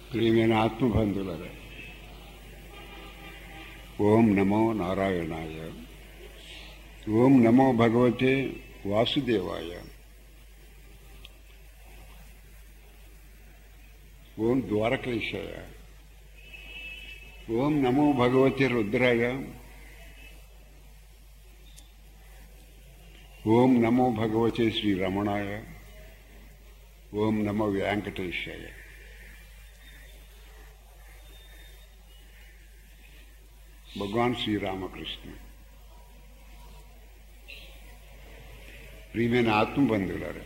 ప్రియమైన ఆత్మబంధువులరా ఓం నమో నారాయణాయ ఓం నమో భగవతే వాసుదేవాయ ఓం ద్వారకేశాయ ఓం నమో భగవతే రుద్రాయ ఓం నమో భగవతే శ్రీరమణాయ ఓం నమో వెంకటేశాయ భగవాన్ శ్రీరామకృష్ణ ప్రియమైన ఆత్మబంధువులారు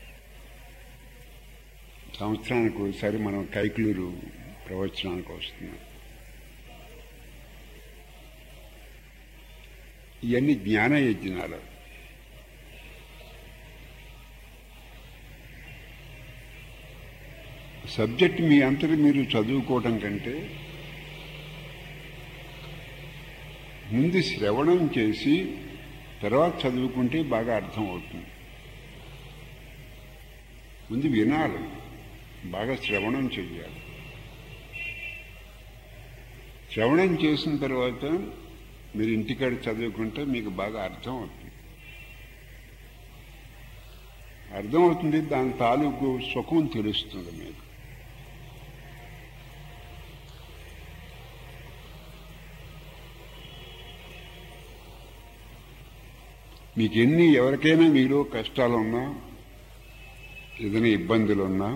సంవత్సరానికి ఒకసారి మనం కైకులూరు ప్రవచనానికి వస్తున్నాం ఇవన్నీ జ్ఞాన యజ్ఞాలు సబ్జెక్ట్ మీ అంతటి మీరు చదువుకోవటం కంటే ముందు శ్రవణం చేసి తర్వాత చదువుకుంటే బాగా అర్థం అవుతుంది ముందు వినాలి బాగా శ్రవణం చెయ్యాలి శ్రవణం చేసిన తర్వాత మీరు ఇంటికాడ చదువుకుంటే మీకు బాగా అర్థం అవుతుంది అర్థమవుతుంది దాని తాలూకు సుఖం తెలుస్తుంది మీకు మీకు ఎన్ని ఎవరికైనా మీలో కష్టాలు ఉన్నా ఏదైనా ఇబ్బందులు ఉన్నా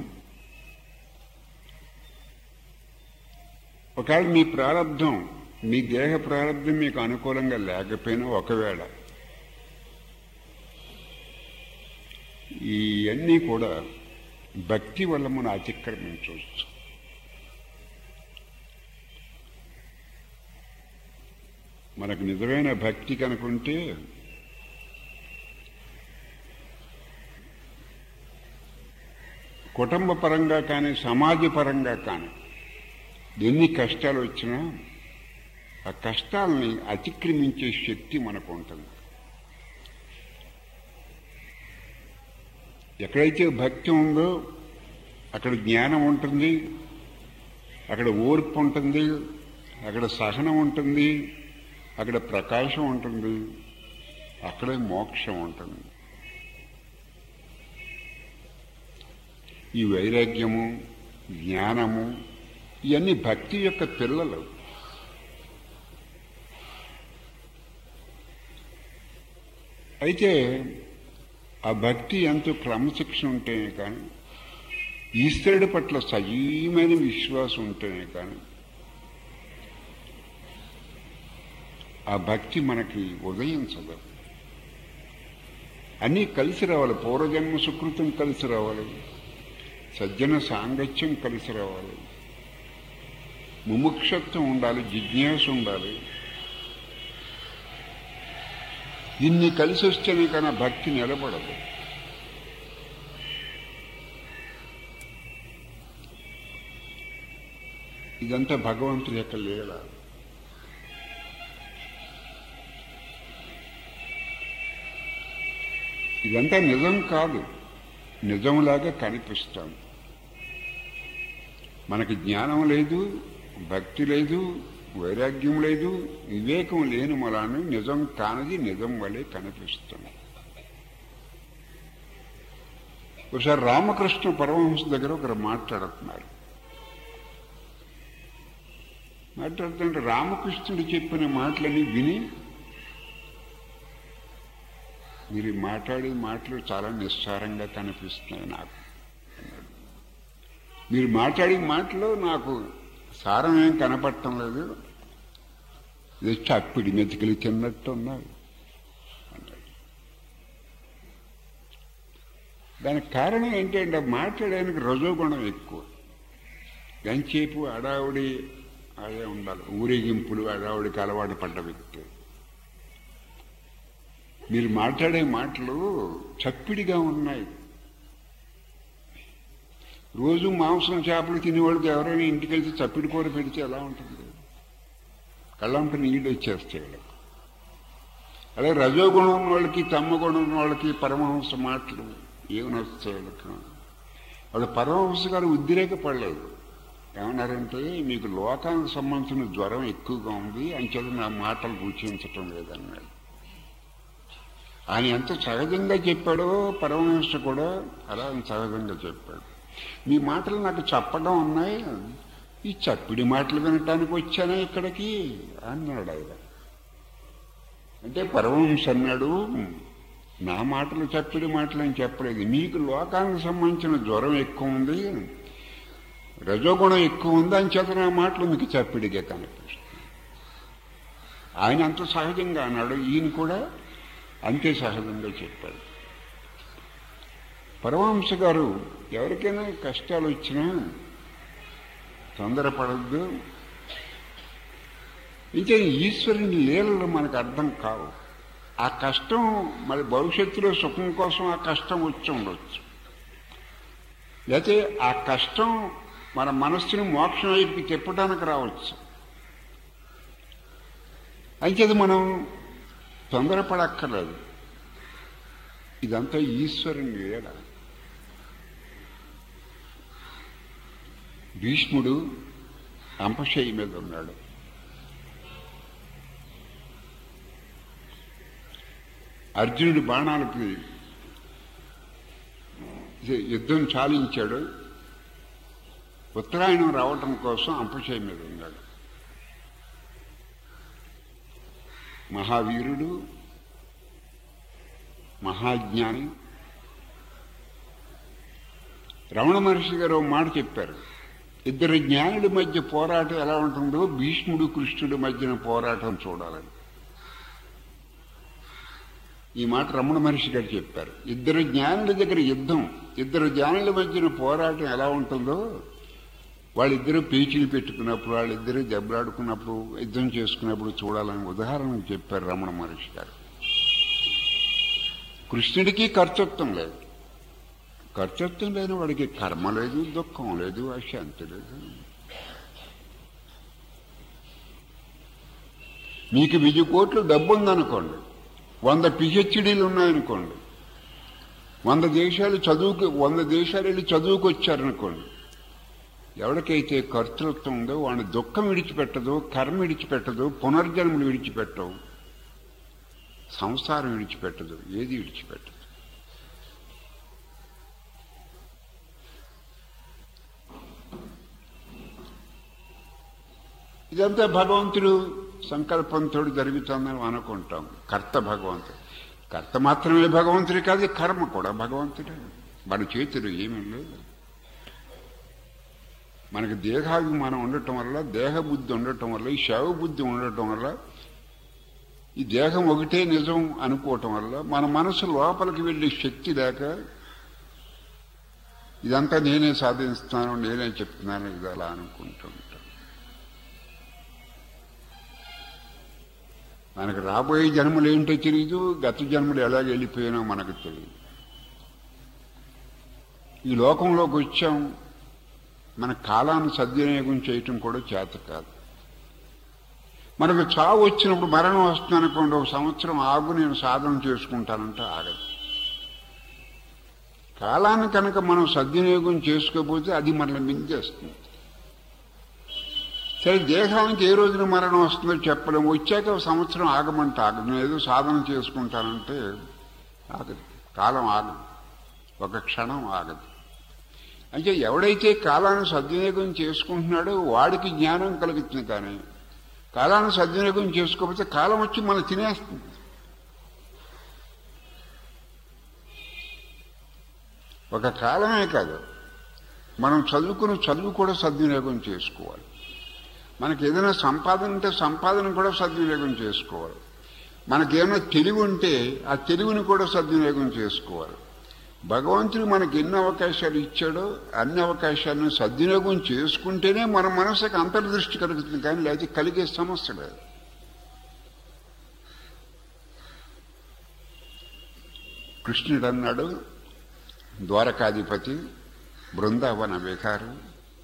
ఒకవేళ మీ ప్రారంధం మీ దేహ ప్రారంధం మీకు అనుకూలంగా లేకపోయినా ఒకవేళ ఇవన్నీ కూడా భక్తి వల్ల మనం అతిక్రమించవచ్చు మనకు నిజమైన భక్తి కనుకుంటే కుటుంబ పరంగా కానీ సమాజ పరంగా కానీ ఎన్ని కష్టాలు వచ్చినా ఆ కష్టాలని అతిక్రమించే శక్తి మనకు ఉంటుంది ఎక్కడైతే భక్తి ఉందో అక్కడ జ్ఞానం ఉంటుంది అక్కడ ఓర్పు ఉంటుంది అక్కడ సహనం ఉంటుంది అక్కడ ప్రకాశం ఉంటుంది అక్కడే మోక్షం ఉంటుంది ఈ వైరాగ్యము జ్ఞానము ఇవన్నీ భక్తి యొక్క పిల్లలు అయితే ఆ భక్తి ఎంతో క్రమశిక్షణ ఉంటేనే కానీ ఈశ్వరుడి పట్ల సజీవమైన విశ్వాసం ఉంటేనే కానీ ఆ భక్తి మనకి ఉదయించదు అన్నీ కలిసి రావాలి పూర్వజన్మ సుకృతం కలిసి రావాలి సజ్జన సాంగత్యం కలిసి రావాలి ముముక్షత్వం ఉండాలి జిజ్ఞాస ఉండాలి ఇన్ని కలిసి వస్తేనే కానీ భక్తి నిలబడదు ఇదంతా భగవంతుడి యొక్క లీల ఇదంతా నిజం కాదు నిజంలాగా కనిపిస్తాం మనకి జ్ఞానం లేదు భక్తి లేదు వైరాగ్యం లేదు వివేకం లేని మలాను నిజం కానిది నిజం వలె కనిపిస్తుంది ఒకసారి రామకృష్ణ పరమహంస దగ్గర ఒకరు మాట్లాడుతున్నారు మాట్లాడుతుంటే రామకృష్ణుడు చెప్పిన మాటలని విని మీరు మాట్లాడే మాటలు చాలా నిస్సారంగా కనిపిస్తున్నాయి నాకు మీరు మాట్లాడే మాటలు నాకు సారం ఏం కనపడటం లేదు జస్ట్ అప్పిడి మెతికలు తిన్నట్టు ఉన్నాయి దానికి కారణం ఏంటంటే మాట్లాడడానికి రజోగుణం ఎక్కువ గంచేపు అడావుడి అదే ఉండాలి ఊరేగింపులు అడావుడికి అలవాటు పడ్డ వ్యక్తి మీరు మాట్లాడే మాటలు చప్పిడిగా ఉన్నాయి రోజు మాంసం చేపలు తినేవాళ్ళకి ఎవరైనా ఇంటికి వెళ్తే చప్పిడి కూర పెడితే ఎలా ఉంటుంది కళ్ళంట నీళ్ళు వచ్చేస్తాయి వాళ్ళకి అలాగే రజోగుణం ఉన్న వాళ్ళకి తమ్మగుణం ఉన్న వాళ్ళకి పరమహంస మాటలు ఏమని వస్తాయి వాళ్ళకి వాళ్ళు పరమహంస గారు ఉద్రేక పడలేదు ఏమన్నారంటే మీకు లోకానికి సంబంధించిన జ్వరం ఎక్కువగా ఉంది అంచేత నా మాటలు రుచించటం లేదన్నాడు ఆయన ఎంత సహజంగా చెప్పాడో పరమహంస కూడా అలా సహజంగా చెప్పాడు మీ మాటలు నాకు చెప్పడం ఉన్నాయి ఈ చప్పిడి మాటలు వినటానికి వచ్చానా ఇక్కడికి అన్నాడు ఆయన అంటే పరమహంస అన్నాడు నా మాటలు చప్పిడి మాటలు అని చెప్పలేదు మీకు లోకానికి సంబంధించిన జ్వరం ఎక్కువ ఉంది రజోగుణం ఎక్కువ ఉంది అని చేత నా మాటలు మీకు చప్పిడిగా కనిపిస్తుంది ఆయన అంత సహజంగా అన్నాడు ఈయన కూడా అంతే సహజంగా చెప్పాడు పరమహంస గారు ఎవరికైనా కష్టాలు వచ్చినా తొందరపడద్దు ఇంకా ఈశ్వరుని లీలలు మనకు అర్థం కావు ఆ కష్టం మరి భవిష్యత్తులో సుఖం కోసం ఆ కష్టం వచ్చి ఉండొచ్చు లేకపోతే ఆ కష్టం మన మనస్సుని మోక్షం వైపుకి తిప్పడానికి రావచ్చు అయితే మనం తొందరపడక్కర్లేదు ఇదంతా ఈశ్వరుని లీల భీష్ముడు అంపశయ్య మీద ఉన్నాడు అర్జునుడి బాణాలకి యుద్ధం చాలించాడు ఉత్తరాయణం రావటం కోసం అంపశయ్య మీద ఉన్నాడు మహావీరుడు మహాజ్ఞాని రమణ మహర్షి గారు ఓ మాట చెప్పారు ఇద్దరు జ్ఞానుడి మధ్య పోరాటం ఎలా ఉంటుందో భీష్ముడు కృష్ణుడి మధ్యన పోరాటం చూడాలని ఈ మాట రమణ మహర్షి గారు చెప్పారు ఇద్దరు జ్ఞానుల దగ్గర యుద్ధం ఇద్దరు జ్ఞానుల మధ్యన పోరాటం ఎలా ఉంటుందో వాళ్ళిద్దరూ పేచీలు పెట్టుకున్నప్పుడు వాళ్ళిద్దరూ దెబ్బలాడుకున్నప్పుడు యుద్ధం చేసుకున్నప్పుడు చూడాలని ఉదాహరణ చెప్పారు రమణ మహర్షి గారు కృష్ణుడికి కర్తృత్వం లేదు కర్తృత్వం లేని వాడికి కర్మ లేదు దుఃఖం లేదు అశాంతి లేదు మీకు వెయ్యి కోట్లు డబ్బు ఉందనుకోండి వంద పిహెచ్డీలు ఉన్నాయనుకోండి వంద దేశాలు చదువుకు వంద దేశాలు వెళ్ళి చదువుకు వచ్చారనుకోండి ఎవరికైతే కర్తృత్వం ఉందో వాడిని దుఃఖం విడిచిపెట్టదు కర్మ విడిచిపెట్టదు పునర్జన్మలు విడిచిపెట్టవు సంసారం విడిచిపెట్టదు ఏది విడిచిపెట్టదు ఇదంతా భగవంతుడు సంకల్పంతో జరుగుతుందని అనుకుంటాం కర్త భగవంతుడు కర్త మాత్రమే భగవంతుడు కాదు కర్మ కూడా భగవంతుడే మన చేతులు ఏమీ లేదు మనకి దేహాభిమానం ఉండటం వల్ల దేహబుద్ధి ఉండటం వల్ల ఈ శవ బుద్ధి ఉండటం వల్ల ఈ దేహం ఒకటే నిజం అనుకోవటం వల్ల మన మనసు లోపలికి వెళ్ళే శక్తి లేక ఇదంతా నేనే సాధిస్తున్నాను నేనే చెప్తున్నాను ఇది అలా అనుకుంటూ ఉంటాం మనకు రాబోయే జన్మలు ఏంటో తెలియదు గత జన్మలు ఎలాగ వెళ్ళిపోయినో మనకు తెలియదు ఈ లోకంలోకి వచ్చాం మన కాలాన్ని సద్వినియోగం చేయటం కూడా చేత కాదు మనకు చావు వచ్చినప్పుడు మరణం వస్తుంది అనుకోండి ఒక సంవత్సరం ఆగు నేను సాధన చేసుకుంటానంటే ఆగదు కాలాన్ని కనుక మనం సద్వినియోగం చేసుకోకపోతే అది మనల్ని మింగేస్తుంది సరే దేహానికి ఏ రోజున మరణం వస్తుందో చెప్పలేము వచ్చాక ఒక సంవత్సరం ఆగమంటే ఆగదు నేను ఏదో సాధన చేసుకుంటానంటే ఆగదు కాలం ఆగదు ఒక క్షణం ఆగదు అంటే ఎవడైతే కాలాన్ని సద్వినియోగం చేసుకుంటున్నాడో వాడికి జ్ఞానం కలుగుతుంది కానీ కాలాన్ని సద్వినియోగం చేసుకోకపోతే కాలం వచ్చి మనం తినేస్తుంది ఒక కాలమే కాదు మనం చదువుకున్న చదువు కూడా సద్వినియోగం చేసుకోవాలి మనకి ఏదైనా సంపాదన ఉంటే సంపాదన కూడా సద్వినియోగం చేసుకోవాలి మనకేమైనా తెలివి ఉంటే ఆ తెలివిని కూడా సద్వినియోగం చేసుకోవాలి భగవంతుడు మనకి ఎన్ని అవకాశాలు ఇచ్చాడో అన్ని అవకాశాలను సద్వినియోగం చేసుకుంటేనే మన మనసుకి అంతర్దృష్టి కలుగుతుంది కానీ లేకపోతే కలిగే సమస్య లేదు కృష్ణుడు అన్నాడు ద్వారకాధిపతి బృందావన వికారు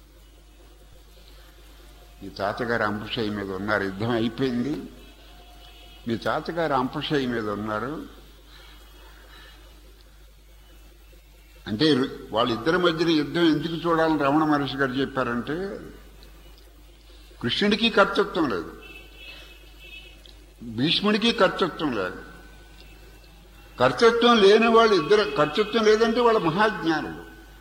మీ తాతగారు అంపశయ్య మీద ఉన్నారు యుద్ధం అయిపోయింది మీ తాతగారు అంపశయ్య మీద ఉన్నారు అంటే వాళ్ళిద్దరి మధ్యన యుద్ధం ఎందుకు చూడాలని రమణ మహర్షి గారు చెప్పారంటే కృష్ణుడికి కర్తృత్వం లేదు భీష్ముడికి కర్తృత్వం లేదు కర్తృత్వం లేని వాళ్ళు ఇద్దరు కర్తృత్వం లేదంటే వాళ్ళ మహాజ్ఞానులు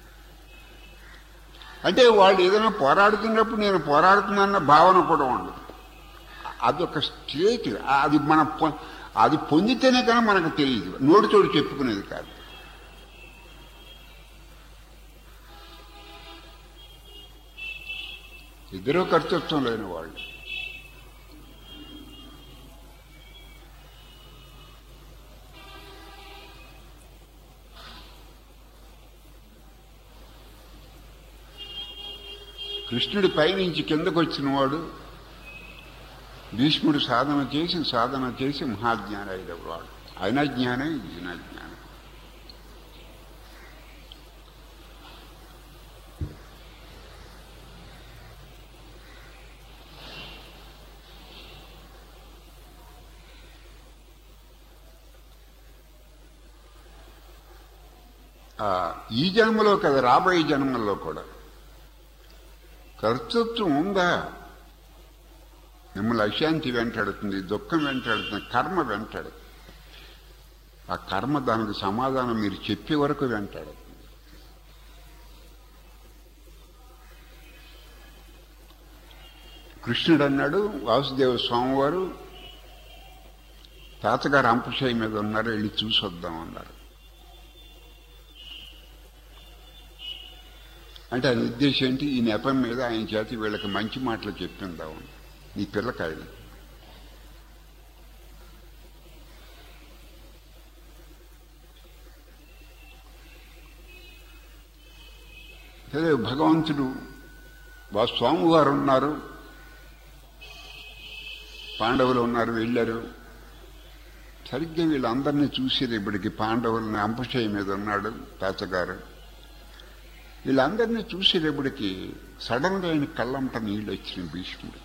అంటే వాళ్ళు ఏదైనా పోరాడుతున్నప్పుడు నేను పోరాడుతున్నాన్న భావన కూడా ఉండదు అదొక స్టేట్ అది మన పొ- అది పొందితేనే కానీ మనకు తెలియదు నోటితోడు చెప్పుకునేది కాదు ఇద్దరూ కర్తృత్వం లేని వాళ్ళు కృష్ణుడి పైనుంచి కిందకు వచ్చిన వాడు భీష్ముడు సాధన చేసి సాధన చేసి మహాజ్ఞాని అయినవాడు ఆయన జ్ఞానే ఈయన జ్ఞానం ఆ, ఈ జన్మలో కదా రాబోయే జన్మల్లో కూడా కర్తృత్వం ఉందా మిమ్మల్ని అశాంతి వెంటాడుతుంది దుఃఖం వెంటాడుతుంది కర్మ వెంటాడు ఆ కర్మ దానికి సమాధానం మీరు చెప్పే వరకు వెంటాడుతుంది కృష్ణుడు అన్నాడు వాసుదేవ స్వామివారు తాతగారు అంపశయ మీద ఉన్నారు వెళ్ళి చూసి వద్దాం అన్నారు అంటే ఆయన ఉద్దేశం ఏంటి ఈ నెపం మీద ఆయన చేతి వీళ్ళకి మంచి మాటలు చెప్పిందాం నీ పిల్లకాయలు సరే భగవంతుడు వా స్వామివారు ఉన్నారు పాండవులు ఉన్నారు వెళ్ళారు సరిగ్గా వీళ్ళందరినీ చూసేది ఇప్పటికి పాండవులని అంపశయ మీద ఉన్నాడు తాతగారు వీళ్ళందరినీ చూసేటప్పటికి సడన్ గా ఆయన కళ్ళంట నీళ్ళు వచ్చిన భీష్ముడికి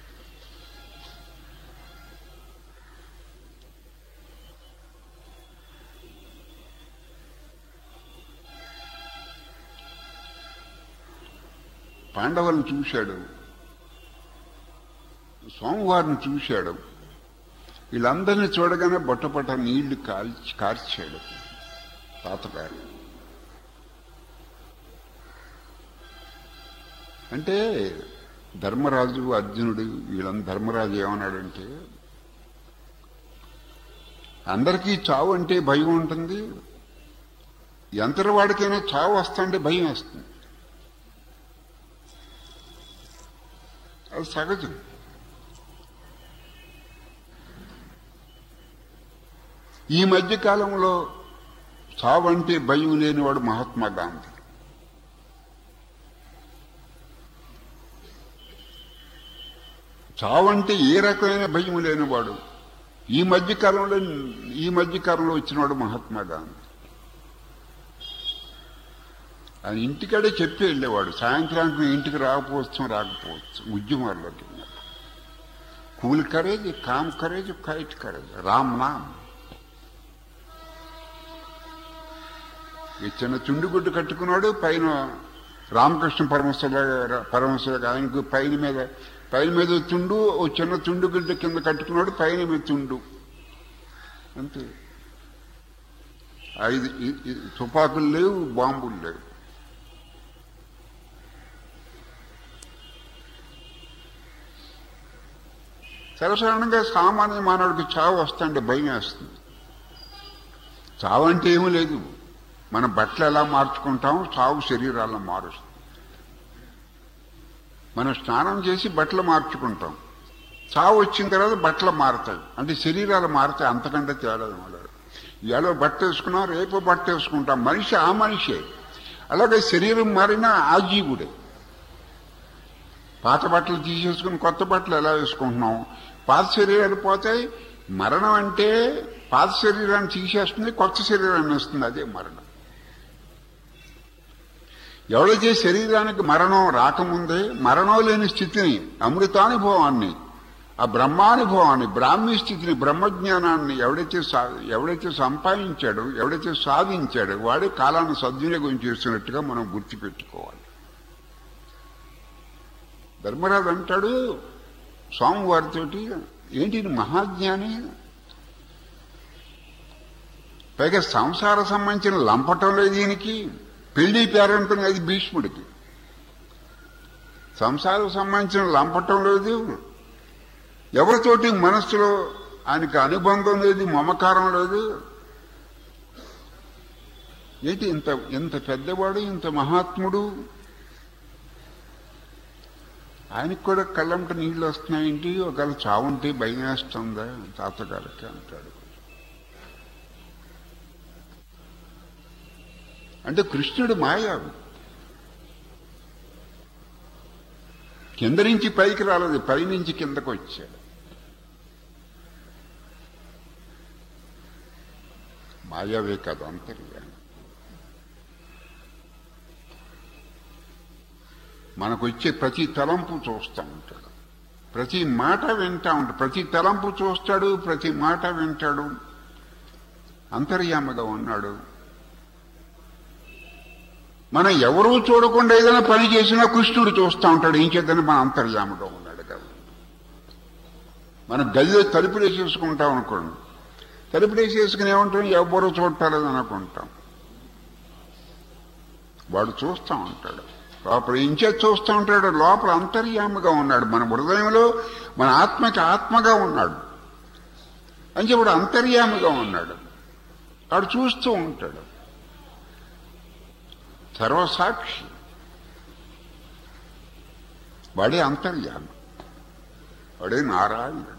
పాండవులను చూశాడు స్వామివారిని చూశాడు వీళ్ళందరినీ చూడగానే బొట్టపట్ట నీళ్లు కాల్చి కార్చాడు తాతగారు అంటే ధర్మరాజు అర్జునుడు వీళ్ళందరూ ధర్మరాజు ఏమన్నాడంటే అందరికీ చావు అంటే భయం ఉంటుంది ఎంతటి వాడికైనా చావు వస్తుంటే భయం వస్తుంది అది సహజం ఈ మధ్య కాలంలో చావు అంటే భయం లేనివాడు మహాత్మా గాంధీ చావంటే ఏ రకమైన భయం లేనివాడు ఈ మధ్య కాలంలో ఈ మధ్య కాలంలో వచ్చినవాడు మహాత్మా గాంధీ ఆయన ఇంటికాడే చెప్పి వెళ్ళేవాడు సాయంత్రానికి నేను ఇంటికి రాకపోవచ్చు రాకపోవచ్చు ఉద్యమాల్లోకి cool courage calm courage quiet courage Ram నామ్ ఈ చిన్న చుండుగుడ్డు కట్టుకున్నాడు పైన రామకృష్ణ పరమశుల పరమశుల ఆయనకు పైన మీద పైన మీద తుండు ఓ చిన్న తుండు గుడ్డ కింద కట్టుకున్నాడు పైన మీద తుండు అంతే ఐదు ఈ- ఈ తుపాకులు లేవు బాంబులు లేవు సర్వసాధారణంగా సామాన్య మానవుడికి చావు వస్తుంటే భయం వేస్తుంది చావు అంటే ఏమీ లేదు మన బట్టలు ఎలా మార్చుకుంటాం చావు శరీరాలను మారుస్తుంది మనం స్నానం చేసి బట్టలు మార్చుకుంటాం చావు వచ్చిన తర్వాత బట్టలు మారుతాయి అంటే శరీరాలు మారుతాయి అంతకంటే తేడా ఏమీ లేదు ఇవాళ బట్ట వేసుకున్నాం రేపు బట్ట వేసుకుంటాం మనిషి ఆ మనిషే అలాగే శరీరం మారినా ఆ జీవుడే పాత బట్టలు తీసేసుకుని కొత్త బట్టలు ఎలా వేసుకుంటున్నాం పాత శరీరాలు పోతాయి మరణం అంటే పాత శరీరాన్ని తీసేస్తుంది కొత్త శరీరాన్ని వస్తుంది అదే మరణం ఎవడైతే శరీరానికి మరణం రాకముందే మరణం లేని స్థితిని అమృతానుభవాన్ని ఆ బ్రహ్మానుభవాన్ని బ్రాహ్మీ స్థితిని బ్రహ్మజ్ఞానాన్ని ఎవడైతే సా- ఎవడైతే సంపాదించాడో ఎవడైతే సాధించాడో వాడే కాలాన్ని సద్వినియోగం చేస్తున్నట్టుగా మనం గుర్తుపెట్టుకోవాలి ధర్మరాజు అంటాడు స్వామివారితోటి ఏంటి ఈయన మహాజ్ఞాని పైగా సంసార సంబంధించిన లంపటం లేదు దీనికి పెళ్లి పేరంటం అది భీష్ముడికి సంసారం సంబంధించిన లంపటం లేదు ఎవరితోటి మనస్సులో ఆయనకి అనుబంధం లేదు మమకారం లేదు ఏంటి ఇంత ఇంత పెద్దవాడు ఇంత మహాత్ముడు ఆయనకు కూడా కళ్ళంట నీళ్ళు వస్తున్నాయేంటి ఒకవేళ చావుంటే భయం వేస్తుందా తాతగారికి అంటాడు అంటే కృష్ణుడు మాయావి కింద నుంచి పైకి రాలేదు పైనుంచి కిందకు వచ్చాడు మాయావే కాదు అంతర్యామి మనకు వచ్చే ప్రతి తలంపు చూస్తూ ఉంటాడు ప్రతి మాట వింటా ఉంటాడు ప్రతి తలంపు చూస్తాడు ప్రతి మాట వింటాడు అంతర్యామగా ఉన్నాడు మనం ఎవరూ చూడకుండా ఏదైనా పని చేసినా కృష్ణుడు చూస్తూ ఉంటాడు ఏం చేద్దని మన అంతర్యామగా ఉన్నాడు కదా మనం గదిలో తలుపులు వేసేసుకుంటాం అనుకోండి తలుపులు వేసేసుకుని ఏమంటాం ఎవరూ చూడటాలేదు అనుకుంటాం వాడు చూస్తూ ఉంటాడు లోపల ఇంచే చూస్తూ ఉంటాడు లోపల అంతర్యామగా ఉన్నాడు మన హృదయంలో మన ఆత్మకి ఆత్మగా ఉన్నాడు అని చెప్పి అంతర్యామిగా ఉన్నాడు వాడు చూస్తూ ఉంటాడు సర్వసాక్షి వాడే అంతర్యామి వాడే నారాయణుడు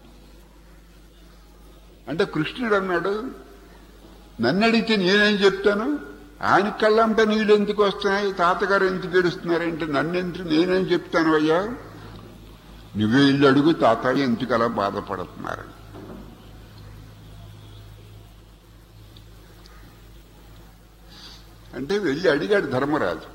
అంటే కృష్ణుడు అన్నాడు నన్ను అడిగితే నేనేం చెప్తాను ఆయన కళ్ళంటే నీళ్ళు ఎందుకు వస్తున్నాయి తాతగారు ఎందుకు ఏడుస్తున్నారంటే నన్ను ఎందుకు నేనేం చెప్తాను అయ్యా నువ్వే ఇల్లు అడుగు తాతయ్య ఎందుకు అలా బాధపడుతున్నారు అంటే వెళ్ళి అడిగాడు ధర్మరాజు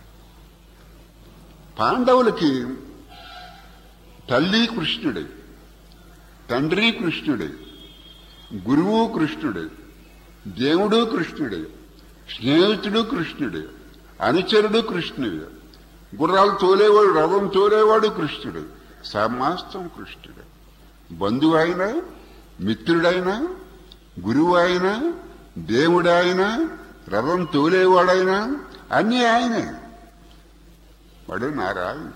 పాండవులకి తల్లి కృష్ణుడే తండ్రి కృష్ణుడే గురువు కృష్ణుడే దేవుడు కృష్ణుడే స్నేహితుడు కృష్ణుడే అనుచరుడు కృష్ణుడే గుర్రాలు తోలేవాడు రథం తోలేవాడు కృష్ణుడు సమాస్తం కృష్ణుడు బంధువు అయినా మిత్రుడైనా గురువు అయినా దేవుడైనా రథం తోలేవాడైనా అన్నీ ఆయనే వాడు నారాయణుడు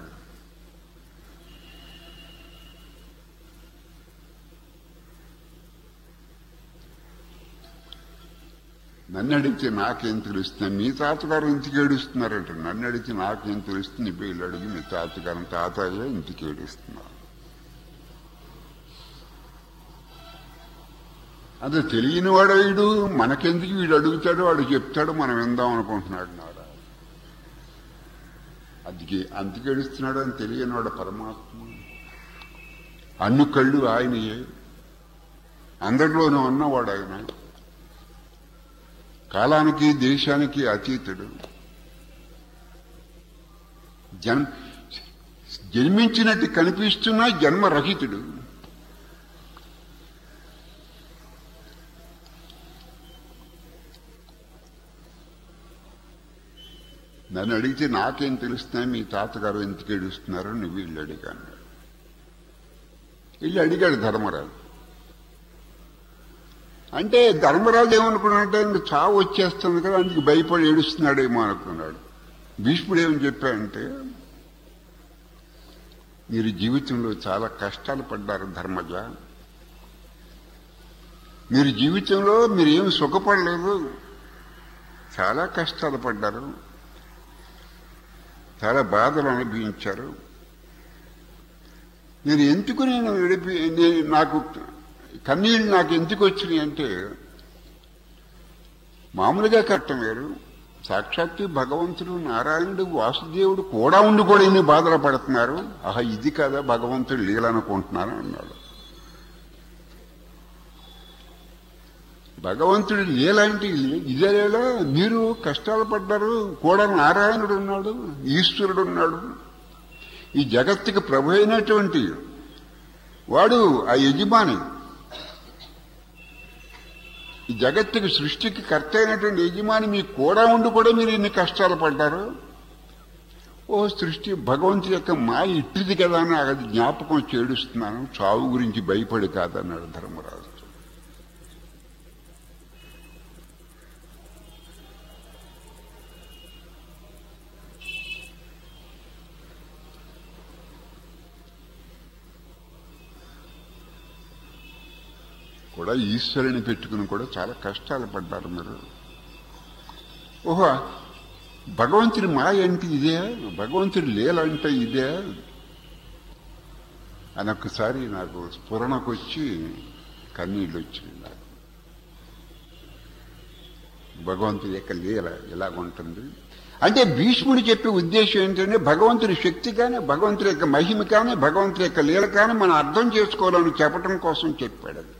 నన్ను అడిగితే నాకేం తెలుస్తుంది మీ తాతగారు ఇంటికి ఏడుస్తున్నారంట నన్ను అడిగితే నాకేం తెలుస్తుంది వీళ్ళు అడిగి మీ తాతగారు తాతయ్య ఇంటికి ఏడుస్తున్నారు అదే తెలియని వాడు వీడు మనకెందుకు వీడు అడుగుతాడు వాడు చెప్తాడు మనం విందాం అనుకుంటున్నాడు నారా అందుకే అందుకే ఏడుస్తున్నాడు అని తెలియని వాడు పరమాత్మ అన్ని కళ్ళు ఆయనయే అందరిలోనూ ఉన్నవాడు ఆయన కాలానికి దేశానికి అతీతుడు జన్ జన్మించినట్టు కనిపిస్తున్నా జన్మరహితుడు నన్ను అడిగితే నాకేం తెలుస్తున్నాయి మీ తాతగారు ఎందుకు ఏడుస్తున్నారు నువ్వు వీళ్ళు అడిగాను వీళ్ళు అడిగాడు ధర్మరాజు అంటే ధర్మరాజు ఏమనుకున్నాడంటే ఇంక చావు వచ్చేస్తుంది కదా అందుకు భయపడి ఏడుస్తున్నాడేమో అనుకున్నాడు భీష్ముడు ఏమని చెప్పాడంటే మీరు జీవితంలో చాలా కష్టాలు పడ్డారు ధర్మజ మీరు జీవితంలో మీరు ఏమి సుఖపడలేదు చాలా కష్టాలు పడ్డారు చాలా బాధలు అనుభవించారు నేను ఎందుకు నేను విడిపి నేను నాకు కన్నీళ్ళు నాకు ఎందుకు వచ్చినాయి అంటే మామూలుగా కట్టం వేరు సాక్షాత్తు భగవంతుడు నారాయణుడు వాసుదేవుడు కూడా ఉండి కూడా ఇన్ని బాధలు పడుతున్నారు ఆహా ఇది కదా భగవంతుడు లీలనుకుంటున్నాను అన్నాడు భగవంతుడు లీలాంటి ఇదే లీల మీరు కష్టాలు పడ్డారు కూడా నారాయణుడు ఉన్నాడు ఈశ్వరుడు ఉన్నాడు ఈ జగత్తుకి ప్రభు అయినటువంటి వాడు ఆ యజమాని ఈ జగత్తుకి సృష్టికి కర్త అయినటువంటి యజమాని మీకు కూడా ఉండి కూడా మీరు ఇన్ని కష్టాలు పడ్డారు ఓ సృష్టి భగవంతుడి యొక్క మాయ ఇట్టిది కదా అని అది జ్ఞాపకం చేడుస్తున్నాను చావు గురించి భయపడి కాదన్నాడు ధర్మరాజు కూడా ఈశ్వరుని పెట్టుకుని కూడా చాలా కష్టాలు పడ్డారు మీరు ఓహో భగవంతుడి మాయ అంటే ఇదే భగవంతుడి లీల అంటే ఇదే అని ఒక్కసారి నాకు స్ఫురణకు వచ్చి కన్నీళ్ళు వచ్చింది నాకు భగవంతుడి యొక్క లీల ఎలాగుంటుంది అంటే భీష్ముడు చెప్పే ఉద్దేశం ఏంటంటే భగవంతుడి శక్తి కానీ భగవంతుడి యొక్క మహిమ కానీ భగవంతుడి యొక్క లీల కానీ మనం అర్థం చేసుకోవాలని చెప్పడం కోసం చెప్పాడు అది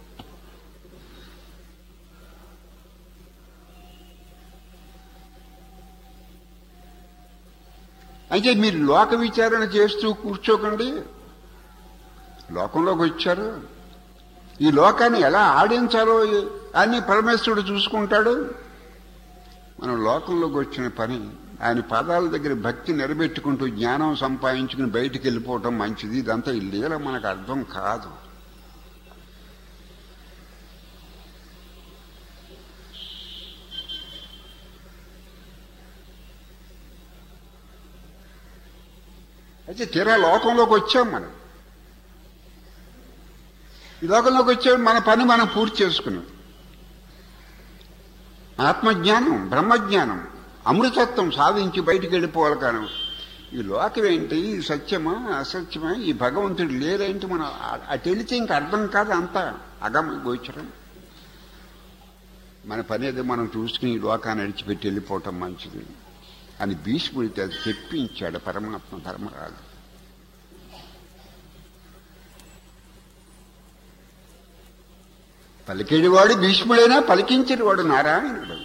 అయితే మీరు లోక విచారణ చేస్తూ కూర్చోకండి లోకంలోకి వచ్చారు ఈ లోకాన్ని ఎలా ఆడించాలో అని పరమేశ్వరుడు చూసుకుంటాడు మనం లోకంలోకి వచ్చిన పని ఆయన పాదాల దగ్గర భక్తి నిలబెట్టుకుంటూ జ్ఞానం సంపాదించుకుని బయటికి వెళ్ళిపోవటం మంచిది ఇదంతా ఈ లీల మనకు అర్థం కాదు అయితే తీరా లోకంలోకి వచ్చాం మనం ఈ లోకంలోకి వచ్చాం మన పని మనం పూర్తి చేసుకున్నాం ఆత్మజ్ఞానం బ్రహ్మజ్ఞానం అమృతత్వం సాధించి బయటికి వెళ్ళిపోవాలి కానీ ఈ లోకం ఏంటి ఈ సత్యమా అసత్యమా ఈ భగవంతుడు లేరేంటి మనం అటు వెళితే ఇంక అర్థం కాదు అంతా అగమ గోచరం మన పని ఏదో మనం చూసుకుని ఈ లోకాన్ని అడిచిపెట్టి వెళ్ళిపోవటం మంచిది అని భీష్ముడితో చెప్పించాడు పరమాత్మ ధర్మరాజు పలికేడివాడు భీష్ముడైనా పలికించేవాడు నారాయణుడు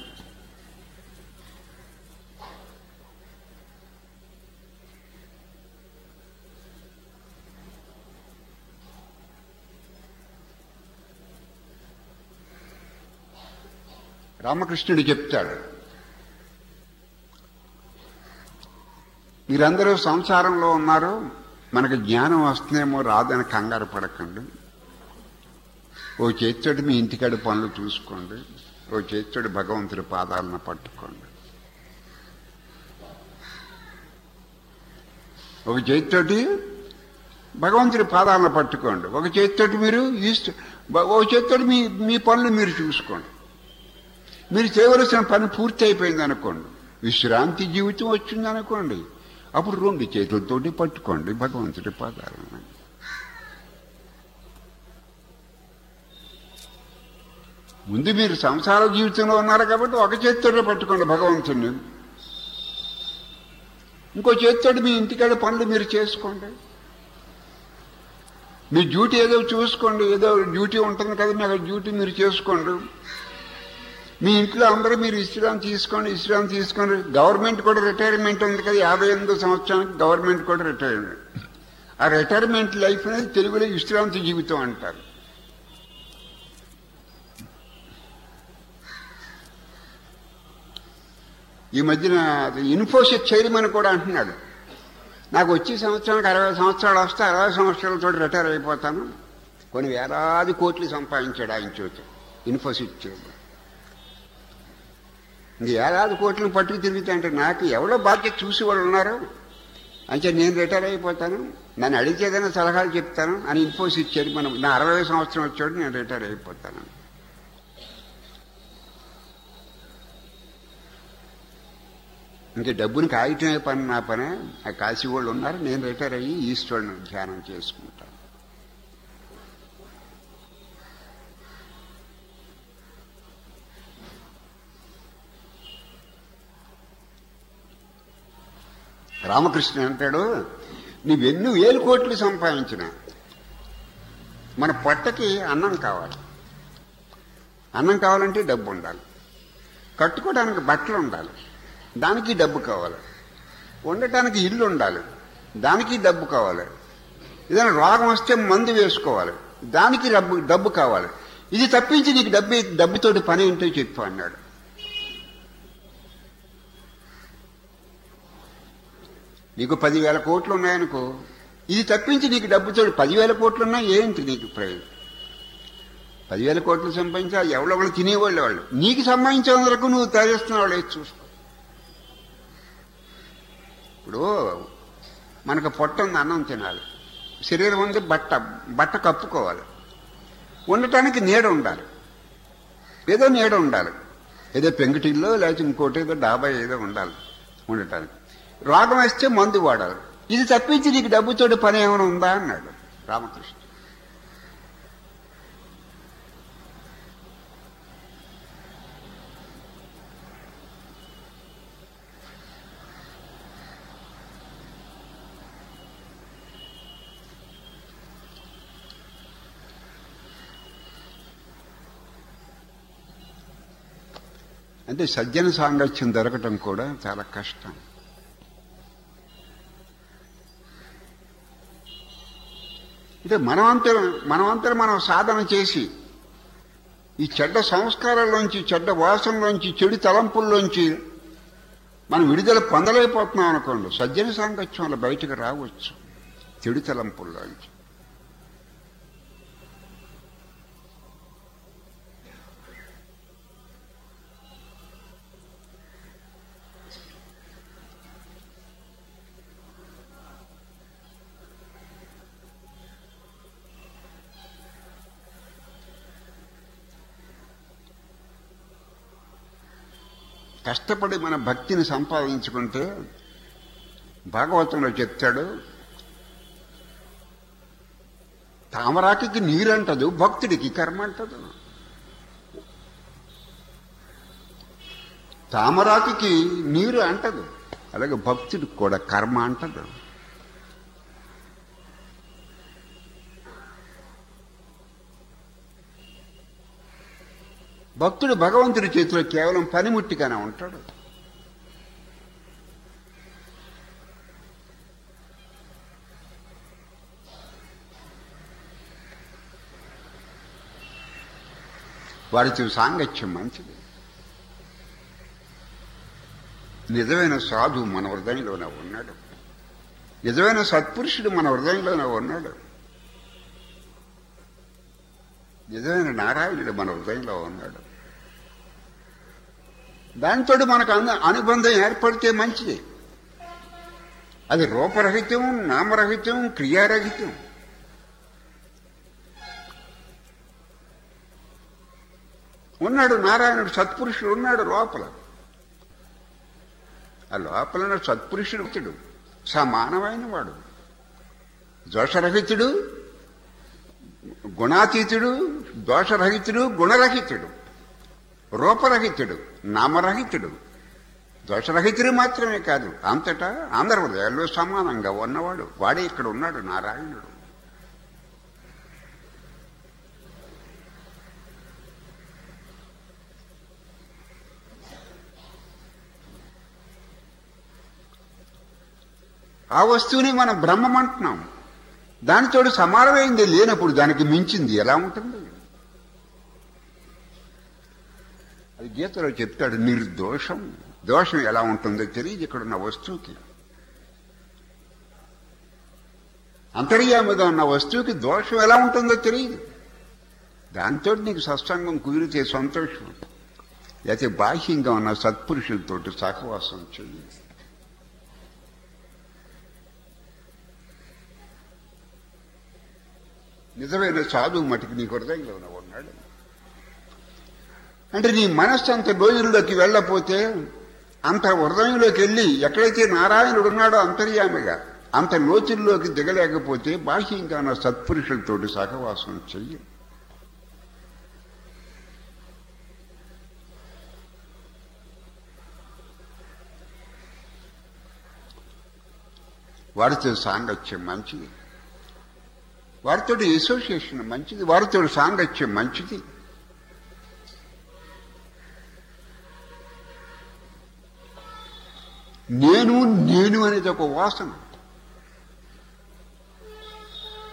రామకృష్ణుడు చెప్తాడు మీరందరూ సంసారంలో ఉన్నారు మనకు జ్ఞానం వస్తుందేమో రాదని కంగారు పడకండి ఓ చేత్తోటి మీ ఇంటికాడ పనులు చూసుకోండి ఓ చేత్తోటి భగవంతుడి పాదాలను పట్టుకోండి ఒక చేతితోటి భగవంతుడి పాదాలను పట్టుకోండి ఒక చేతితోటి మీరు ఈస్ట్ ఒక చేతితోటి మీ మీ పనులు మీరు చూసుకోండి మీరు చేయవలసిన పని పూర్తి అయిపోయింది అనుకోండి విశ్రాంతి జీవితం వచ్చింది అనుకోండి అప్పుడు రెండు చేతులతోటి పట్టుకోండి భగవంతుడి పాదాలను ముందు మీరు సంసార జీవితంలో ఉన్నారు కాబట్టి ఒక చేతితోటే పట్టుకోండి భగవంతుడిని ఇంకో చేతితోటి మీ ఇంటికాడ పనులు మీరు చేసుకోండి మీ డ్యూటీ ఏదో చూసుకోండి ఏదో డ్యూటీ ఉంటుంది కదా మీ అక్కడ డ్యూటీ మీరు చేసుకోండి మీ ఇంట్లో అందరూ మీరు విశ్రాంతి తీసుకోండి విశ్రాంతి తీసుకోండి గవర్నమెంట్ కూడా రిటైర్మెంట్ ఉంది కదా యాభై ఎనిమిదో సంవత్సరానికి గవర్నమెంట్ కూడా రిటైర్మెంట్ ఆ రిటైర్మెంట్ లైఫ్ అనేది తెలుగులో విశ్రాంతి జీవితం అంటారు ఈ మధ్యన ఇన్ఫోసిస్ చైర్మన్ కూడా అంటున్నాడు నాకు వచ్చే సంవత్సరానికి అరవై సంవత్సరాలు వస్తే అరవై సంవత్సరాలతో రిటైర్ అయిపోతాను కొన్ని వేలాది కోట్లు సంపాదించాడు ఆయన చేతి ఇన్ఫోసిస్ చైర్మన్ ఇంక ఏడాది కోట్లను పట్టుకు తిరుగుతా అంటే నాకు ఎవరో బాధ్యత చూసి వాళ్ళు ఉన్నారు అంటే నేను రిటైర్ అయిపోతాను నన్ను అడిగేదైనా సలహాలు చెప్తాను అని ఇన్ఫోసిస్ చైర్మన్ నా అరవై సంవత్సరం వచ్చాడు నేను రిటైర్ అయిపోతాను ఇంకా డబ్బుని కాయటమే పని నా పనే ఆ కాశీ వాళ్ళు ఉన్నారు నేను రిటైర్ అయ్యి ఈశ్వరుని ధ్యానం చేసుకుంటాను రామకృష్ణ అంటాడు నువ్వెన్ని వేలు కోట్లు సంపాదించిన మన పొట్టకి అన్నం కావాలి అన్నం కావాలంటే డబ్బు ఉండాలి కట్టుకోవడానికి బట్టలు ఉండాలి దానికి డబ్బు కావాలి ఉండటానికి ఇల్లు ఉండాలి దానికి డబ్బు కావాలి ఏదైనా రోగం వస్తే మందు వేసుకోవాలి దానికి డబ్బు డబ్బు కావాలి ఇది తప్పించి నీకు డబ్బు డబ్బుతోటి పని ఏంటో చెప్పు అన్నాడు నీకు పదివేల కోట్లు ఉన్నాయనుకో ఇది తప్పించి నీకు డబ్బుతో పదివేల కోట్లు ఉన్నా ఏంటి నీకు ప్రయోజనం పదివేల కోట్లు సంపాదించి ఎవరో ఒకళ్ళు తినేవాళ్ళు వాళ్ళు నీకు సంబంధించిన వరకు నువ్వు తయారిస్తున్న వాళ్ళు ఏది చూసుకో ఇప్పుడు మనకు పొట్ట ఉంది అన్నం తినాలి శరీరం ఉంది బట్ట బట్ట కప్పుకోవాలి ఉండటానికి నీడ ఉండాలి ఏదో నీడ ఉండాలి ఏదో పెంకుటిల్లో లేకపోతే ఇంకోటి ఏదో డాబా ఏదో ఉండాలి ఉండటానికి రోగం వస్తే మందు వాడాలి ఇది తప్పించి నీకు డబ్బుతోటి పని ఏమైనా ఉందా అన్నాడు రామకృష్ణ అంటే సజ్జన సాంగత్యం దొరకటం కూడా చాలా కష్టం అంటే మనమంతరం మనమంతరం మనం సాధన చేసి ఈ చెడ్డ సంస్కారాల్లోంచి చెడ్డ వాసనలోంచి చెడు తలంపుల్లోంచి మనం విడుదల పొందలేకపోతున్నాం అనుకోండి సజ్జన సాంగత్యం వల్ల బయటకు రావచ్చు చెడు తలంపుల్లోంచి కష్టపడి మన భక్తిని సంపాదించుకుంటే భాగవతంలో చెప్తాడు తామరాకి నీరంటదు భక్తుడికి కర్మ అంటదు తామరాకి నీరు అంటదు అలాగే భక్తుడికి కూడా కర్మ అంటదు భక్తుడు భగవంతుడి చేతిలో కేవలం పనిముట్టిగానే ఉంటాడు వాడితో సాంగత్యం మంచిది నిజమైన సాధువు మన హృదయంలోనే ఉన్నాడు నిజమైన సత్పురుషుడు మన హృదయంలోనే ఉన్నాడు నిజమైన నారాయణుడు మన హృదయంలో ఉన్నాడు దాంతో మనకు అను అనుబంధం ఏర్పడితే మంచిది అది రూపరహితం నామరహితం క్రియారహితం ఉన్నాడు నారాయణుడు సత్పురుషుడు ఉన్నాడు లోపల ఆ లోపల ఉన్న సత్పురుషుడు భక్తుడు సమానమైన వాడు దోషరహితుడు గుణాతీతుడు దోషరహితుడు గుణరహితుడు రూపరహితుడు నామరహితుడు దోషరహితుడు మాత్రమే కాదు అంతటా అందరి హృదయాల్లో సమానంగా ఉన్నవాడు వాడే ఇక్కడ ఉన్నాడు నారాయణుడు ఆ వస్తువుని మనం బ్రహ్మం అంటున్నాం దానితోడు సమానమైంది లేనప్పుడు దానికి మించింది ఎలా ఉంటుంది అది గీతలో చెప్తాడు నిర్దోషం దోషం ఎలా ఉంటుందో తెలియదు ఇక్కడ ఉన్న వస్తువుకి అంతర్యామిగా ఉన్న వస్తువుకి దోషం ఎలా ఉంటుందో తెలియదు దాంతో నీకు సత్సంగం కుదిరితే సంతోషం లేకపోతే బాహ్యంగా ఉన్న సత్పురుషులతోటి సహవాసం చెయ్యి నిజమైన సాధువు మటుకు నీ హృదయంలో ఉన్నాడు అంటే నీ మనస్సు అంత రోజుల్లోకి వెళ్ళపోతే అంత హృదయంలోకి వెళ్ళి ఎక్కడైతే నారాయణుడు ఉన్నాడో అంతర్యామిగా అంత లోతుల్లోకి దిగలేకపోతే బాహ్యంగా నా సత్పురుషులతోటి సహవాసం చెయ్యి వారితో సాంగత్యం మంచిది వారితో అసోసియేషన్ మంచిది వారితో సాంగత్యం మంచిది నేను నేను అనేది ఒక వాసన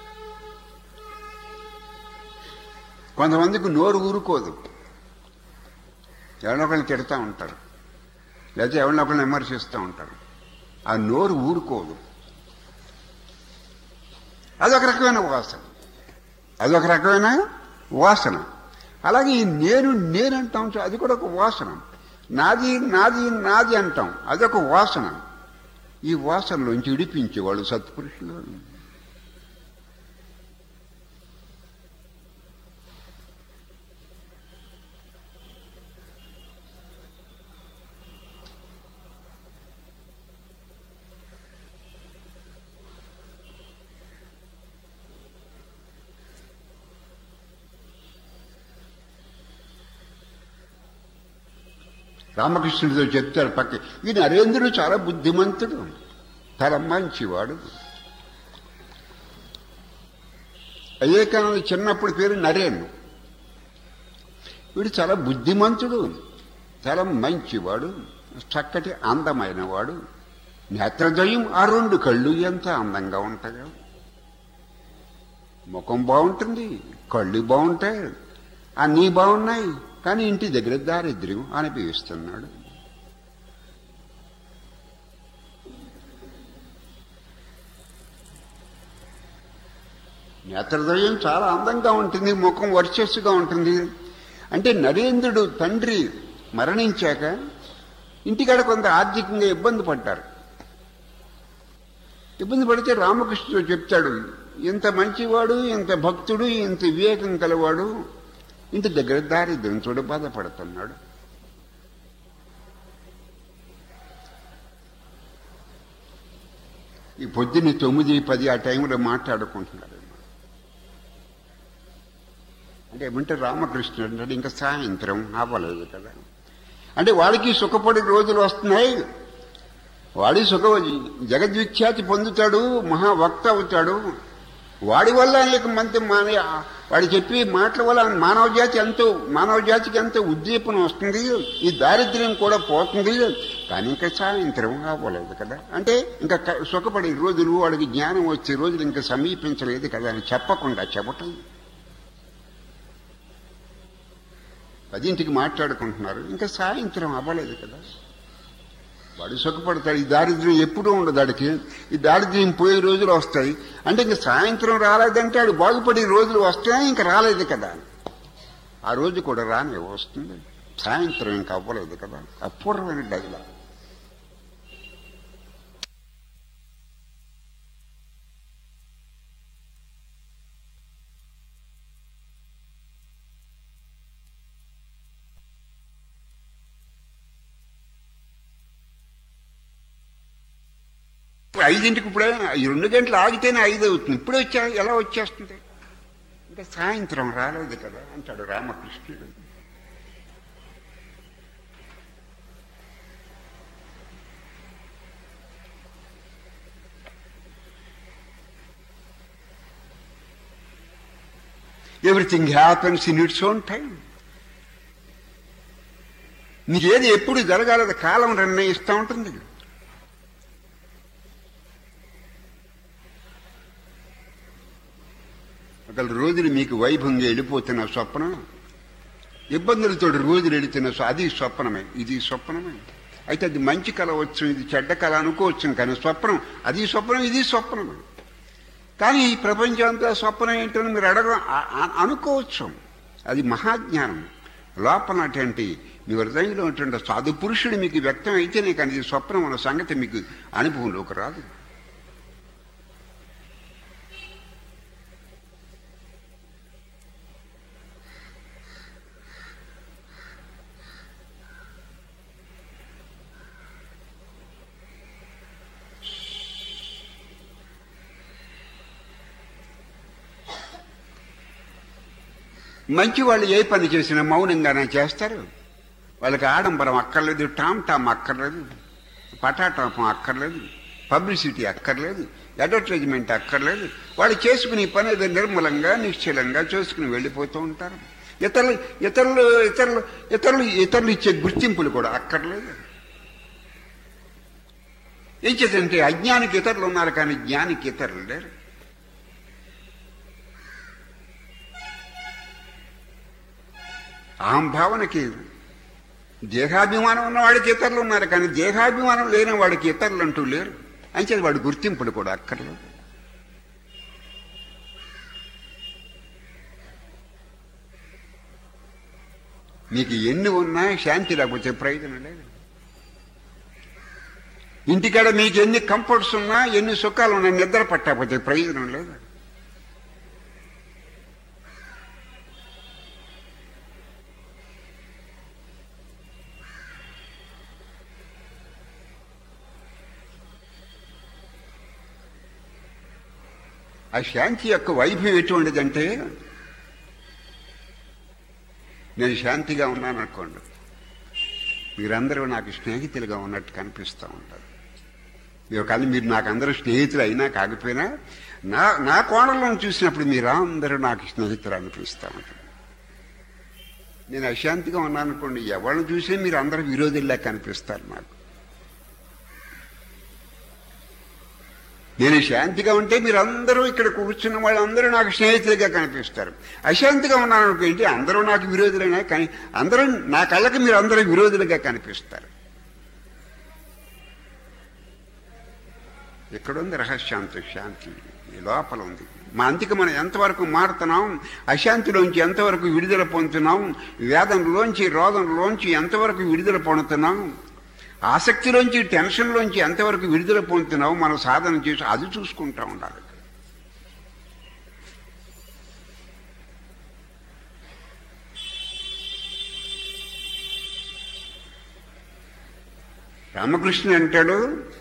కొంతమందికి నోరు ఊరుకోదు ఎవరినో ఒకరిని తిడతా ఉంటారు లేకపోతే ఎవరినో ఒకరిని విమర్శిస్తూ ఉంటారు ఆ నోరు ఊరుకోదు అదొక రకమైన వాసన అదొక రకమైన వాసన అలాగే ఈ నేను నేను అంటాం చూ- అది కూడా ఒక వాసన నాది నాది నాది అంటాం అదొక వాసన ఈ వాసనలోంచి విడిపించేవాళ్ళు సత్పురుషులు రామకృష్ణుడితో చెప్తాడు పక్క ఈ నరేంద్రుడు చాలా బుద్ధిమంతుడు చాలా మంచివాడు వివేకానంద చిన్నప్పుడు పేరు నరేన్ వీడు చాలా బుద్ధిమంతుడు చాలా మంచివాడు చక్కటి అందమైన వాడు నేత్రద్వయం ఆ రెండు కళ్ళు ఎంత అందంగా ఉంటాయో ముఖం బాగుంటుంది కళ్ళు బాగుంటాయి అన్నీ బాగున్నాయి కానీ ఇంటి దగ్గర దారిద్ర్యం అనిపిస్తున్నాడు నేత్రద్వయం చాలా అందంగా ఉంటుంది ముఖం వర్చస్సుగా ఉంటుంది అంటే నరేంద్రుడు తండ్రి మరణించాక ఇంటికాడ కొంత ఆర్థికంగా ఇబ్బంది పడ్డారు ఇబ్బంది పడితే రామకృష్ణుడు చెప్తాడు ఇంత మంచివాడు ఇంత భక్తుడు ఇంత వివేకం కలవాడు ఇంటి దగ్గర దారిద్ర్యం చూడ బాధపడుతున్నాడు ఈ పొద్దున్న తొమ్మిది పది ఆ టైంలో మాట్లాడుకుంటున్నారు అంటే ఏమంటే రామకృష్ణుడు అంటాడు ఇంకా సాయంత్రం అవ్వలేదు కదా అంటే వాడికి సుఖపడి రోజులు వస్తున్నాయి వాడి సుఖ జగద్విఖ్యాతి పొందుతాడు మహావక్త అవుతాడు వాడి వల్ల అనేక మంది మన వాడు చెప్పి మాటల వల్ల మానవ జాతి ఎంతో మానవ జాతికి ఎంతో ఉద్దీపన వస్తుంది ఈ దారిద్ర్యం కూడా పోతుంది కానీ ఇంకా సాయంత్రం అవ్వలేదు కదా అంటే ఇంకా క- సుఖపడే రోజులు వాడికి జ్ఞానం వచ్చే రోజులు ఇంకా సమీపించలేదు కదా అని చెప్పకుండా చెప్పటం పదింటికి మాట్లాడుకుంటున్నారు ఇంకా సాయంత్రం అవ్వలేదు కదా వాడు సుఖపడతాడు ఈ దారిద్ర్యం ఎప్పుడూ ఉండదు వాడికి ఈ దారిద్ర్యం పోయే రోజులు వస్తాయి అంటే ఇంక సాయంత్రం రాలేదంటే వాడు బాగుపడే రోజులు వస్తాయి ఇంకా రాలేదు కదా ఆ రోజు కూడా రానే వస్తుంది సాయంత్రం ఇంకా అవ్వలేదు కదా అపూర్వమైన డైలా ఇప్పుడు ఐదింటికి ఇప్పుడే ఈ రెండు గంటలు ఆగితేనే ఐదు అవుతుంది ఇప్పుడే వచ్చా ఎలా వచ్చేస్తుంది ఇంకా సాయంత్రం రాలేదు కదా అంటాడు రామకృష్ణుడు everything happens in its own time నీకేది ఎప్పుడు జరగాలది కాలం నిర్ణయిస్తూ ఉంటుంది ఒకళ్ళ రోజులు మీకు వైభవంగా వెళ్ళిపోతున్న స్వప్నం ఇబ్బందులతో రోజులు వెళుతున్న స్వ- అది స్వప్నమే ఇది స్వప్నమే అయితే అది మంచి కళ వచ్చు ఇది చెడ్డ కళ అనుకోవచ్చు కానీ స్వప్నం అది స్వప్నం ఇది స్వప్నమే కానీ ఈ ప్రపంచం అంతా స్వప్నం ఏంటని మీరు అడగ అ- అ- అనుకోవచ్చు అది మహాజ్ఞానం లోపల అటువంటి మీ హృదయంలో ఉన్నటువంటి సాధు పురుషుడు మీకు వ్యక్తం అయితేనే కానీ ఇది స్వప్నం అన్న సంగతి మీకు అనుభవంలోకి రాదు మంచి వాళ్ళు ఏ పని చేసినా మౌనంగానే చేస్తారు వాళ్ళకి ఆడంబరం అక్కర్లేదు టామ్ టామ్ అక్కర్లేదు పటాటాపం అక్కర్లేదు పబ్లిసిటీ అక్కర్లేదు అడ్వర్టైజ్మెంట్ అక్కర్లేదు వాళ్ళు చేసుకునే పని ఏదో నిర్మలంగా నిశ్చలంగా చేసుకుని వెళ్ళిపోతూ ఉంటారు ఇతరులు ఇతరులు ఇతరులు ఇతరులు ఇతరులు ఇచ్చే గుర్తింపులు కూడా అక్కర్లేదు ఏం చేద్దంటే అజ్ఞానికి ఇతరులు ఉన్నారు కానీ జ్ఞానికి ఇతరులు లేరు అహంభావనకి దేహాభిమానం ఉన్న వాడికి ఇతరులు ఉన్నారు కానీ దేహాభిమానం లేని వాడికి ఇతరులు అంటూ లేరు అంచేది వాడు గుర్తింపుడు కూడా అక్కర్లేదు మీకు ఎన్ని ఉన్నా శాంతి లేకపోతే ప్రయోజనం లేదు ఇంటికాడ మీకు ఎన్ని కంఫర్ట్స్ ఉన్నా ఎన్ని సుఖాలు ఉన్నా నిద్ర పట్టకపోతే ప్రయోజనం లేదు ఆ శాంతి యొక్క వైభవం ఎటువంటిదంటే నేను శాంతిగా ఉన్నాను అనుకోండి మీరందరూ నాకు స్నేహితులుగా ఉన్నట్టు కనిపిస్తూ ఉంటారు మీరు కానీ మీరు నాకు అందరూ స్నేహితులు అయినా కాకపోయినా నా నా కోణంలో చూసినప్పుడు మీరు అందరూ నాకు స్నేహితులు అనిపిస్తూ ఉంటారు నేను అశాంతిగా ఉన్నాను అనుకోండి ఎవరిని చూసినా మీరు అందరూ విరోధుల్లా కనిపిస్తారు నాకు నేను శాంతిగా ఉంటే మీరు అందరూ ఇక్కడ కూర్చున్న వాళ్ళందరూ నాకు స్నేహితులుగా కనిపిస్తారు అశాంతిగా ఉన్నాను అనుకోండి అందరూ నాకు విరోధులైనా కానీ అందరూ నా కళ్ళకి మీరు అందరూ విరోధులుగా కనిపిస్తారు ఎక్కడుంది రహస్యాంత శాంతి ఈ లోపల ఉంది మా అంతికి మనం ఎంతవరకు మారుతున్నాం అశాంతిలోంచి ఎంతవరకు విడుదల పొందుతున్నాం వేదంలోంచి రోదంలోంచి ఎంతవరకు విడుదల పొందుతున్నాం ఆసక్తిలోంచి టెన్షన్లోంచి ఎంతవరకు విడుదల పొందుతున్నావు మనం సాధన చేసి అది చూసుకుంటా ఉండాలి రామకృష్ణ అంటాడు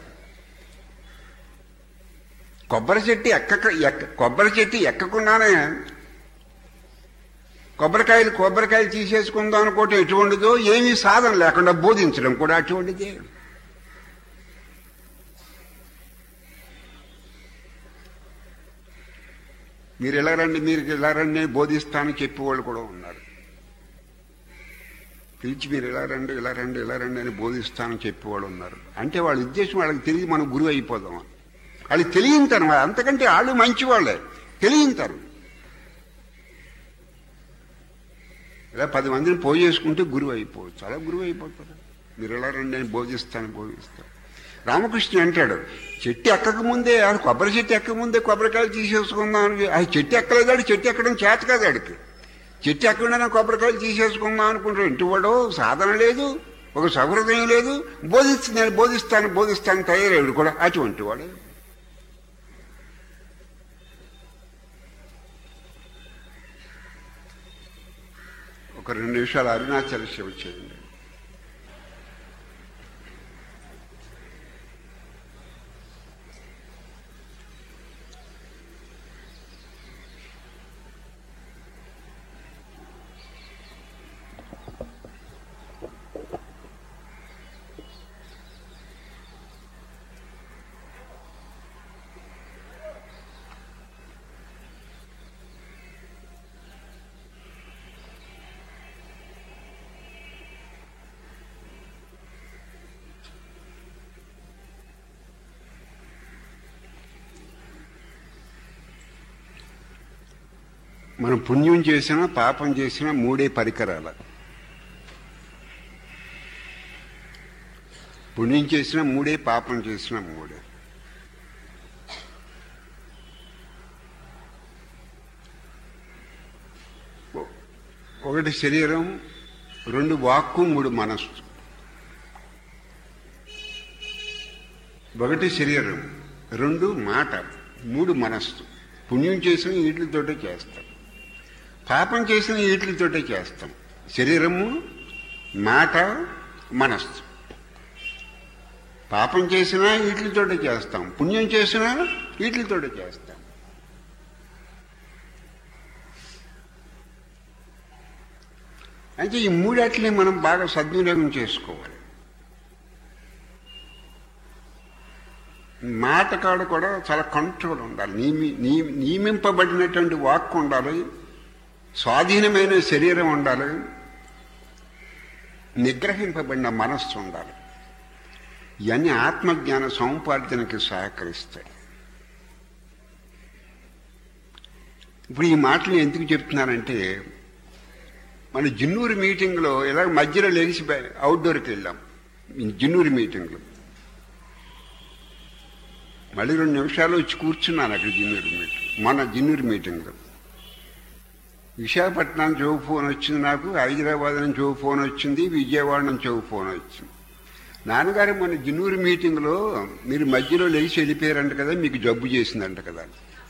కొబ్బరి చెట్టు ఎక్కక ఎక్క కొబ్బరి చెట్టు ఎక్కకుండానే కొబ్బరికాయలు కొబ్బరికాయలు తీసేసుకుందాం అనుకోవటం ఎటువంటిదో ఏమీ సాధన లేకుండా బోధించడం కూడా అటువంటిదే మీరు ఎలా రండి మీరు ఇలా రండి బోధిస్తానని చెప్పేవాళ్ళు కూడా ఉన్నారు పిలిచి మీరు ఇలా రండి ఇలా రండి ఇలా రండి అని బోధిస్తానని చెప్పేవాళ్ళు ఉన్నారు అంటే వాళ్ళ ఉద్దేశం వాళ్ళకి తెలియదు మనం గురువు అయిపోదాం వాళ్ళకి తెలియంతారు అంతకంటే వాళ్ళు మంచివాళ్ళే తెలియంతారు ఇలా పది మందిని పోయి చేసుకుంటే గురువు అయిపోవచ్చు అలా గురువు అయిపోతారు మీరు ఎలా రండి అని బోధిస్తాను బోధిస్తాను రామకృష్ణ అంటాడు చెట్టు ఎక్కక ముందే అది కొబ్బరి చెట్టు ఎక్కక ముందే కొబ్బరికాయలు తీసేసుకుందాం అని అది చెట్టు ఎక్కలేదాడు చెట్టు ఎక్కడం చేత కాదు ఆడికి చెట్టు ఎక్కకుండా కొబ్బరికాయలు తీసేసుకుందాం అనుకుంటాడు ఇంటి వాడు సాధన లేదు ఒక సహృదయం లేదు బోధిస్తు నేను బోధిస్తాను బోధిస్తాను తయారయ్యాడు కూడా అటువంటి వాడు ఒక రెండు నిమిషాలు అరుణాచల శివ చేయండి మనం పుణ్యం చేసినా పాపం చేసినా మూడే పరికరాలు పుణ్యం చేసినా మూడే పాపం చేసినా మూడే ఒ- ఒకటి శరీరం రెండు వాక్కు మూడు మనస్సు ఒకటి శరీరం రెండు మాట మూడు మనస్సు పుణ్యం చేసిన వీటితోటే చేస్తాం పాపం చేసిన వీటితోటే చేస్తాం శరీరము మాట మనస్సు పాపం చేసినా వీటితోటే చేస్తాం పుణ్యం చేసినా వీటితోటే చేస్తాం అయితే ఈ మూడాటిని మనం బాగా సద్వినియోగం చేసుకోవాలి మాట కాడ కూడా చాలా కంట్రోల్ ఉండాలి నియమి నియ- నియమింపబడినటువంటి వాక్ ఉండాలి స్వాధీనమైన శరీరం ఉండాలి నిగ్రహింపబడిన మనస్సు ఉండాలి ఇవన్నీ ఆత్మజ్ఞాన సముపార్జనకి సహకరిస్తాయి ఇప్పుడు ఈ మాటలు ఎందుకు చెప్తున్నానంటే మన జిన్నూరు మీటింగ్లో ఇలా మధ్యలో లేచి బయ- అవుట్డోర్కి వెళ్ళాం జిన్నూరు మీటింగ్లో మళ్ళీ రెండు నిమిషాలు వచ్చి కూర్చున్నాను అక్కడ జిన్నూరు మీటింగ్ మన జిన్నూరు మీటింగ్లో విశాఖపట్నం నుంచి ఓ ఫోన్ వచ్చింది నాకు హైదరాబాద్ నుంచి ఓ ఫోన్ వచ్చింది విజయవాడ నుంచి ఓ ఫోన్ వచ్చింది నాన్నగారు మన జిన్నూరు మీటింగ్లో మీరు మధ్యలో లేచి వెళ్ళిపోయారంట కదా మీకు జబ్బు చేసిందంట కదా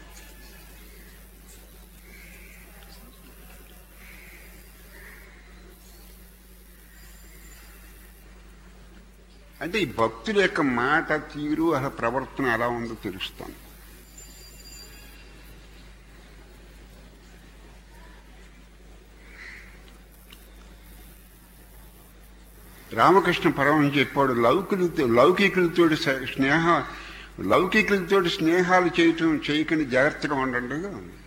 అంటే ఈ భక్తుల యొక్క మాట తీరు అసలు ప్రవర్తన ఎలా ఉందో తెలుస్తాను రామకృష్ణ పరమం చెప్పాడు లౌకికులతో లౌకికులతో స్నేహ లౌకికులతో స్నేహాలు చేయటం చేయకుండా జాగ్రత్తగా ఉండండి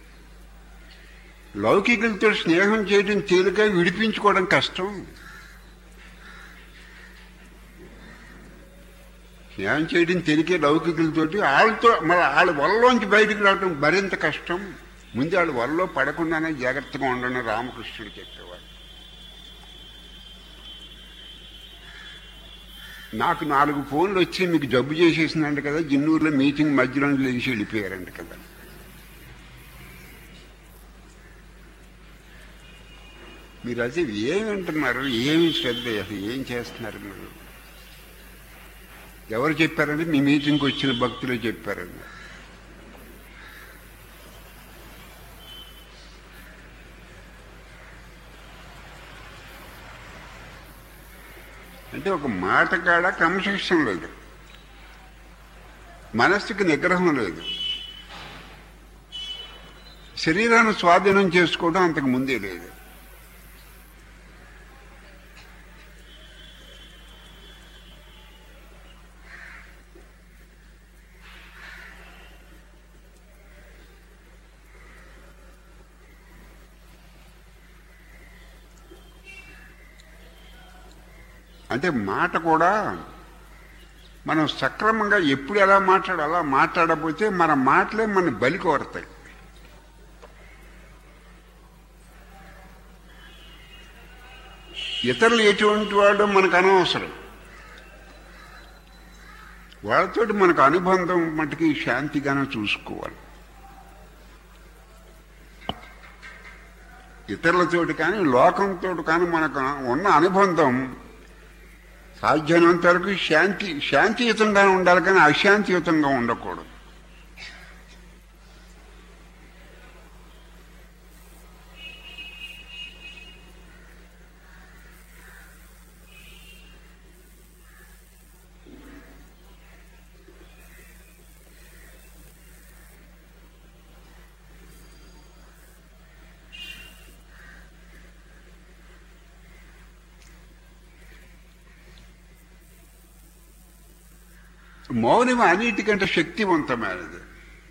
లౌకికులతో స్నేహం చేయడం తేలిక విడిపించుకోవడం కష్టం స్నేహం చేయడం తెలికే లౌకికులతోటి వాళ్ళతో మరి వాళ్ళ వల్లలోంచి బయటికి రావడం మరింత కష్టం ముందు వాళ్ళ వల్ల పడకుండానే జాగ్రత్తగా ఉండండి రామకృష్ణుడు చెప్పేవాడు నాకు నాలుగు ఫోన్లు వచ్చి మీకు జబ్బు చేసేసిందంట కదా జిన్నూరులో మీటింగ్ మధ్యలో లేచి వెళ్ళిపోయారంట కదా మీరు అసలు ఏమి వింటున్నారు ఏమి శ్రద్ధ అసలు ఏం చేస్తున్నారు మీరు ఎవరు చెప్పారంటే మీ మీటింగ్కి వచ్చిన భక్తులే చెప్పారండి అంటే ఒక మాట కాడ క్రమశిక్షణ లేదు మనస్సుకి నిగ్రహం లేదు శరీరాన్ని స్వాధీనం చేసుకోవడం అంతకు ముందే లేదు అంటే మాట కూడా మనం సక్రమంగా ఎప్పుడు ఎలా మాట్లాడాలో అలా మాట్లాడకపోతే మన మాటలే మన బలి కోరతాయి ఇతరులు ఎటువంటి వాళ్ళు మనకు అనవసరం వాళ్ళతోటి మనకు అనుబంధం మటుకి శాంతిగానే చూసుకోవాలి ఇతరులతోటి కానీ లోకంతో కానీ మనకు ఉన్న అనుబంధం సాధ్యమైనంత వరకు శాంతి శాంతియుతంగా ఉండాలి కానీ అశాంతియుతంగా ఉండకూడదు మౌనం అన్నిటికంటే శక్తివంతమైనది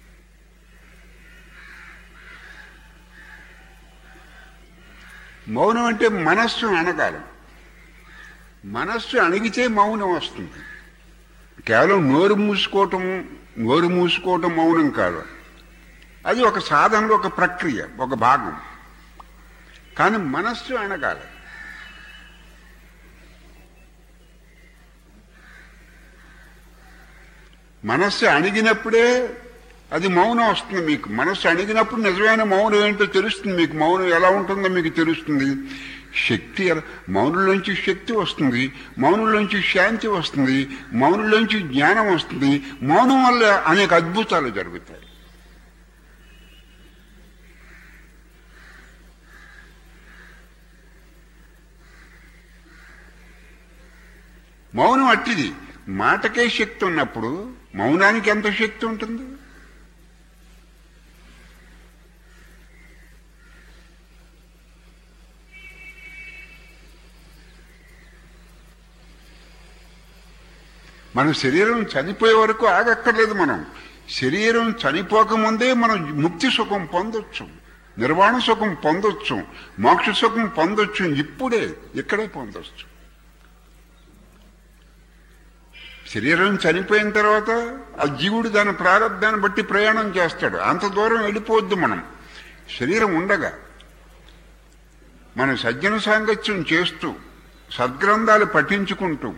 మౌనం అంటే మనస్సు అనగాలి మనస్సు అణిగితే మౌనం వస్తుంది కేవలం నోరు మూసుకోవటం నోరు మూసుకోవటం మౌనం కాదు అది ఒక సాధనలో ఒక ప్రక్రియ ఒక భాగం కానీ మనస్సు అనగాలి మనస్సు అణిగినప్పుడే అది మౌనం వస్తుంది మీకు మనస్సు అణిగినప్పుడు నిజమైన మౌనం ఏంటో తెలుస్తుంది మీకు మౌనం ఎలా ఉంటుందో మీకు తెలుస్తుంది శక్తి ఎలా- మౌనంలోంచి శక్తి వస్తుంది మౌనంలోంచి శాంతి వస్తుంది మౌనంలోంచి జ్ఞానం వస్తుంది మౌనం వల్ల అనేక అద్భుతాలు జరుగుతాయి మౌనం అట్టిది మాటకే శక్తి ఉన్నప్పుడు మౌనానికి ఎంత శక్తి ఉంటుంది మన శరీరం చనిపోయే వరకు ఆగక్కర్లేదు మనం శరీరం చనిపోకముందే మనం ముక్తి సుఖం పొందొచ్చు నిర్వాణ సుఖం పొందొచ్చు మోక్ష సుఖం పొందొచ్చు ఇప్పుడే ఇక్కడే పొందొచ్చు శరీరం చనిపోయిన తర్వాత ఆ జీవుడు దాని ప్రారంధాన్ని బట్టి ప్రయాణం చేస్తాడు అంత దూరం వెళ్ళిపోవద్దు మనం శరీరం ఉండగా మన సజ్జన సాంగత్యం చేస్తూ సద్గ్రంథాలు పఠించుకుంటూ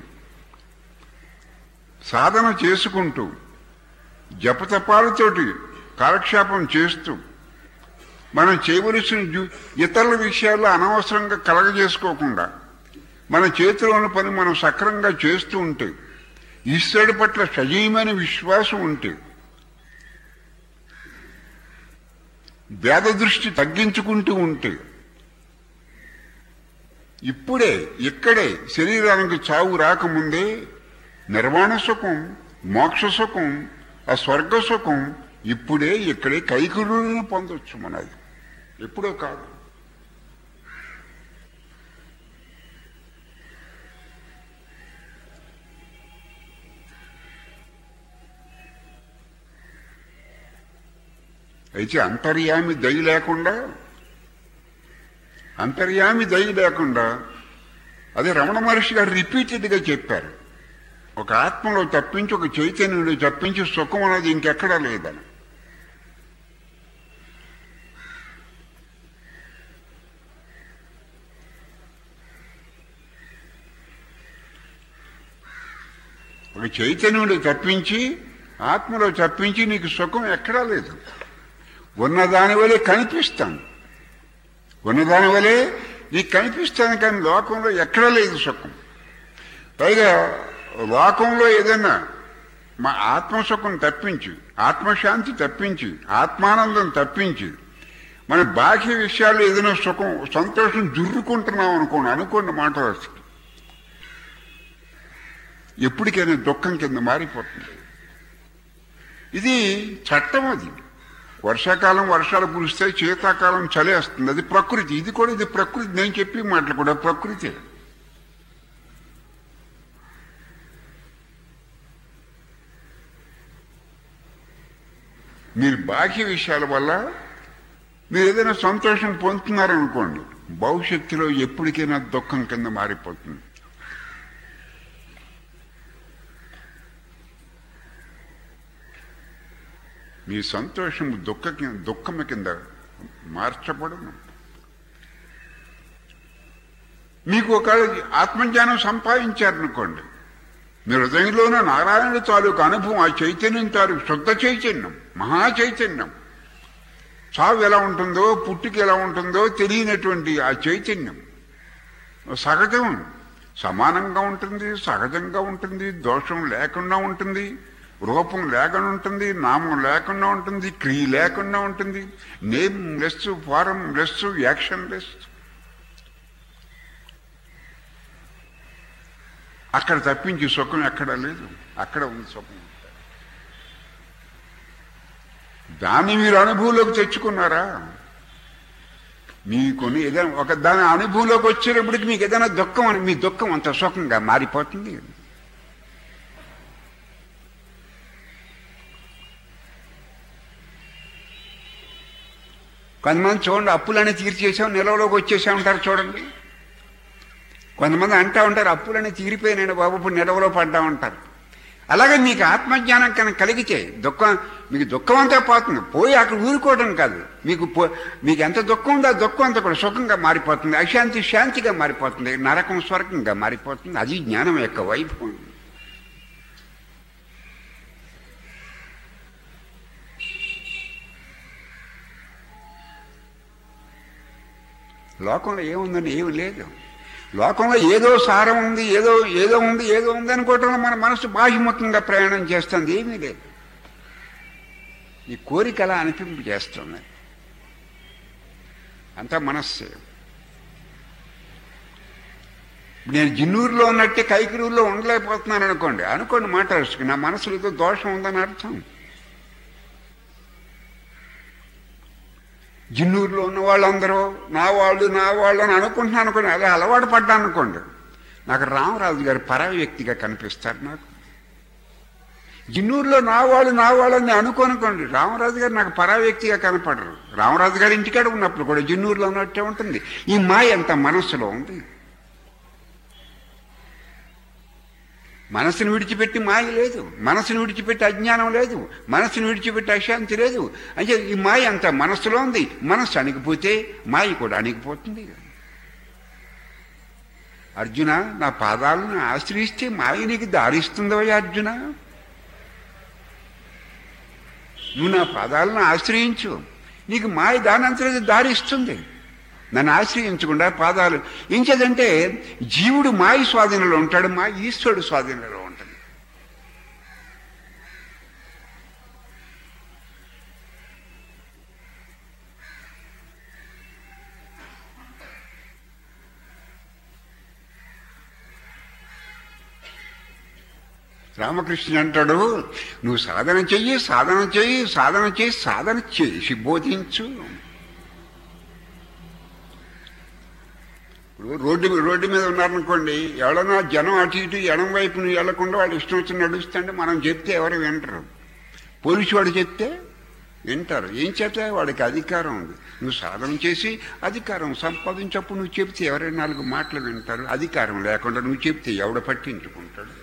సాధన చేసుకుంటూ జపతపాలతోటి కాలక్షేపం చేస్తూ మనం చేయవలసిన జు- ఇతరుల విషయాల్లో అనవసరంగా కలగజేసుకోకుండా మన చేతిలో ఉన్న పని మనం సక్రంగా చేస్తూ ఉంటే ఈశ్వరుడి పట్ల సజీవమైన విశ్వాసం ఉంటే భేద దృష్టి తగ్గించుకుంటూ ఉంటే ఇప్పుడే ఇక్కడే శరీరానికి చావు రాకముందే నిర్వాణ సుఖం మోక్ష సుఖం ఆ స్వర్గ సుఖం ఇప్పుడే ఇక్కడే కైకులను పొందొచ్చు మనది ఎప్పుడో కాదు అయితే అంతర్యామి దయ లేకుండా అంతర్యామి దయ లేకుండా అదే రమణ మహర్షి గారు రిపీటెడ్గా చెప్పారు ఒక ఆత్మలో తప్పించి ఒక చైతన్యుడు తప్పించి సుఖం అనేది ఇంకెక్కడా లేదని ఒక చైతన్యుడు తప్పించి ఆత్మలో తప్పించి నీకు సుఖం ఎక్కడా లేదు ఉన్నదాని వలె కనిపిస్తాను ఉన్నదాని వలె నీకు కనిపిస్తాను కానీ లోకంలో ఎక్కడా లేదు సుఖం పైగా లోకంలో ఏదైనా మా ఆత్మసుఖం తప్పించి ఆత్మశాంతి తప్పించి ఆత్మానందం తప్పించి మన బాహ్య విషయాల్లో ఏదైనా సుఖం సంతోషం జుర్రుకుంటున్నాం అనుకోండి అనుకోండి మాట వస్తుంది ఎప్పటికైనా దుఃఖం కింద మారిపోతుంది ఇది చట్టం అది వర్షాకాలం వర్షాలు కురుస్తాయి శీతాకాలం చలేస్తుంది అది ప్రకృతి ఇది కూడా ఇది ప్రకృతి నేను చెప్పి మాటలు కూడా ప్రకృతి మీరు బాహ్య విషయాల వల్ల మీరు ఏదైనా సంతోషం పొందుతున్నారనుకోండి భవిష్యత్తులో ఎప్పటికైనా దుఃఖం కింద మారిపోతుంది మీ సంతోషం దుఃఖ కింద దుఃఖము కింద మార్చబడను మీకు ఒక ఆత్మజ్ఞానం సంపాదించారనుకోండి మీ హృదయంలోనే నారాయణుడి తాలూకు అనుభవం ఆ చైతన్యం తాలూకు శుద్ధ చైతన్యం మహా చైతన్యం చావు ఎలా ఉంటుందో పుట్టుక ఎలా ఉంటుందో తెలియనటువంటి ఆ చైతన్యం సహజం సమానంగా ఉంటుంది సహజంగా ఉంటుంది దోషం లేకుండా ఉంటుంది రూపం లేకుండా ఉంటుంది నామం లేకుండా ఉంటుంది క్రియ లేకుండా ఉంటుంది nameless formless actionless అక్కడ తప్పించి సుఖం ఎక్కడ లేదు అక్కడ ఉంది సుఖం దాన్ని మీరు అనుభవంలోకి తెచ్చుకున్నారా మీకొని ఏదైనా ఒక దాని అనుభవంలోకి వచ్చేటప్పటికి మీకు ఏదైనా దుఃఖం అని మీ దుఃఖం అంత సుఖంగా మారిపోతుంది కొంతమంది చూడండి అప్పులన్నీ తీర్చేసాం నిలవలోకి వచ్చేసా ఉంటారు చూడండి కొంతమంది అంటా ఉంటారు అప్పులన్నీ తీరిపోయినాయి బాబు ఇప్పుడు నిలవలో పడ్డా ఉంటారు అలాగే మీకు ఆత్మజ్ఞానం కనుక కలిగితే దుఃఖం మీకు దుఃఖం అంతా పోతుంది పోయి అక్కడ ఊరుకోవడం కాదు మీకు పో మీకు ఎంత దుఃఖం ఉందో ఆ దుఃఖం అంతా కూడా సుఖంగా మారిపోతుంది అశాంతి శాంతిగా మారిపోతుంది నరకం స్వర్గంగా మారిపోతుంది అది జ్ఞానం యొక్క వైభవం లోకంలో ఏముందని ఏమి లేదు లోకంలో ఏదో సారం ఉంది ఏదో ఏదో ఉంది ఏదో ఉంది అనుకోవటంలో మన మనసు బాహ్యముఖంగా ప్రయాణం చేస్తుంది ఏమీ లేదు ఈ కోరిక అలా అనిపింపు చేస్తుంది అంతా మనస్సే నేను జిన్నూరులో ఉన్నట్టే కైకిరూరులో ఉండలేకపోతున్నాను అనుకోండి అనుకోండి మాట్లాడుచుకు నా మనసులో ఏదో దోషం ఉందని అర్థం జిన్నూరులో ఉన్న వాళ్ళందరూ నా వాళ్ళు నా వాళ్ళు అని అనుకుంటున్నాను అనుకోండి అదే అలవాటు పడ్డాను అనుకోండి నాకు రామరాజు గారు పరాయి వ్యక్తిగా కనిపిస్తారు నాకు జిన్నూరులో నా వాళ్ళు నా వాళ్ళని అనుకోనుకోండి రామరాజు గారు నాకు పరాయి వ్యక్తిగా కనపడరు రామరాజు గారి ఇంటికాడ ఉన్నప్పుడు కూడా జిన్నూరులో ఉన్నట్టే ఉంటుంది ఈ మాయ అంత మనస్సులో ఉంది మనసును విడిచిపెట్టి మాయ లేదు మనసును విడిచిపెట్టి అజ్ఞానం లేదు మనసును విడిచిపెట్టి అశాంతి లేదు అంటే ఈ మాయ అంతా మనస్సులో ఉంది మనస్సు అణిగిపోతే మాయ కూడా అణిగిపోతుంది అర్జున నా పాదాలను ఆశ్రయిస్తే మాయ నీకు దారిస్తుందవయ్యా అర్జున నువ్వు నా పాదాలను ఆశ్రయించు నీకు మాయ దానంతరం దారిస్తుంది నన్ను ఆశ్రయించకుండా పాదాలు ఏం చేదంటే జీవుడు మాయ స్వాధీనంలో ఉంటాడు మా ఈశ్వరుడు స్వాధీనంలో ఉంటాడు రామకృష్ణ అంటాడు నువ్వు సాధన చెయ్యి సాధన చెయ్యి సాధన చేయి సాధన చేసి బోధించు ఇప్పుడు రోడ్డు మీ- రోడ్డు మీద ఉన్నారనుకోండి ఎవడన్నా జనం అటు ఇటు ఎడం వైపు వెళ్లకుండా వాడు ఇష్టం వచ్చి నడుస్తుంటే మనం చెప్తే ఎవరు వింటరు పోలీసు వాడు చెప్తే వింటారు ఏం చేత వాడికి అధికారం ఉంది నువ్వు సాధన చేసి అధికారం సంపాదించప్పుడు నువ్వు చెప్తే ఎవరైనా నాలుగు మాటలు వింటారు అధికారం లేకుండా నువ్వు చెప్తే ఎవడ పట్టించుకుంటాడు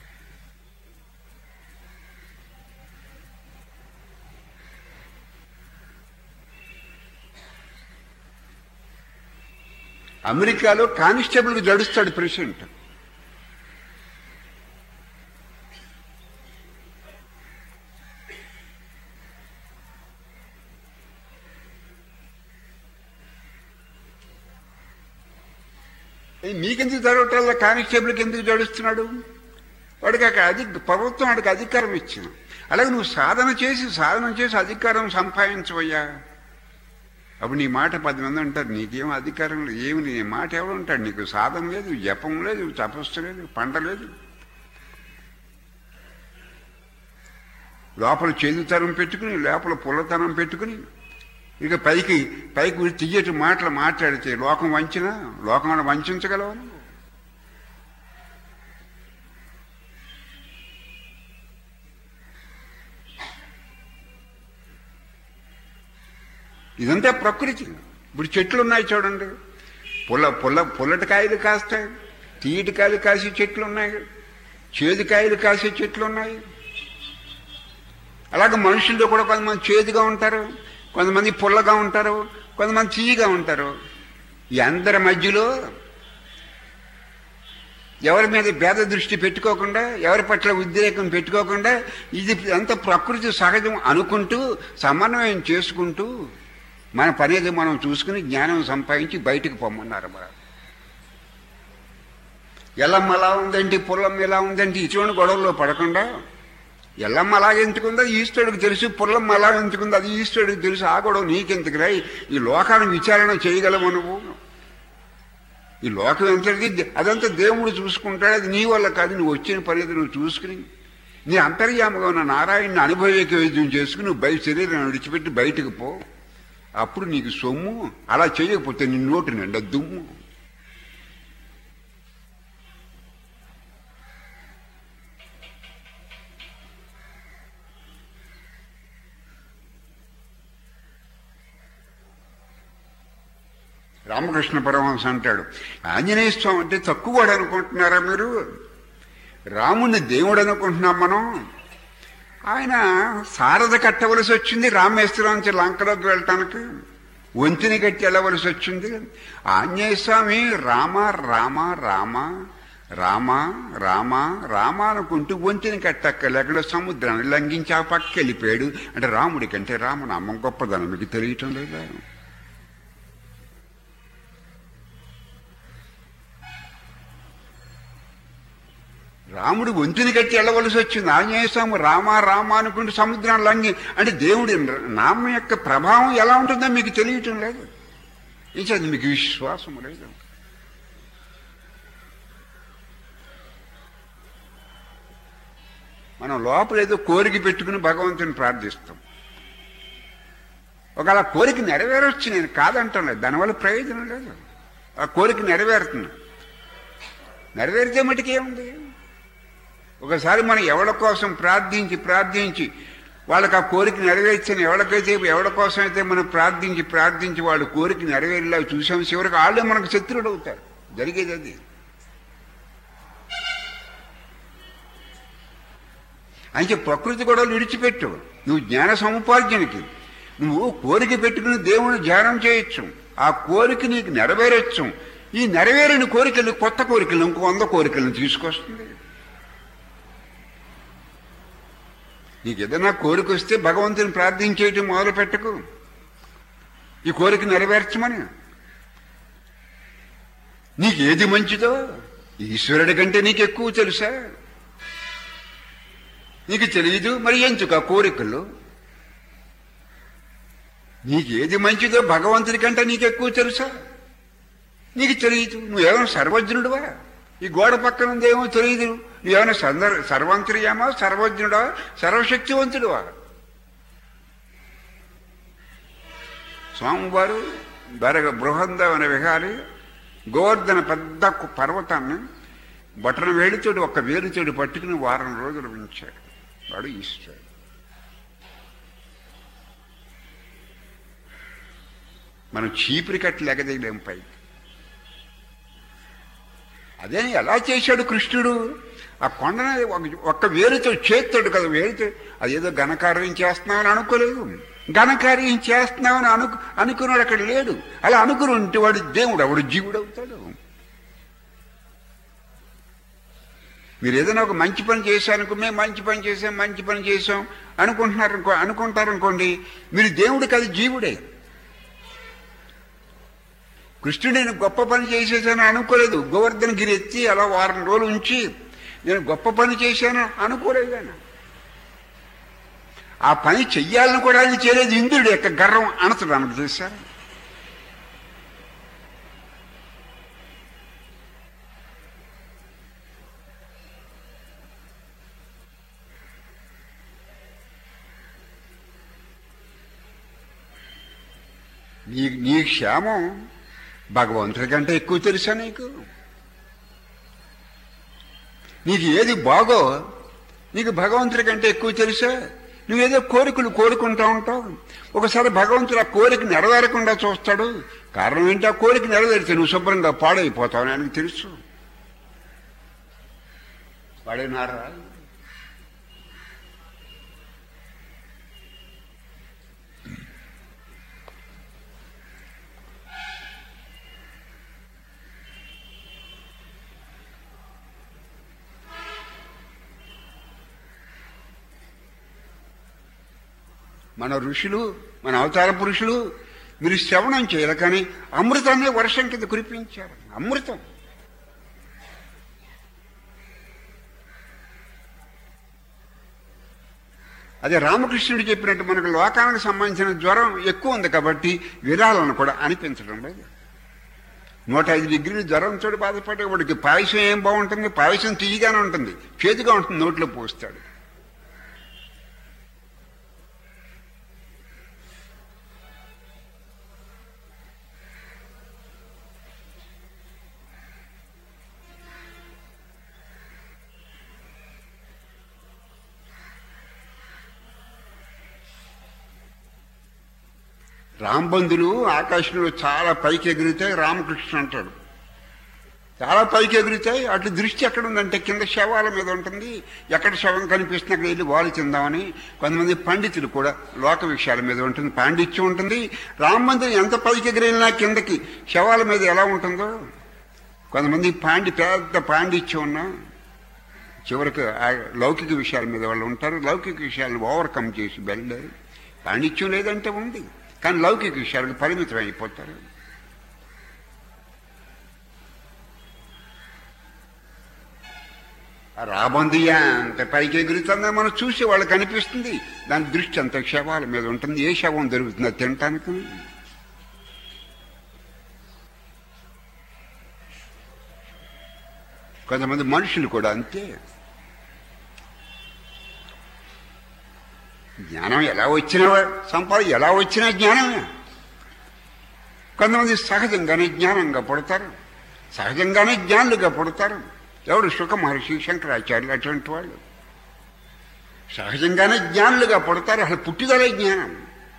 అమెరికాలో కానిస్టేబుల్కి జడుస్తాడు ప్రెసిడెంట్ ఏ, మీకెందుకు జరగట్లేదు కానిస్టేబుల్కి ఎందుకు జడుస్తున్నాడు వాడికి అక్కడ అధి ప్రభుత్వం వాడికి అధికారం ఇచ్చింది అలాగే నువ్వు సాధన చేసి సాధన చేసి అధికారం సంపాదించవయ్యా అప్పుడు నీ మాట పది మంది అంటారు నీకేం అధికారం లేదు ఏమి నీ మాట ఎవడు ఉంటాడు నీకు సాధన లేదు జపం లేదు తపస్సు లేదు పంట లేదు లోపల చేదుతనం పెట్టుకుని లోపల పుల్లతనం పెట్టుకుని ఇక పైకి పైకి తీయటి మాటలు మాట్లాడితే లోకం వంచినా లోకం వంచగలవా నువ్వు? ఇదంతా ప్రకృతి ఇప్పుడు చెట్లు ఉన్నాయి చూడండి పుల్ల పుల్ల పుల్లటి కాయలు కాస్తాయి తీయటి కాయలు కాసే చెట్లు ఉన్నాయి చేదు కాయలు కాసే చెట్లు ఉన్నాయి అలాగే మనుషులతో కూడా కొంతమంది చేదుగా ఉంటారు కొంతమంది పుల్లగా ఉంటారు కొంతమంది తీయగా ఉంటారు ఈ అందరి మధ్యలో ఎవరి మీద భేద దృష్టి పెట్టుకోకుండా ఎవరి పట్ల ఉద్రేకం పెట్టుకోకుండా ఇది అంత ప్రకృతి సహజం అనుకుంటూ సమన్వయం చేసుకుంటూ మన పనేది మనం చూసుకుని జ్ఞానం సంపాదించి బయటకు పొమ్మన్నారు మన ఎల్లమ్మ ఎలా ఉందంటే పుల్లమ్మ ఎలా ఉందంటే ఇటువంటి గొడవల్లో పడకుండా ఎల్లమ్మ అలా ఎంచుకుందో ఈశ్వరుడికి తెలుసు పుల్లమ్మ అలా ఎంచుకుందో అది ఈశ్వరుడికి తెలుసు ఆ గొడవ నీకెందుకు రా ఈ లోకాన్ని విచారణ చేయగలవు నువ్వు ఈ లోకం ఎంతటి అదంతా దేవుడు చూసుకుంటాడు అది నీ వల్ల కాదు నువ్వు వచ్చిన పని నువ్వు చూసుకుని నీ అంతర్యామగా ఉన్న నారాయణని అనుభవైక వైద్యం చేసుకుని నువ్వు బయట శరీరం విడిచిపెట్టి బయటకు పో అప్పుడు నీకు సొమ్ము అలా చేయకపోతే నీ నోటి నిండా దుమ్ము రామకృష్ణ పరమహంస అంటాడు ఆంజనేయ స్వామి అంటే తక్కువ వాడు అనుకుంటున్నారా మీరు రాముని దేవుడు అనుకుంటున్నాం మనం ఆయన సారథ కట్టవలసి వచ్చింది రామేశ్వరం నుంచి లంకలోకి వెళ్ళటానికి వంతిని కట్టి వెళ్ళవలసి వచ్చింది ఆంజనేయ స్వామి రామ రామ రామ రామ రామ రామ అనుకుంటూ వంతిని కట్టక్కలు ఎక్కడ సముద్రాన్ని లంఘించి ఆ పక్క వెళ్ళిపోయాడు అంటే రాముడి కంటే రామనామం గొప్పదనం మీకు తెలియటం లేదా రాముడు వంతుని కట్టి వెళ్ళవలసి వచ్చింది ఆంజనేయ స్వామి రామ రామ అనుకుంటూ సముద్రాన్ని లంగి అంటే దేవుడి నామం యొక్క ప్రభావం ఎలా ఉంటుందో మీకు తెలియటం లేదు ఇది మీకు విశ్వాసం లేదు మనం లోపల ఏదో కోరిక పెట్టుకుని భగవంతుని ప్రార్థిస్తాం ఒకవేళ కోరిక నెరవేరొచ్చు నేను కాదంటాం లేదు దానివల్ల ప్రయోజనం లేదు ఆ కోరిక నెరవేరుతుంది నెరవేరితే మటుకు ఏముంది ఒకసారి మనం ఎవరి కోసం ప్రార్థించి ప్రార్థించి వాళ్ళకి ఆ కోరిక నెరవేర్చిన ఎవరికైతే ఎవరి కోసం అయితే మనం ప్రార్థించి ప్రార్థించి వాళ్ళ కోరిక నెరవేరేలా చూసాం చివరికి వాళ్ళే మనకు శత్రుడు అవుతారు జరిగేది అది అంటే ప్రకృతి కూడా విడిచిపెట్టు నువ్వు జ్ఞాన సముపార్జనకి నువ్వు కోరిక పెట్టుకుని దేవుని ధ్యానం చేయొచ్చు ఆ కోరిక నీకు నెరవేరొచ్చు ఈ నెరవేరిన కోరికలు కొత్త కోరికలు ఇంకో వంద కోరికలను తీసుకొస్తుంది నీకు ఏదైనా కోరిక వస్తే భగవంతుని ప్రార్థించేయటం మొదలు పెట్టకు ఈ కోరిక నెరవేర్చమని నీకు ఏది మంచిదో ఈశ్వరుడి కంటే నీకు ఎక్కువ తెలుసా నీకు తెలియదు మరి ఎందుకు ఆ కోరికలు నీకు ఏది మంచిదో భగవంతుడి కంటే నీకు ఎక్కువ తెలుసా నీకు తెలియదు నువ్వేమైనా సర్వజ్ఞుడువా ఈ గోడ పక్కన ఉందేమో తెలియదు నువ్వేమైనా సందర్ సర్వంతర్యామా సర్వజ్ఞుడా సర్వశక్తివంతుడువా స్వామివారు బరగ బృహందవన విహారి గోవర్ధన పెద్ద కు- పర్వతాన్ని బటన వేడితోటి ఒక్క వేలుతోటి పట్టుకుని వారం రోజులు ఉంచాడు వాడు ఈశ్వరుడు మనం చీపురి కట్టి లెగదేయలేం పైకి అదే ఎలా చేశాడు కృష్ణుడు ఆ కొండని ఒక- ఒక్క వేరుతో చేస్తాడు కదా వేరుతో అదేదో ఘనకార్యం చేస్తున్నామని అనుకోలేదు ఘనకార్యం చేస్తున్నామని అనుకు అనుకున్నాడు అక్కడ లేడు అలా అనుకుని ఉంటే వాడు దేవుడు వాడు జీవుడు అవుతాడు మీరు ఏదైనా ఒక మంచి పని చేశారనుకో మేము మంచి పని చేసాం మంచి పని చేసాం అనుకుంటున్నారు అనుకో అనుకుంటారనుకోండి మీరు దేవుడు కాదు జీవుడే కృష్ణుడు నేను గొప్ప పని చేసేసాను అనుకోలేదు గోవర్ధన గిరి ఎత్తి అలా వారం రోజులు ఉంచి నేను గొప్ప పని చేశాను అనుకోలేదు ఆయన ఆ పని చెయ్యాలని కూడా ఆయన చేయలేదు ఇంద్రుడు యొక్క గర్వం అణచడానికి చేశారు నీ నీ క్షేమం భగవంతుడి కంటే ఎక్కువ తెలుసా నీకు నీకు ఏది బాగో నీకు భగవంతుడి కంటే ఎక్కువ తెలుసా నువ్వేదో కోరికలు కోరుకుంటా ఉంటావు ఒకసారి భగవంతుడు ఆ కోరిక నెరవేరకుండా చూస్తాడు కారణం ఏంటి ఆ కోరిక నెరవేరితే నువ్వు శుభ్రంగా పాడైపోతావు అని ఆయనకు తెలుసు పాడైనారా మన ఋషులు మన అవతార పురుషులు మీరు శ్రవణం చేయాలి కానీ అమృతాన్ని వర్షం కింద కురిపించారు అమృతం అదే రామకృష్ణుడు చెప్పినట్టు మనకు లోకానికి సంబంధించిన జ్వరం ఎక్కువ ఉంది కాబట్టి విరాలను కూడా అనిపించడం లేదు నూట ఐదు డిగ్రీలు జ్వరంతో బాధపడే వాడికి పాయసం ఏం బాగుంటుంది పాయసం తీయగానే ఉంటుంది చేతిగా ఉంటుంది నోట్లో పోస్తాడు రాంబంధులు ఆకాశంలో చాలా పైకి ఎగురుతాయి రామకృష్ణ అంటాడు చాలా పైకి ఎగురుతాయి అటు దృష్టి ఎక్కడ ఉందంటే కింద శవాల మీద ఉంటుంది ఎక్కడ శవం కనిపిస్తున్నా అక్కడ వెళ్ళి వాళ్ళు తిందామని కొంతమంది పండితులు కూడా లోక విషయాల మీద ఉంటుంది పాండిత్యం ఉంటుంది రామమందిరం ఎంత పైకి ఎగిరినా కిందకి శవాల మీద ఎలా ఉంటుందో కొంతమంది పాండి పెద్ద పాండిత్యం ఉన్నా చివరికి ఆ లౌకిక విషయాల మీద వాళ్ళు ఉంటారు లౌకిక విషయాలను ఓవర్కమ్ చేసి వెళ్ళారు పాండిత్యం లేదంటే ఉంది కానీ లౌకిక విషయాలకు పరిమితం అయిపోతారు ఆ రాబందియా అంత పైకి ఎగురుతుందో మనం చూసి వాళ్ళకి అనిపిస్తుంది దాని దృష్టి అంత శవాల మీద ఉంటుంది ఏ శవం దొరుకుతుందో తినటానికి కొంతమంది మనుషులు కూడా అంతే జ్ఞానం ఎలా వచ్చినా సంపాద ఎలా వచ్చినా జ్ఞానమే కొంతమంది సహజంగానే జ్ఞానంగా పుడతారు సహజంగానే జ్ఞానులుగా పుడతారు ఎవడు సుఖ మహర్షి శంకరాచార్యులు అటువంటి వాళ్ళు సహజంగానే జ్ఞానులుగా పుడతారు అసలు పుట్టిదలే జ్ఞానం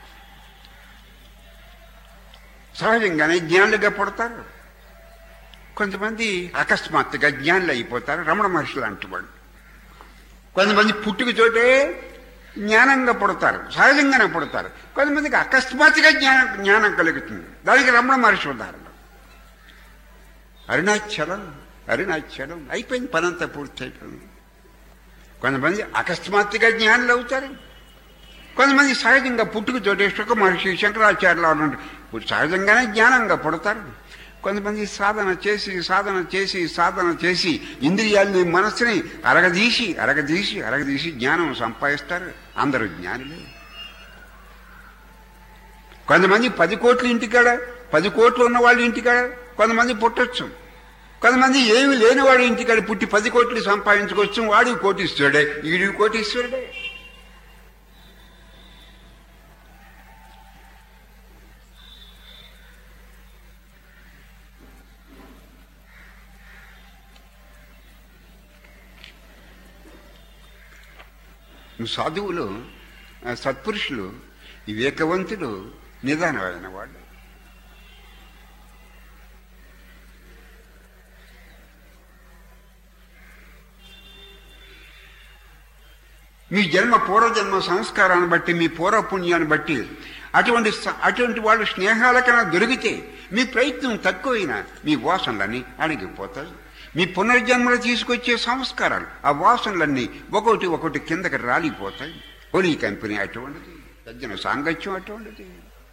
సహజంగానే జ్ఞానులుగా పుడతారు కొంతమంది అకస్మాత్తుగా జ్ఞానులు అయిపోతారు రమణ మహర్షి లాంటి వాళ్ళు కొంతమంది పుట్టుక చోటే జ్ఞానంగా పుడతారు సహజంగానే పుడతారు కొంతమందికి అకస్మాత్తుగా జ్ఞానం జ్ఞానం కలుగుతుంది దానికి రమణ మహర్షి ఉదాహరణ అరుణాచలం అరుణాచలం అయిపోయింది పనంతా పూర్తి అయిపోయింది కొంతమంది అకస్మాత్తుగా జ్ఞానులు అవుతారు కొంతమంది సహజంగా పుట్టుకు చోటేశ్వర మహర్షి శంకరాచార్యులు అన్నారు ఇప్పుడు సహజంగానే జ్ఞానంగా పుడతారు కొంతమంది సాధన చేసి సాధన చేసి సాధన చేసి ఇంద్రియాలని మనస్సుని అరగదీసి అరగదీసి అరగదీసి జ్ఞానం సంపాదిస్తారు అందరూ జ్ఞానులే కొంతమంది పది కోట్ల ఇంటికాడ పది కోట్లు ఉన్న వాళ్ళ ఇంటికాడ కొంతమంది పుట్టొచ్చు కొంతమంది ఏమి లేనివాడు ఇంటికాడ పుట్టి పది కోట్లు సంపాదించుకోవచ్చు వాడు కోటీశ్వరుడే ఈడు కోటీశ్వరుడే సాధువులు ఆ సత్పురుషులు వివేకవంతులు నిదానమైన వాళ్ళు మీ జన్మ పూర్వజన్మ సంస్కారాన్ని బట్టి మీ పూర్వపుణ్యాన్ని బట్టి అటువంటి స- అటువంటి వాళ్ళు స్నేహాలకైనా దొరికితే మీ ప్రయత్నం తక్కువైనా మీ వాసనలన్నీ అణిగిపోతాయి మీ పునర్జన్మలు తీసుకొచ్చే సంస్కారాలు ఆ వాసనలన్నీ ఒకటి ఒకటి కిందకి రాలిపోతాయి హోలీ కంపెనీ అటువంటిది సజ్జన సాంగత్యం అటువంటిది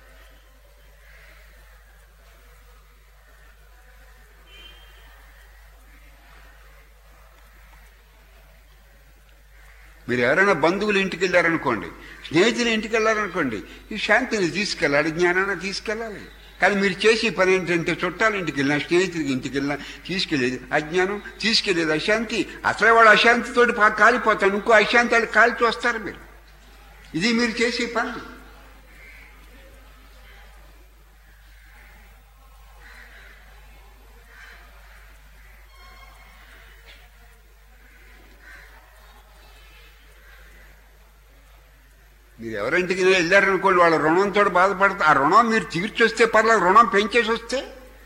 మీరు ఎవరైనా బంధువులు ఇంటికి వెళ్ళారనుకోండి స్నేహితులు ఇంటికి వెళ్ళారనుకోండి ఈ శాంతిని తీసుకెళ్ళాలి జ్ఞానాన్ని తీసుకెళ్ళాలి కానీ మీరు చేసే పని ఏంటంటే చుట్టాల ఇంటికి వెళ్ళినా స్నేహితుడికి ఇంటికి వెళ్ళినా తీసుకెళ్ళేది అజ్ఞానం తీసుకెళ్ళేది అశాంతి అసలే వాడు అశాంతితోటి పా- కాలిపోతాడు ఇంకో అశాంతి వాళ్ళు కాల్చి వస్తారు మీరు ఇది మీరు చేసే పని మీరు ఎవరింటికి వెళ్ళారనుకోండి వాళ్ళ రుణంతో బాధపడతారు ఆ రుణం మీరు తీర్చొస్తే పర్లేదు రుణం పెంచేసి వస్తే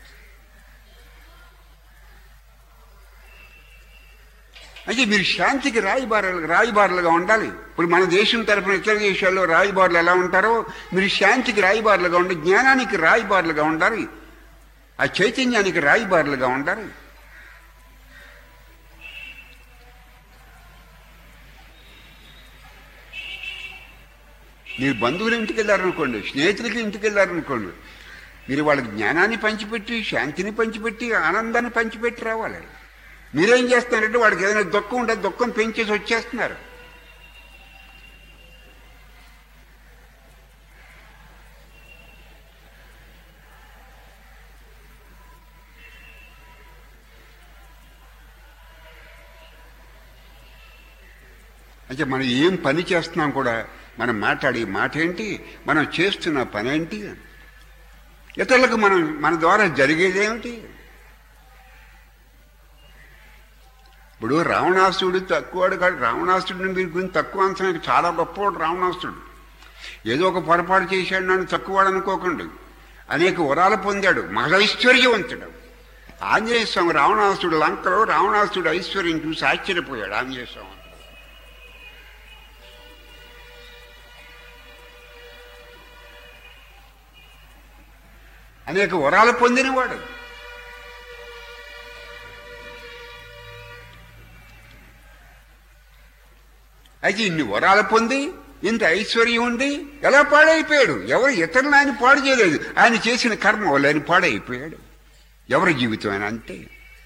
అయితే మీరు శాంతికి రాయిబారాలు రాయిబారులుగా ఉండాలి ఇప్పుడు మన దేశం తరపున ఇతర దేశాల్లో రాయిబారులు ఎలా ఉంటారో మీరు శాంతికి రాయిబారులుగా ఉండి జ్ఞానానికి రాయిబారులుగా ఉండాలి ఆ చైతన్యానికి రాయిబారులుగా ఉండాలి మీరు బంధువుల ఇంటికి వెళ్ళారనుకోండి స్నేహితులకి ఇంటికి వెళ్ళారనుకోండి మీరు వాళ్ళకి జ్ఞానాన్ని పంచిపెట్టి శాంతిని పంచిపెట్టి ఆనందాన్ని పంచిపెట్టి రావాలి మీరేం చేస్తున్నారంటే వాడికి ఏదైనా దుఃఖం ఉంటే దుఃఖం పెంచేసి వచ్చేస్తున్నారు అంటే మనం ఏం పని చేస్తున్నాం కూడా మనం మాట్లాడే మాట ఏంటి మనం చేస్తున్న పని ఏంటి ఇతరులకు మనం మన ద్వారా జరిగేదేమిటి ఇప్పుడు రావణాసుడు తక్కువడు కాదు రావణాసుడిని మీరు గురించి తక్కువ అంచనాకి చాలా గొప్పవాడు రావణాసుడు ఏదో ఒక పొరపాటు చేశాడు నన్ను తక్కువవాడు అనుకోకండి అనేక వరాలు పొందాడు మహైశ్వర్యవంతుడు ఆంజనేయ స్వామి రావణాసుడు లంకలో రావణాసుడు ఐశ్వర్యం చూసి ఆశ్చర్యపోయాడు ఆంజనేయ స్వామి అనేక వరాలు పొందినవాడు అయితే ఇన్ని వరాలు పొంది ఇంత ఐశ్వర్యం ఉండి ఎలా పాడైపోయాడు ఎవరు ఇతరులను ఆయన పాడు చేయలేదు ఆయన చేసిన కర్మ వల్ల ఆయన పాడైపోయాడు ఎవరి జీవితం ఆయన అంతే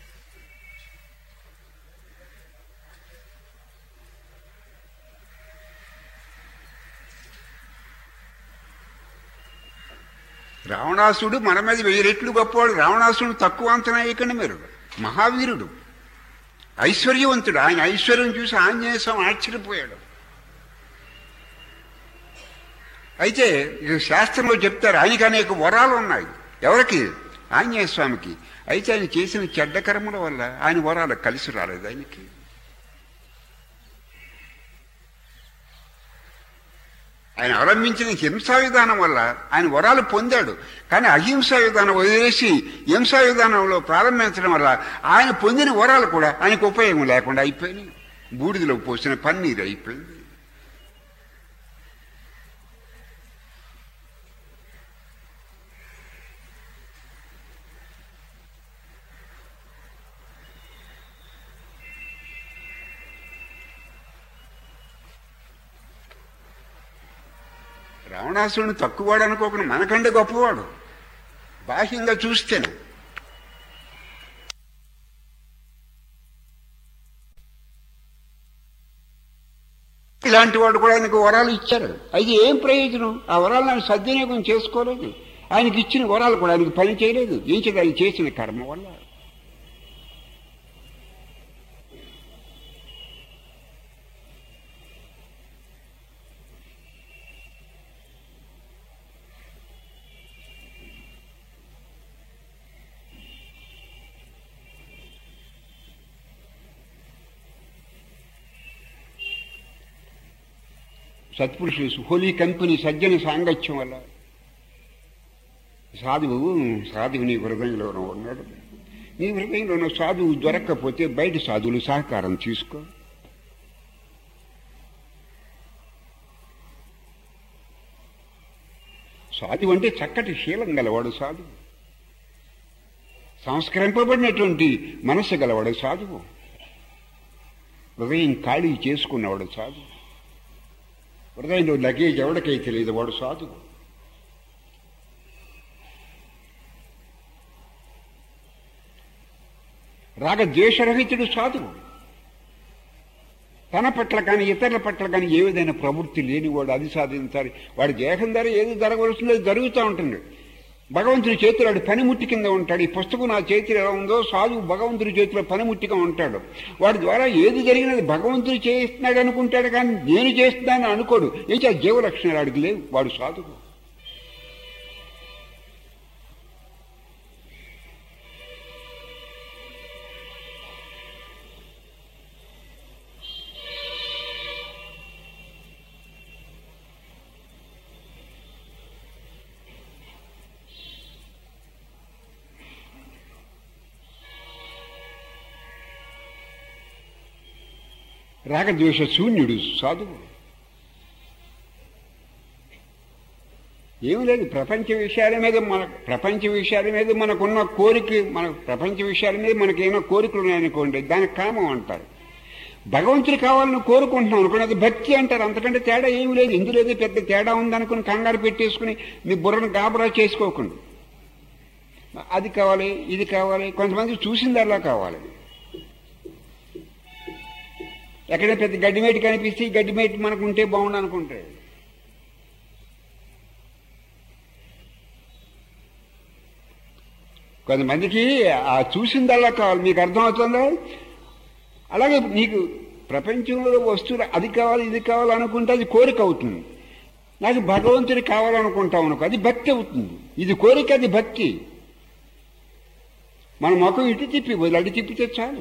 రావణాసుడు మన మీద వెయ్యి రెట్లు గొప్పవాడు రావణాసుడు తక్కువ అంచనా వేయకండి మీరు మహావీరుడు ఐశ్వర్యవంతుడు ఆయన ఐశ్వర్యం చూసి ఆంజనేయ స్వామి ఆశ్చర్యపోయాడు అయితే ఇక శాస్త్రంలో చెప్తారు ఆయనకి అనేక వరాలు ఉన్నాయి ఎవరికి ఆంజనేయ స్వామికి అయితే ఆయన చేసిన చెడ్డ కర్మల వల్ల ఆయన వరాలు కలిసి రాలేదు ఆయనకి ఆయన అవలంబించిన హింసా విధానం వల్ల ఆయన వరాలు పొందాడు కానీ అహింసా విధానం వదిలేసి హింసా విధానంలో ప్రారంభించడం వల్ల ఆయన పొందిన వరాలు కూడా ఆయనకు ఉపయోగం లేకుండా అయిపోయినాయి బూడిదలో పోసిన పన్నీరు అయిపోయింది రావణాసురుని తక్కువవాడు అనుకోకుండా మనకంటే గొప్పవాడు బాహ్యంగా చూస్తేనే ఇలాంటి వాడు కూడా ఆయనకు వరాలు ఇచ్చారు అయితే ఏం ప్రయోజనం ఆ వరాలను ఆయన సద్వినియోగం చేసుకోలేదు ఆయనకి ఇచ్చిన వరాలు కూడా ఆయనకి పని చేయలేదు ఏం చేయలేదు ఆయన చేసిన కర్మ వల్ల సత్పురుషులు హోలీ కంపెనీ సజ్జన సాంగత్యం వల్ల సాధువు సాధువు నీ హృదయంలో ఉన్నాడు నీ హృదయంలో ఉన్న సాధువు దొరక్కపోతే బయట సాధువులు సహకారం తీసుకో సాధువు అంటే చక్కటి శీలం గలవాడు సాధువు సంస్కరింపబడినటువంటి మనస్సు గలవాడు సాధువు హృదయం ఖాళీ చేసుకున్నవాడు సాధువు హృదయంలో లగేజ్ ఎవరికై తెలియదు వాడు సాధువు రాగ ద్వేషరహితుడు సాధువు తన పట్ల కానీ ఇతరుల పట్ల కానీ ఏ విధమైన ప్రవృత్తి లేనివాడు అది సాధించాలి వాడి దేహం ధర ఏది జరగవలసిందో అది జరుగుతూ ఉంటుంది భగవంతుడి చేతిలో వాడు పనిముట్టి కింద ఉంటాడు ఈ పుస్తకం నా చేతిలో ఎలా ఉందో సాధువు భగవంతుడి చేతిలో పనిముట్టిగా ఉంటాడు వాడి ద్వారా ఏది జరిగినది భగవంతుడు చేస్తున్నాడు అనుకుంటాడు కానీ నేను చేస్తున్నాను అనుకోడు ఏం చేయాలి జీవలక్షణాలు వాడికి లేవు వాడు సాధువు రాగద్వేష శూన్యుడు సాధువు ఏమి లేదు ప్రపంచ విషయాల మీద మన ప్రపంచ విషయాల మీద మనకున్న కోరిక మన ప్రపంచ విషయాల మీద మనకేమైనా కోరికలు ఉన్నాయనుకోండి దానికి కామం అంటారు భగవంతుడు కావాలని కోరుకుంటున్నాం అనుకోండి అది భక్తి అంటారు అంతకంటే తేడా ఏమి లేదు ఇందులో ఏదో పెద్ద తేడా ఉందనుకుని కంగారు పెట్టేసుకుని మీ బుర్రను గాబరా చేసుకోకండి అది కావాలి ఇది కావాలి కొంతమంది చూసిందల్లా కావాలి ఎక్కడ పెద్ద గడ్డిమేటి కనిపిస్తే ఈ గడ్డిమేటి మనకు ఉంటే బాగుండు అనుకుంటాడు కొంతమందికి ఆ చూసిందల్లా కావాలి మీకు అర్థమవుతుందా అలాగే నీకు ప్రపంచంలో వస్తువులు అది కావాలి ఇది కావాలి అనుకుంటే అది కోరిక అవుతుంది నాకు భగవంతుడి కావాలనుకుంటాం అనుకో అది భక్తి అవుతుంది ఇది కోరిక అది భక్తి మన ముఖం ఇటు తిప్పి వదిలి అటు తిప్పితే చాలు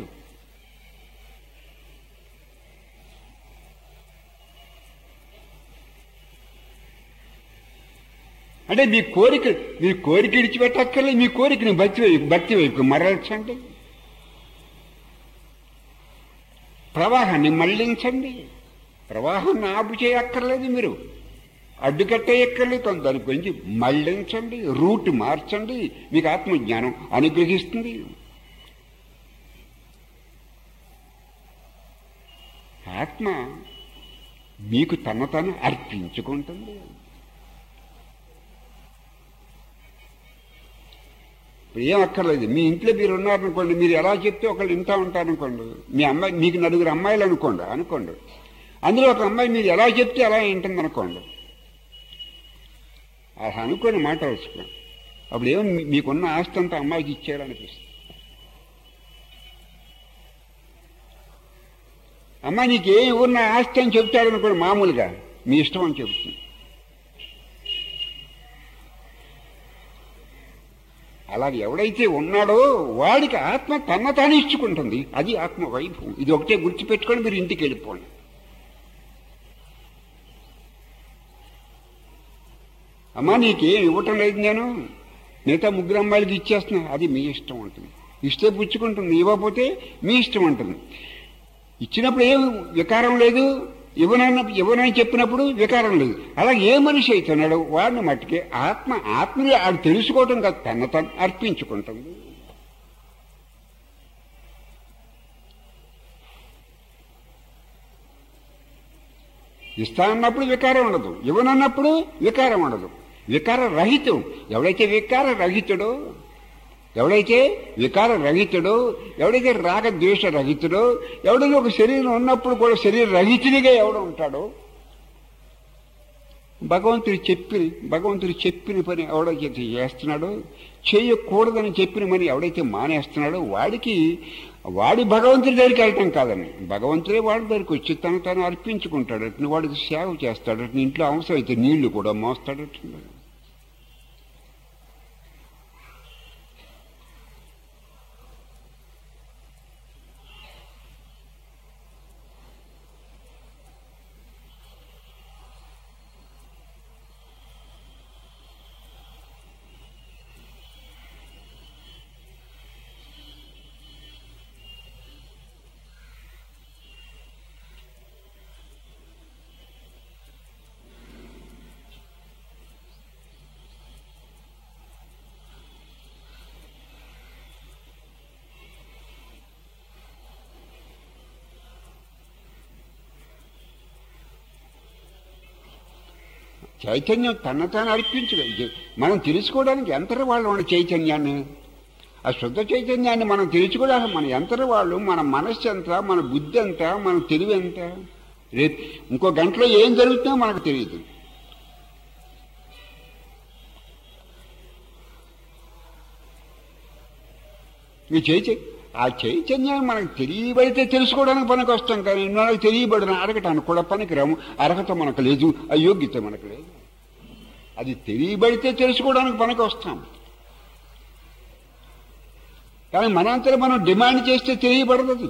అంటే మీ కోరిక మీ కోరిక ఇడిచిపెట్టక్కర్లేదు మీ కోరికని భక్తి వైపు భక్తి వైపు మరల్చండి ప్రవాహాన్ని మళ్లించండి ప్రవాహాన్ని ఆపు చేయక్కర్లేదు మీరు అడ్డుకట్టేయక్కర్లేదు దాని గురించి మళ్లించండి రూట్ మార్చండి మీకు ఆత్మజ్ఞానం అనుగ్రహిస్తుంది ఆత్మ మీకు తన తను అర్పించుకుంటుంది ఏం అక్కర్లేదు మీ ఇంట్లో మీరు ఉన్నారనుకోండి మీరు ఎలా చెప్తే ఒకళ్ళు ఇంటా ఉంటారనుకోండి మీ అమ్మాయి మీకు నలుగురు అమ్మాయిలు అనుకోండి అనుకోండి అందులో ఒక అమ్మాయి మీరు ఎలా చెప్తే అలా వింటుంది అనుకోండి అలా అనుకోని మాట వస్తుంది అప్పుడు ఏమో మీకున్న ఆస్తి అంతా అమ్మాయికి ఇచ్చేయాలనిపిస్తుంది అమ్మాయి నీకు ఏం ఉన్న ఆస్తి అని చెప్తాడు అనుకోండి మామూలుగా మీ ఇష్టం అని చెబుతుంది అలాగే ఎవడైతే ఉన్నాడో వాడికి ఆత్మ తన తాను ఇచ్చుకుంటుంది అది ఆత్మ వైభవం ఇది ఒకటే గుర్తుపెట్టుకొని మీరు ఇంటికి వెళ్ళిపోండి అమ్మా నీకేం ఇవ్వటం లేదు నేను మిగతా ముగ్గురు అమ్మాయిలకి ఇచ్చేస్తున్నా అది మీ ఇష్టం ఉంటుంది ఇస్తే పుచ్చుకుంటుంది ఇవ్వకపోతే మీ ఇష్టం ఉంటుంది ఇచ్చినప్పుడు ఏం వికారం లేదు ఇవ్వనన్న ఇవ్వనని చెప్పినప్పుడు వికారం లేదు అలాగే ఏ మనిషి అవుతున్నాడో వాడిని మట్టుకే ఆత్మ ఆత్మని ఆడు తెలుసుకోవటం కాదు తన తను అర్పించుకుంటుంది ఇస్తానన్నప్పుడు వికారం ఉండదు ఇవ్వనన్నప్పుడు వికారం ఉండదు వికార రహితం ఎవడైతే వికార రహితుడో ఎవడైతే వికార రహితుడో ఎవడైతే రాగ ద్వేష రహితుడో ఎవడైతే ఒక శరీరం ఉన్నప్పుడు కూడా శరీర రహితుడిగా ఎవడు ఉంటాడో భగవంతుడు చెప్పిన భగవంతుడు చెప్పిన పని ఎవడైతే చేస్తున్నాడో చేయకూడదని చెప్పిన పని ఎవడైతే మానేస్తున్నాడో వాడికి వాడి భగవంతుడి దగ్గరికి వెళ్ళటం కాదని భగవంతుడే వాడి దగ్గరికి వచ్చి తను తను అర్పించుకుంటాడు అట్ని వాడికి సేవ చేస్తాడు అట్ని ఇంట్లో అవసరం అయితే నీళ్లు కూడా మోస్తాడు అట్లా చైతన్యం తన తాను అర్పించదు ఇది మనం తెలుసుకోవడానికి ఎంతటి వాళ్ళు ఉన్న చైతన్యాన్ని ఆ శుద్ధ చైతన్యాన్ని మనం తెలుసుకోవడానికి మన ఎంతటి వాళ్ళు మన మనస్సు ఎంత మన బుద్ధి ఎంత మన తెలివి ఎంత రేపు ఇంకో గంటలో ఏం జరుగుతుందో మనకు తెలియదు ఈ చైతన్య ఆ చైతన్యాన్ని మనకు తెలియబడితే తెలుసుకోవడానికి పనికి వస్తాం కానీ మనకు తెలియబడిన అడగటానికి కూడా పనికి రాము అర్హత మనకు లేదు అయోగ్యత మనకు లేదు అది తెలియబడితే తెలుసుకోవడానికి పనికి వస్తాం కానీ మనంతలో మనం డిమాండ్ చేస్తే తెలియబడదు అది.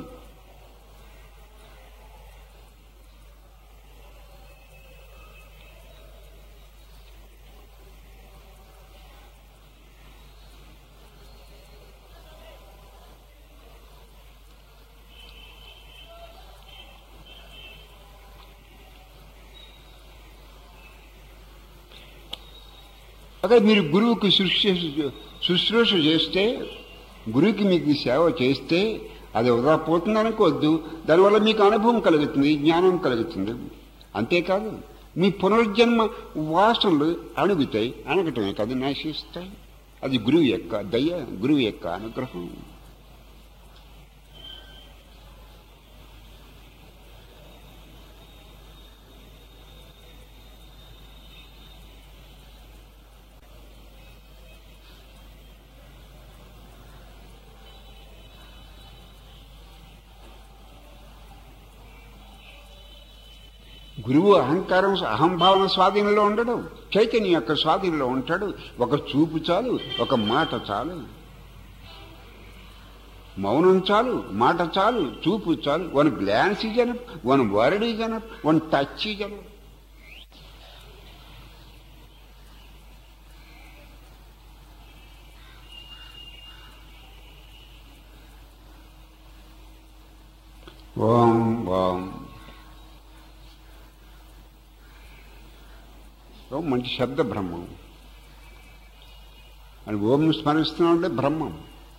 అదే మీరు గురువుకి శుశ్రూష శుశ్రూష చేస్తే గురువుకి మీకు సేవ చేస్తే అది వృధా పోతుంది అనుకోవద్దు దానివల్ల మీకు అనుభవం కలుగుతుంది జ్ఞానం కలుగుతుంది అంతేకాదు మీ పునర్జన్మ వాసనలు అణుగుతాయి అనగటమే కాదు నశిస్తాయి అది గురువు యొక్క దయ గురువు యొక్క అనుగ్రహం గురువు అహంకారం అహంభావన స్వాధీనంలో ఉండడు చైతన్యం యొక్క స్వాధీనంలో ఉంటాడు ఒక చూపు చాలు ఒక మాట చాలు మౌనం చాలు మాట చాలు చూపు చాలు one glance is enough one word is enough one touch is enough Om Om Om మంచి శబ్ద బ్రహ్మం అని ఓం స్మరిస్తున్నామంటే బ్రహ్మం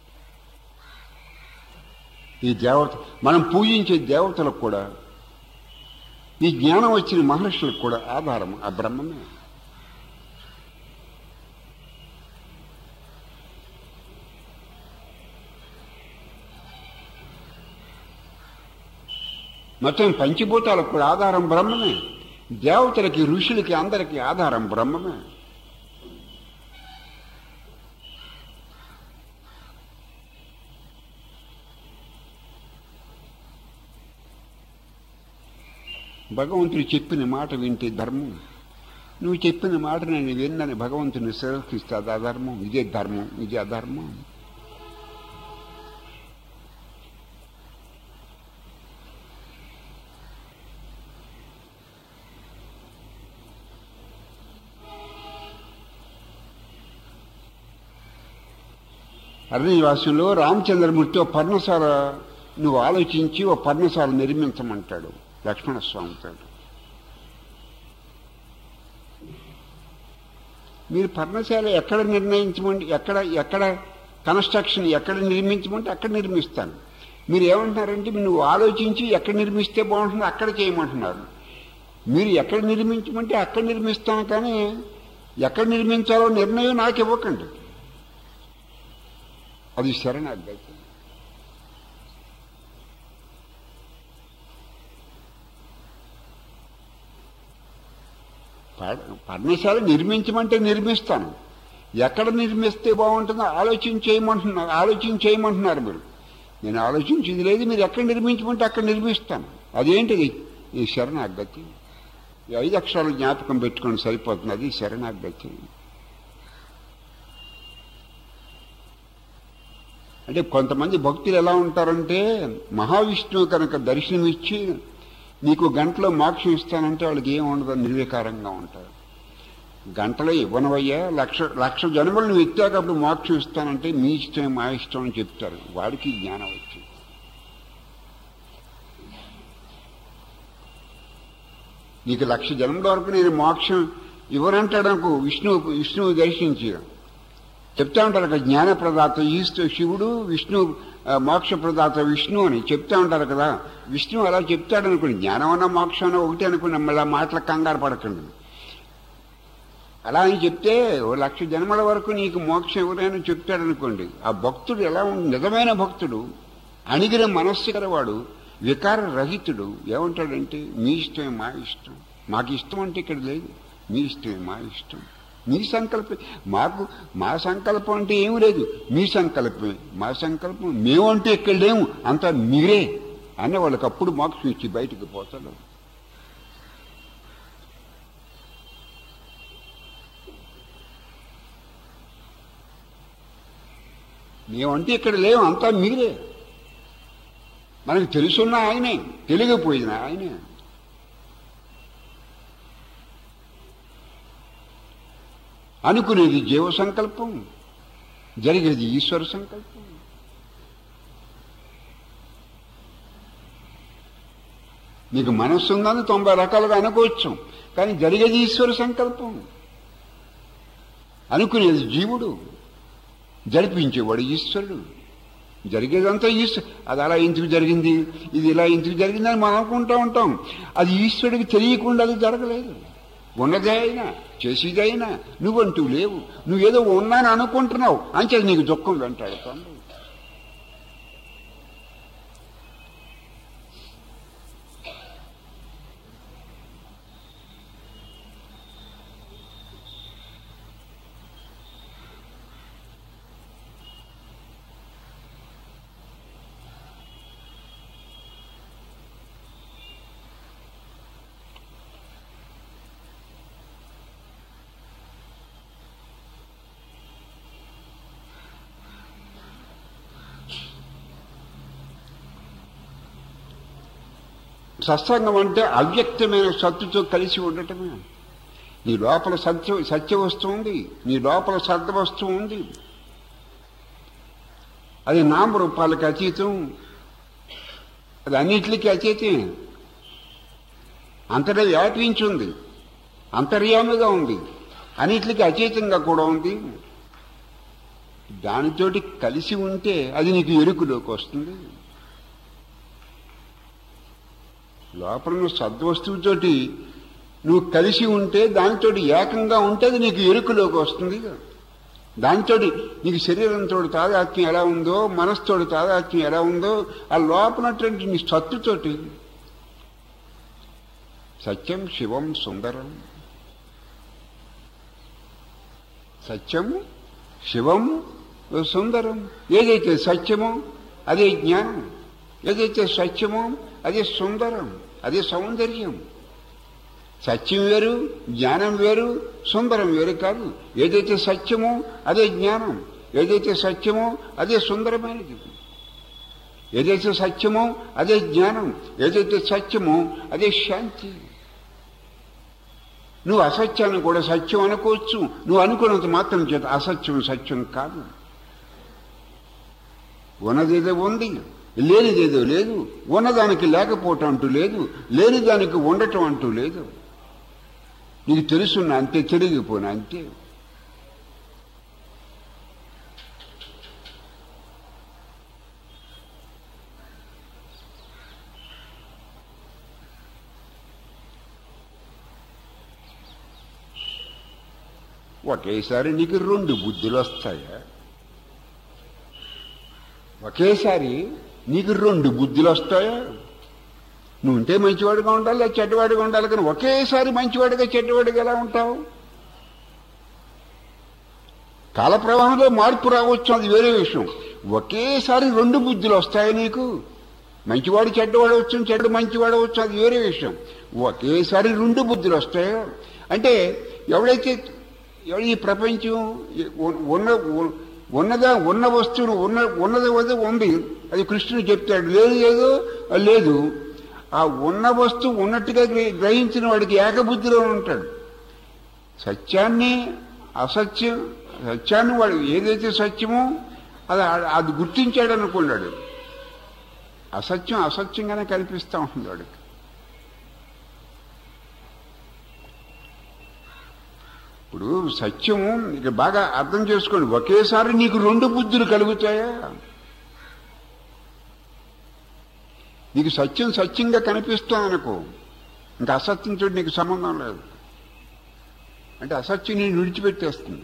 ఈ దేవత మనం పూజించే దేవతలకు కూడా ఈ జ్ఞానం వచ్చిన మహర్షులకు కూడా ఆధారం ఆ బ్రహ్మమే మొత్తం పంచభూతాలకు కూడా ఆధారం బ్రహ్మమే దేవతలకి ఋషులకి అందరికీ ఆధారం బ్రహ్మమే భగవంతుడు చెప్పిన మాట వింటే ధర్మం నువ్వు చెప్పిన మాట నేను విన్నని భగవంతుని శిరస్కిస్తే అది అధర్మం ఇదే ధర్మం ఇదే అధర్మం అరణ్యవాసంలో రామచంద్రమూర్తి ఓ పర్ణశాల నువ్వు ఆలోచించి ఓ పర్ణశాల నిర్మించమంటాడు లక్ష్మణస్వామితో మీరు పర్ణశాల ఎక్కడ నిర్ణయించమండి ఎక్కడ ఎక్కడ కన్స్ట్రక్షన్ ఎక్కడ నిర్మించమంటే అక్కడ నిర్మిస్తాను మీరు ఏమంటున్నారంటే నువ్వు ఆలోచించి ఎక్కడ నిర్మిస్తే బాగుంటుందో అక్కడ చేయమంటున్నారు మీరు ఎక్కడ నిర్మించమంటే అక్కడ నిర్మిస్తాను కానీ ఎక్కడ నిర్మించాలో నిర్ణయం నాకు ఇవ్వకండి అది శరణాగతి ప- పర్ణశాల నిర్మించమంటే నిర్మిస్తాను ఎక్కడ నిర్మిస్తే బాగుంటుందో ఆలోచన చేయమంటున్నారు ఆలోచన చేయమంటున్నారు మీరు నేను ఆలోచించేది లేదు మీరు ఎక్కడ నిర్మించమంటే అక్కడ నిర్మిస్తాను అదేంటిది ఈ శరణాగతి ఈ ఐదు అక్షరాలు జ్ఞాపకం పెట్టుకొని సరిపోతుంది అది శరణాగతి అంటే కొంతమంది భక్తులు ఎలా ఉంటారంటే మహావిష్ణువు కనుక దర్శనమిచ్చి నీకు గంటలో మోక్షం ఇస్తానంటే వాళ్ళకి ఏం ఉండదు నిర్వికారంగా ఉంటారు గంటలో ఇవ్వనవయ్యా లక్ష లక్ష జన్మలు నువ్వు ఎత్తాక అప్పుడు మోక్షం ఇస్తానంటే మీ ఇష్టం మా ఇష్టం అని చెప్తారు వాడికి జ్ఞానం వచ్చింది నీకు లక్ష జన్మల వరకు నేను మోక్షం ఇవ్వనంటాడు అనుకో విష్ణు విష్ణువు దర్శించి చెప్తా ఉంటారు అక్కడ జ్ఞాన ప్రదాత ఈస్తు శివుడు విష్ణు ఆ, మోక్ష ప్రదాత విష్ణు అని చెప్తా ఉంటారు కదా విష్ణు అలా చెప్తాడు అనుకోండి జ్ఞానం అన్న మోక్షం అన్న ఒకటి అనుకుని మళ్ళీ మాటల కంగారు పడకండి అలా అని చెప్తే ఓ లక్ష జన్మల వరకు నీకు మోక్షం ఎవరైనా చెప్తాడు అనుకోండి ఆ భక్తుడు ఎలా ఉంది నిజమైన భక్తుడు అణిగిన మనస్సు గలవాడు వికార రహితుడు ఏమంటాడంటే మీ ఇష్టమే మా ఇష్టం మాకు ఇష్టం అంటే ఇక్కడ లేదు మీ ఇష్టమే మా ఇష్టం మీ సంకల్పం మాకు మా సంకల్పం అంటే ఏమి లేదు మీ సంకల్పమే మా సంకల్పం మేమంటే ఇక్కడ లేము అంతా మీరే అన్న వాళ్ళకి అప్పుడు మోక్షం ఇచ్చి బయటికి పోతాడు మేమంటే ఇక్కడ లేవు అంతా మీరే మనకు తెలుసున్న ఆయనే తెలియకపోయిన ఆయనే అనుకునేది జీవ సంకల్పం జరిగేది ఈశ్వర సంకల్పం నీకు మనస్సు ఉందని తొంభై రకాలుగా అనుకోవచ్చు కానీ జరిగేది ఈశ్వర సంకల్పం అనుకునేది జీవుడు జరిపించేవాడు ఈశ్వరుడు జరిగేదంతా ఈశ్వరు అది అలా ఎందుకు జరిగింది ఇది ఇలా ఎందుకు జరిగింది అని మనం అనుకుంటూ ఉంటాం అది ఈశ్వరుడికి తెలియకుండా అది జరగలేదు ఉన్నదే అయినా చేసేది అయినా నువ్వంటూ లేవు నువ్వేదో ఉన్నాను అనుకుంటున్నావు అంచేది నీకు దుఃఖం వెంటాడుతోంది సత్సంగం అంటే అవ్యక్తమైన సత్తుతో కలిసి ఉండటమే నీ లోపల సత్య సత్య వస్తువు ఉంది నీ లోపల సత్య వస్తువు ఉంది అది నామరూపాలకు అతీతం అది అన్నిటికీ అతీతం అంతటా వ్యాపించి ఉంది అంతర్యామిగా ఉంది అన్నిటికీ అతీతంగా కూడా ఉంది దానితోటి కలిసి ఉంటే అది నీకు ఎరుకులోకి వస్తుంది లోపల నువ్వు సద్వస్తువుతోటి నువ్వు కలిసి ఉంటే దానితోటి ఏకంగా ఉంటే అది నీకు ఎరుకులోకి వస్తుంది దానితోటి నీకు శరీరంతో తాదాత్మ్యం ఎలా ఉందో మనసుతోటి తాదాత్మ్యం ఎలా ఉందో ఆ లోపలటువంటి నీ సత్తుతోటి సత్యం శివం సుందరం సత్యము శివం సుందరం ఏదైతే సత్యమో అదే జ్ఞానం ఏదైతే సత్యమో అదే సుందరం అదే సౌందర్యం సత్యం వేరు జ్ఞానం వేరు సుందరం వేరు కాదు ఏదైతే సత్యమో అదే జ్ఞానం ఏదైతే సత్యమో అదే సుందరమైనది ఏదైతే సత్యమో అదే జ్ఞానం ఏదైతే సత్యమో అదే శాంతి నువ్వు అసత్యాన్ని కూడా సత్యం అనుకోవచ్చు నువ్వు అనుకున్నంత మాత్రం చేత అసత్యం సత్యం కాదు ఉన్నదేదో ఉంది లేనిదేదో లేదు ఉన్నదానికి లేకపోవటం అంటూ లేదు లేని దానికి ఉండటం అంటూ లేదు నీకు తెలుసున్న అంతే తెలియకపోయినా అంతే ఒకేసారి నీకు రెండు బుద్ధులు వస్తాయా ఒకేసారి నీకు రెండు బుద్ధులు వస్తాయా నువ్వు ఉంటే మంచివాడిగా ఉండాలి లేదా చెడ్డవాడిగా ఉండాలి కానీ ఒకేసారి మంచివాడిగా చెడ్డవాడిగా ఎలా ఉంటావు కాల ప్రవాహంలో మార్పు రావచ్చు అది వేరే విషయం ఒకేసారి రెండు బుద్ధులు వస్తాయి నీకు మంచివాడు చెడ్డవాడు వచ్చు చెడ్డ మంచివాడు వచ్చు అది వేరే విషయం ఒకేసారి రెండు బుద్ధులు వస్తాయో అంటే ఎవడైతే ఎవడు ఈ ప్రపంచం ఉన్న ఉన్నదా ఉన్న వస్తువును ఉన్న ఉన్నది వద్ద ఉంది అది కృష్ణుడు చెప్తాడు లేదు లేదు లేదు ఆ ఉన్న వస్తువు ఉన్నట్టుగా గ్రహి- గ్రహించిన వాడికి ఏకబుద్ధిలో ఉంటాడు సత్యాన్ని అసత్యం సత్యాన్ని వాడు ఏదైతే సత్యమో అది ఆ- అది గుర్తించాడు అనుకున్నాడు అసత్యం అసత్యంగానే కనిపిస్తూ ఉంటుంది వాడికి ఇప్పుడు సత్యము ఇక బాగా అర్థం చేసుకోండి ఒకేసారి నీకు రెండు బుద్ధులు కలుగుతాయా నీకు సత్యం సత్యంగా కనిపిస్తుంది అనుకో ఇంకా అసత్యంతో నీకు సంబంధం లేదు అంటే అసత్యం నేను విడిచిపెట్టేస్తుంది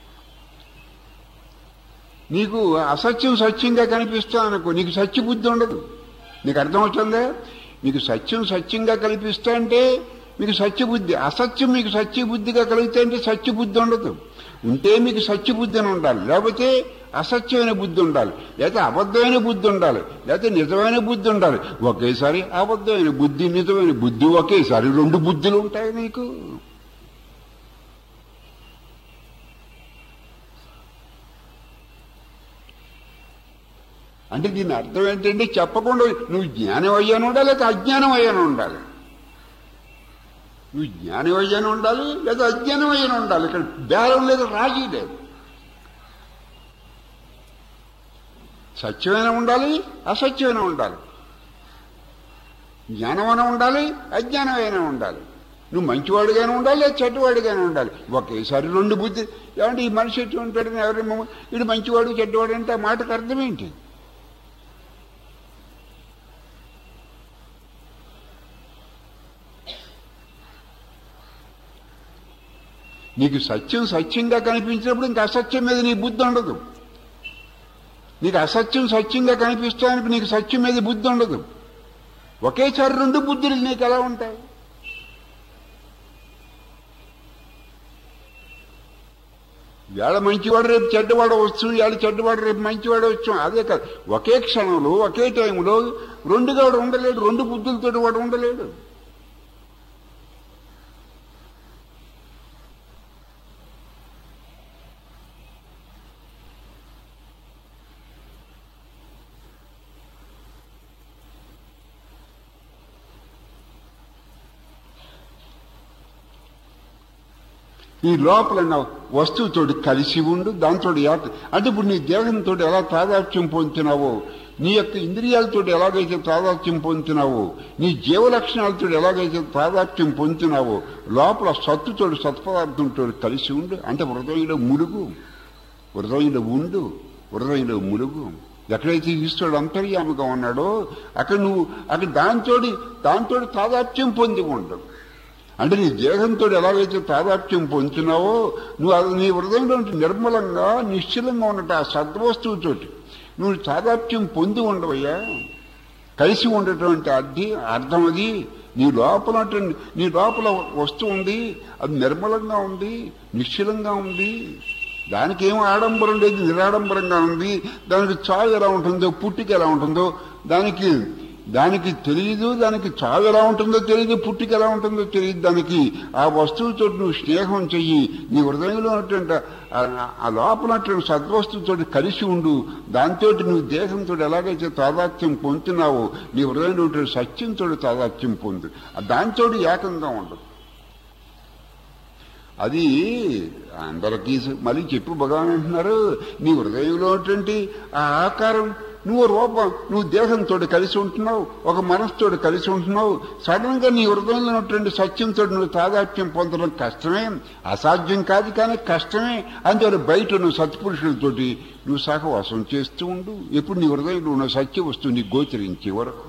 నీకు అసత్యం సత్యంగా కనిపిస్తుంది అనుకో నీకు సత్య బుద్ధి ఉండదు నీకు అర్థమవుతుందా మీకు సత్యం సత్యంగా కల్పిస్తా అంటే మీకు సత్యబుద్ధి అసత్యం మీకు సత్యబుద్ధిగా కలిగితే అంటే సత్యబుద్ధి ఉండదు ఉంటే మీకు సత్యబుద్ధి అని ఉండాలి లేకపోతే అసత్యమైన బుద్ధి ఉండాలి లేకపోతే అబద్ధమైన బుద్ధి ఉండాలి లేకపోతే నిజమైన బుద్ధి ఉండాలి ఒకేసారి అబద్ధమైన బుద్ధి నిజమైన బుద్ధి ఒకేసారి రెండు బుద్ధులు ఉంటాయి నీకు అంటే దీని అర్థం ఏంటంటే చెప్పకుండా నువ్వు జ్ఞానం అయ్యాను ఉండాలి లేదా అజ్ఞానం అయ్యాను ఉండాలి నువ్వు జ్ఞానం అయ్యాను ఉండాలి లేదా అజ్ఞానం అయ్యాను ఉండాలి ఇక్కడ బేరం లేదు రాజీ లేదు సత్యమైన ఉండాలి అసత్యమైన ఉండాలి జ్ఞానమైన ఉండాలి అజ్ఞానమైన ఉండాలి నువ్వు మంచివాడిగానే ఉండాలి లేదా చెడ్డవాడిగానే ఉండాలి ఒకేసారి రెండు బుద్ధి ఏమంటే ఈ మనిషి ఎట్లా ఉంటాడని ఎవరేమో ఇడు మంచివాడు చెడ్డవాడు అంటే ఆ మాటకు అర్థం ఏంటి నీకు సత్యం సత్యంగా కనిపించినప్పుడు ఇంకా అసత్యం మీద నీ బుద్ధి ఉండదు నీకు అసత్యం సత్యంగా కనిపిస్తానికి నీకు సత్యం మీద బుద్ధి ఉండదు ఒకేసారి రెండు బుద్ధులు నీకు ఎలా ఉంటాయి ఇవాళ మంచివాడు రేపు చెడ్డవాడు వచ్చు ఇవాళ చెడ్డవాడు రేపు మంచివాడు వచ్చు అదే కాదు ఒకే క్షణంలో ఒకే టైంలో రెండుగా వాడు ఉండలేడు రెండు బుద్ధులతో వాడు ఉండలేడు ఈ లోపల నా వస్తువుతోటి కలిసి ఉండు దాంతో ఏక- అంటే ఇప్పుడు నీ దేహంతో ఎలా తాదాత్యం పొందుతున్నావో నీ యొక్క ఇంద్రియాలతో ఎలాగైతే తాదాత్యం పొందుతున్నావో నీ జీవ లక్షణాలతో ఎలాగైతే తాదాత్యం పొందుతున్నావో లోపల సత్తుతోటి సత్పదార్థంతో కలిసి ఉండు అంటే హృదయంలో ములుగు హృదయంలో ఉండు హృదయంలో ములుగు ఎక్కడైతే ఈశ్వరుడు అంతర్యామిగా ఉన్నాడో అక్కడ నువ్వు అక్కడ దాంతోటి దాంతోటి తాదాత్యం పొంది ఉండవు అంటే నీ దేహంతో ఎలాగైతే తాదాత్యం పొందుతున్నావో నువ్వు అది నీ హృదయంలో నిర్మలంగా నిశ్చలంగా ఉన్నట్టు ఆ సద్వస్తువుతోటి నువ్వు తాదాత్యం పొంది ఉండవయ్యా కలిసి ఉండేటువంటి అర్థి అర్థం అది నీ లోపల ఉన్నటువంటి- నీ లోపల వస్తువు ఉంది అది నిర్మలంగా ఉంది నిశ్చలంగా ఉంది దానికి ఏం ఆడంబరం లేదు నిరాడంబరంగా ఉంది దానికి చావు ఎలా ఉంటుందో పుట్టిక ఎలా ఉంటుందో దానికి దానికి తెలియదు దానికి చావు ఎలా ఉంటుందో తెలియదు పుట్టిక ఎలా ఉంటుందో తెలియదు దానికి ఆ వస్తువుతో నువ్వు స్నేహం చెయ్యి నీ హృదయంలో ఉన్నటువంటి ఆ- ఆ లోపల ఉన్నటువంటి సద్వస్తువుతో కలిసి ఉండు దాంతో నువ్వు దేహంతో ఎలాగైతే తాదాత్యం పొందుతున్నావో నీ హృదయంలో ఉన్నటువంటి సత్యంతో తాదాత్యం పొందు దాంతో ఏకంగా ఉండదు అది అందరికీ మళ్ళీ చెప్పు భగవాన్ అంటున్నారు నీ హృదయంలో ఉన్నటువంటి ఆ ఆకారం నువ్వు రూపం నువ్వు దేహంతో కలిసి ఉంటున్నావు ఒక మనసుతో కలిసి ఉంటున్నావు సడన్ గా నీ హృదయంలో ఉన్నటువంటి సత్యంతో నువ్వు తాదాత్యం పొందడం కష్టమే అసాధ్యం కాదు కానీ కష్టమే అందువల్ల బయట నువ్వు సత్పురుషులతోటి నువ్వు సహవాసం చేస్తూ ఉండు ఎప్పుడు నీ హృదయంలో ఉన్న సత్య వస్తువు నీకు గోచరించే వరకు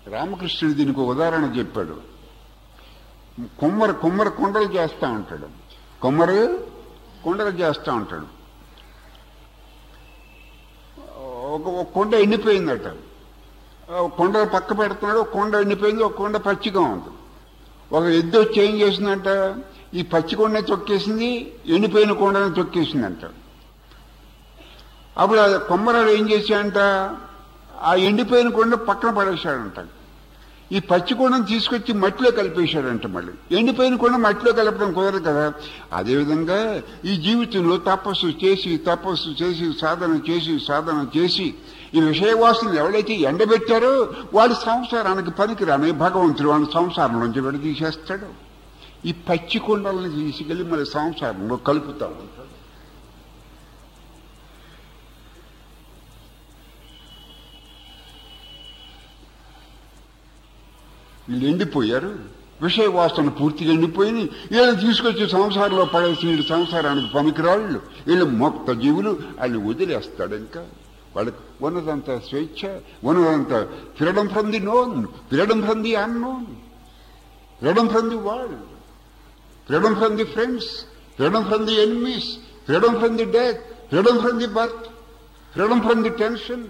రామకృష్ణుడు దీనికి ఒక ఉదాహరణ చెప్పాడు కుమ్మరి కుమ్మరి కుండలు చేస్తూ ఉంటాడు కుమ్మరి కుండలు చేస్తూ ఉంటాడు ఒక ఒక కొండ ఎండిపోయిందట ఒక కొండ పక్క పెడుతున్నాడు ఒక కొండ ఎండిపోయింది ఒక కొండ పచ్చిగా ఉంది ఒక ఎద్దు వచ్చి ఏం చేసిందంట ఈ పచ్చి కొండని తొక్కేసింది ఎండిపోయిన కొండని తొక్కేసిందంట అప్పుడు ఆ కొమ్మరాడు ఏం చేశాడంట ఆ ఎండిపోయిన కొండ పక్కన పడేశాడంట ఈ పచ్చి కొండను తీసుకొచ్చి మట్టిలో కలిపేశాడంట మళ్ళీ ఎండిపోయిన కొండ మట్టిలో కలపడం కుదరదు కదా అదేవిధంగా ఈ జీవితంలో తపస్సు చేసి తపస్సు చేసి సాధన చేసి సాధన చేసి ఈ విషయవాసులు ఎవరైతే ఎండబెట్టారో వాడి సంసారానికి పనికిరాని భగవంతుడు వాడి సంసారం నుంచి విడదీసేస్తాడు ఈ పచ్చి కొండలను తీసుకెళ్లి మరి సంసారంలో కలుపుతా ఉంటాడు వీళ్ళు ఎండిపోయారు విషయ వాసన పూర్తిగా ఎండిపోయి వీళ్ళు తీసుకొచ్చి సంసారంలో పడేసి వీళ్ళు సంసారానికి పనికిరాళ్ళు వీళ్ళు మొత్త జీవులు వాళ్ళు వదిలేస్తాడు ఇంకా వాళ్ళకి ఉన్నదంత స్వేచ్ఛ ఉన్నదంత freedom from the known freedom from the unknown freedom from the world freedom from the friends freedom from the enemies freedom from the death freedom from the birth freedom from the tension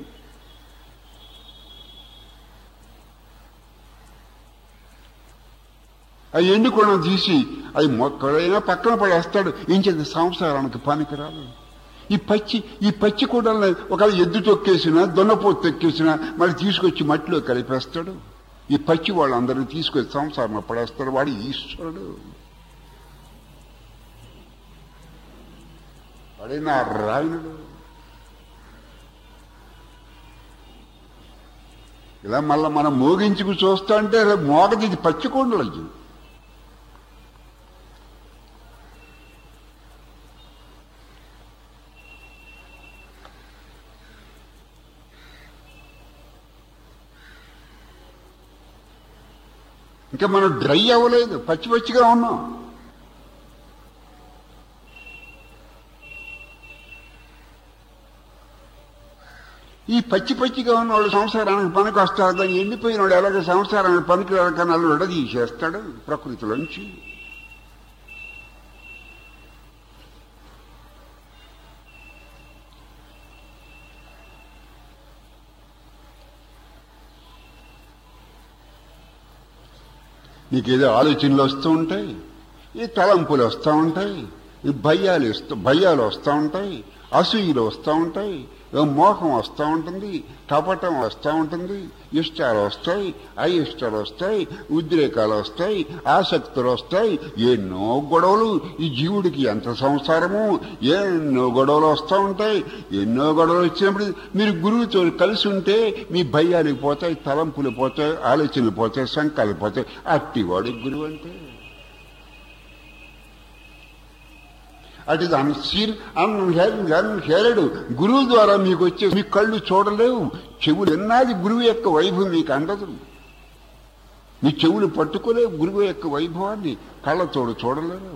అవి ఎండుకోవడం తీసి అవి మొక్కడైనా పక్కన పడేస్తాడు ఇంచేది సంసారానికి పనికిరాదు ఈ పచ్చి ఈ పచ్చి కూడల్ని ఒకవేళ ఎద్దు తొక్కేసినా దొన్నపోతు తొక్కేసినా మళ్ళీ తీసుకొచ్చి మట్టిలో కలిపేస్తాడు ఈ పచ్చి వాళ్ళందరినీ తీసుకొచ్చి సంసారంలో పడేస్తాడు వాడు ఈశ్వరుడు వాడే నా రాయనుడు ఇలా మళ్ళీ మనం మోగించుకు చూస్తా అంటే మోగది ఇది పచ్చి కొండలు ఇది ఇంకా మనం డ్రై అవ్వలేదు పచ్చి పచ్చిగా ఉన్నాం ఈ పచ్చి పచ్చిగా ఉన్న వాళ్ళు సంసారానికి పనికి వస్తారు కానీ ఎండిపోయిన వాడు ఎలాగ సంసారానికి పనికి కన్నాలు విడదీసేస్తాడు ప్రకృతిలోంచి నీకేదో ఆలోచనలు వస్తూ ఉంటాయి ఈ తలంపులు వస్తూ ఉంటాయి ఈ భయాలు ఇస్తూ భయాలు వస్తూ ఉంటాయి అసూయలు వస్తూ ఉంటాయి మోహం వస్తూ ఉంటుంది కపటం వస్తూ ఉంటుంది ఇష్టాలు వస్తాయి అయిష్టాలు వస్తాయి ఉద్రేకాలు వస్తాయి ఆసక్తులు వస్తాయి ఎన్నో గొడవలు ఈ జీవుడికి ఎంత సంసారము ఎన్నో గొడవలు వస్తూ ఉంటాయి ఎన్నో గొడవలు వచ్చినప్పుడు మీరు గురువుతో కలిసి ఉంటే మీ భయాలు పోతాయి తలంపులు పోతాయి ఆలోచనలు పోతాయి శంకాలు పోతాయి అట్టివాడు గురువు అంటే it is unseen unhearing unheard గురువు ద్వారా మీకు వచ్చే మీ కళ్ళు చూడలేవు చెవులు ఎన్నాది గురువు యొక్క వైభవం మీకు అందదు మీ చెవులు పట్టుకోలేవు గురువు యొక్క వైభవాన్ని కళ్ళతోడు చూడలేరు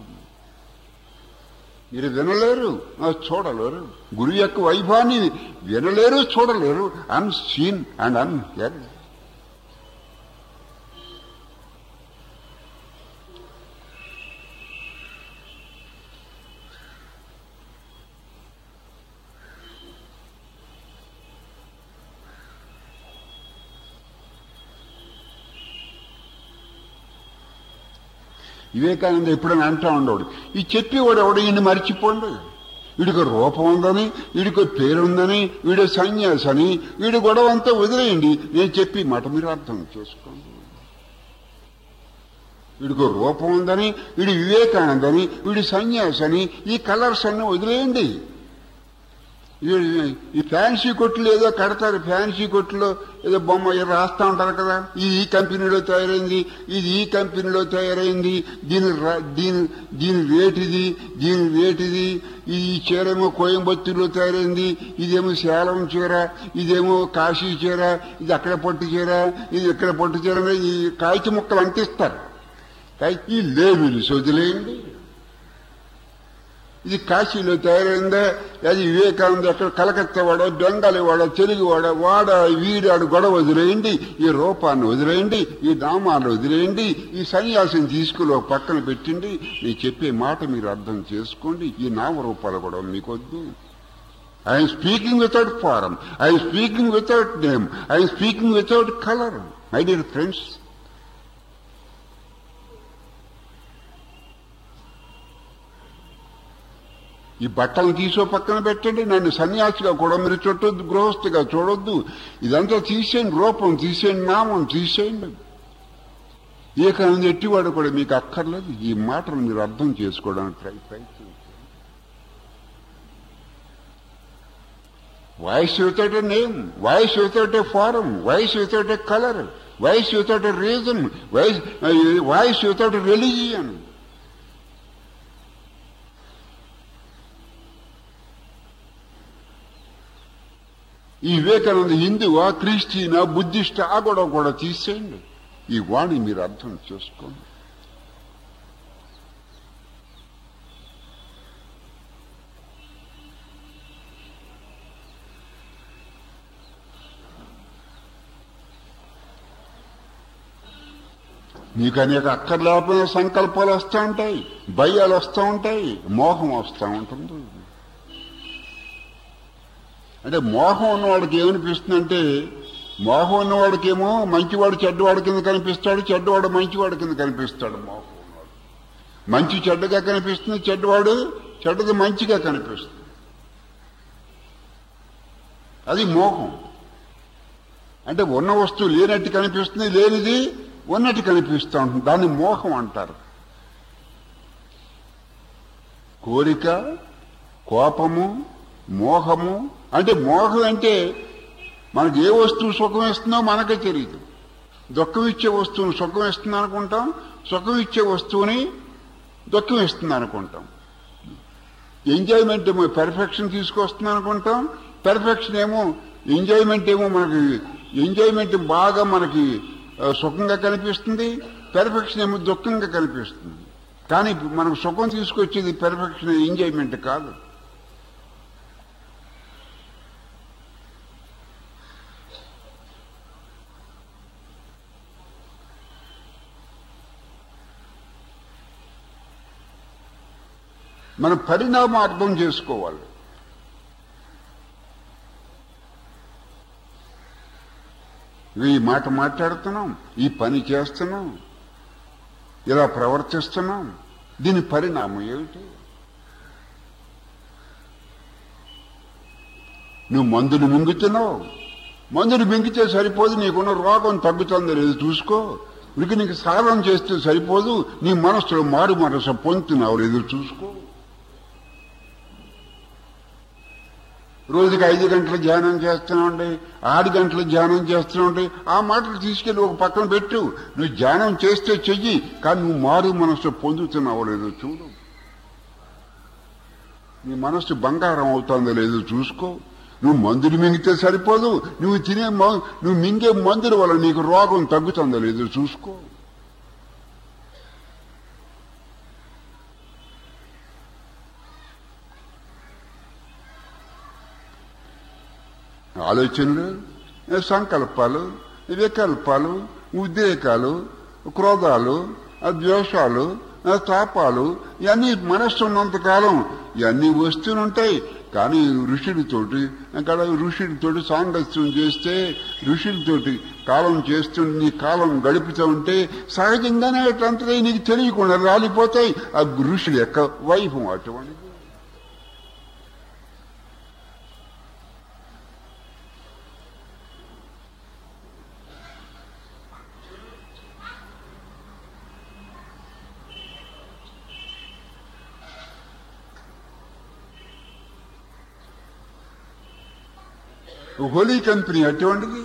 మీరు వినలేరు చూడలేరు గురువు యొక్క వైభవాన్ని వినలేరు చూడలేరు అన్సీన్ అండ్ అన్హెర్డ్ వివేకానంద ఎప్పుడైనా అంటా ఉండేవాడు ఈ చెప్పేవాడు ఎవడు ఈయన మర్చిపోండి వీడికి రూపం ఉందని వీడికి పేరు ఉందని వీడు సన్యాసి అని వీడి గొడవ అంతా వదిలేయండి నేను చెప్పి మాట మీరు అర్థం చేసుకోండి వీడికి రూపం ఉందని వీడి వివేకానందని వీడి సన్యాసి అని ఈ కలర్స్ అన్ని వదిలేయండి ఈ ఫ్యాన్సీ కొట్లు ఏదో కడతారు ఫ్యాన్సీ కొట్లో ఏదో బొమ్మ రాస్తా ఉంటారు కదా ఇది ఈ కంపెనీలో తయారైంది ఇది ఈ కంపెనీలో తయారైంది దీని దీని దీని రేట్ ఇది దీని రేట్ ఇది ఈ చీరేమో కోయంబత్తూరులో తయారైంది ఇదేమో సేలం చీర ఇదేమో కాశీ చీర ఇది అక్కడ పట్టు చీర ఇది ఇక్కడ పట్టు చీర ఈ కాగిత ముక్కలు అంటిస్తారు ఈ లేబులు వదిలేయండి ఇది కాశీలో తయారైందా అది వివేకానంద ఎక్కడ కలకత్తా వాడో బెంగాలీ వాడో తెలుగు వాడో వాడ వీడాడు గొడవ వదిలేయండి ఈ రూపాన్ని వదిలేయండి ఈ నామాన్ని వదిలేయండి ఈ సన్యాసం తీసుకుని ఒక పక్కన పెట్టండి నేను చెప్పే మాట మీరు అర్థం చేసుకోండి ఈ నామరూపాలు కూడా మీకు వద్దు I'm speaking without form I'm speaking without name I'm speaking without colour my dear friends ఈ బట్టలు తీసో పక్కన పెట్టండి నన్ను సన్యాసిగా కూడా మీరు చుట్టొద్దు గృహస్థిగా చూడొద్దు ఇదంతా తీసేయండి రూపం తీసేయండి నామం తీసేయండి ఏకానంద ఎట్టివాడు కూడా మీకు అక్కర్లేదు ఈ మాటలు మీరు అర్థం చేసుకోవడానికి ట్రై ప్రయత్నించండి voice without a name voice without a form voice without a colour voice without a reason voice voice without religion ఈ వివేకానంద హిందువా క్రిస్టియనా బుద్ధిస్ట్ ఆ గొడవ కూడా తీసేయండి ఈ వాణి మీరు అర్థం చేసుకోండి మీకు అనేక అక్కర్లేకపోయిన సంకల్పాలు వస్తూ ఉంటాయి భయాలు వస్తూ ఉంటాయి మోహం వస్తూ ఉంటుంది అంటే మోహం ఉన్నవాడికి ఏమనిపిస్తుందంటే మోహం ఉన్నవాడికేమో మంచివాడు చెడ్డవాడి కింద కనిపిస్తాడు చెడ్డవాడు మంచివాడి కింద కనిపిస్తాడు మోహం ఉన్నవాడు మంచి చెడ్డగా కనిపిస్తుంది చెడ్డవాడు చెడ్డది మంచిగా కనిపిస్తుంది అది మోహం అంటే ఉన్న వస్తువు లేనట్టు కనిపిస్తుంది లేనిది ఉన్నట్టు కనిపిస్తూ ఉంటుంది దాన్ని మోహం అంటారు కోరిక కోపము మోహము అంటే మోహం అంటే మనకి ఏ వస్తువు సుఖం ఇస్తుందో మనకే తెలియదు దుఃఖం ఇచ్చే వస్తువుని సుఖం ఇస్తుంది అనుకుంటాం సుఖం ఇచ్చే వస్తువుని దుఃఖం ఇస్తుంది అనుకుంటాం ఎంజాయ్మెంట్ ఏమో పెర్ఫెక్షన్ తీసుకొస్తుంది అనుకుంటాం పెర్ఫెక్షన్ ఏమో ఎంజాయ్మెంట్ ఏమో మనకి ఎంజాయ్మెంట్ బాగా మనకి ఆ, సుఖంగా కనిపిస్తుంది పెర్ఫెక్షన్ ఏమో దుఃఖంగా కనిపిస్తుంది కానీ మనకు సుఖం తీసుకొచ్చేది పెర్ఫెక్షన్ ఎంజాయ్మెంట్ కాదు మన పరిణామం అర్థం చేసుకోవాలి ఈ మాట మాట్లాడుతున్నాం ఈ పని చేస్తున్నాం ఇలా ప్రవర్తిస్తున్నాం దీని పరిణామం ఏమిటి నువ్వు మందుని మింగుతున్నావు మందుని మింగితే సరిపోదు నీకున్న రోగం తగ్గుతుందో లేదు చూసుకో ఇక నీకు సాధన చేస్తే సరిపోదు నీ మనసులో మారు మనసు పొందుతున్నావు లేదు చూసుకో రోజుకి ఐదు గంటలు ధ్యానం చేస్తున్నాండి ఆరు గంటలు ధ్యానం చేస్తున్నాండి ఆ మాటలు తీసుకెళ్ళి ఒక పక్కన పెట్టు నువ్వు ధ్యానం చేస్తే చెయ్యి కానీ నువ్వు మారు మనసు పొందుతున్నావో లేదో చూడు నీ మనసు బంగారం అవుతుందో లేదో చూసుకో నువ్వు మందులు మింగితే సరిపోదు నువ్వు తినే మ- నువ్వు మింగే మందుల వల్ల నీకు రోగం తగ్గుతుందో లేదో చూసుకో ఆలోచనలు సంకల్పాలు వికల్పాలు ఉద్రేకాలు క్రోధాలు ద్వేషాలు తాపాలు ఇవన్నీ మనస్సు ఉన్నంతకాలం ఇవన్నీ వస్తూనుంటాయి కానీ ఋషుడితోటి అక్కడ ఋషుడితోటి సాంగత్యం చేస్తే ఋషుడితోటి కాలం చేస్తూ నీ కాలం గడుపుతూ ఉంటే సహజంగానే అట్లంతా నీకు తెలియకుండా రాలిపోతాయి ఆ ఋషుడి యొక్క వైభవం అటువంటిది హోలీ కంపెనీ అటువంటిది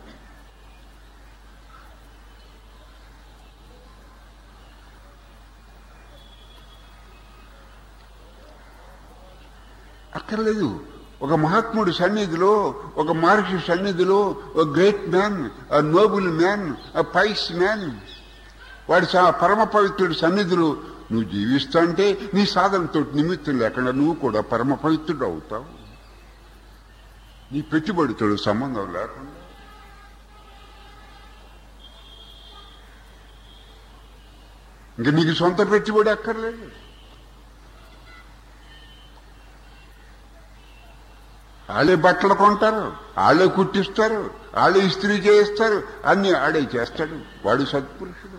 అక్కర్లేదు ఒక మహాత్ముడి సన్నిధిలో ఒక మహర్షి సన్నిధిలో ఒక great man a noble man a pious man వాడి స- పరమ పవిత్రుడి సన్నిధిలో నువ్వు జీవిస్తా అంటే నీ సాధనతో నిమిత్తం లేకుండా నువ్వు కూడా పరమ పవిత్రుడు అవుతావు నీ పెట్టుబడితో సంబంధం లేకుండా ఇంక నీకు సొంత పెట్టుబడి అక్కర్లేదు వాళ్ళే బట్టలు కొంటారు వాళ్ళే కుట్టిస్తారు వాళ్ళే ఇస్త్రీ చేయిస్తారు అన్ని ఆడే చేస్తాడు వాడు సత్పురుషుడు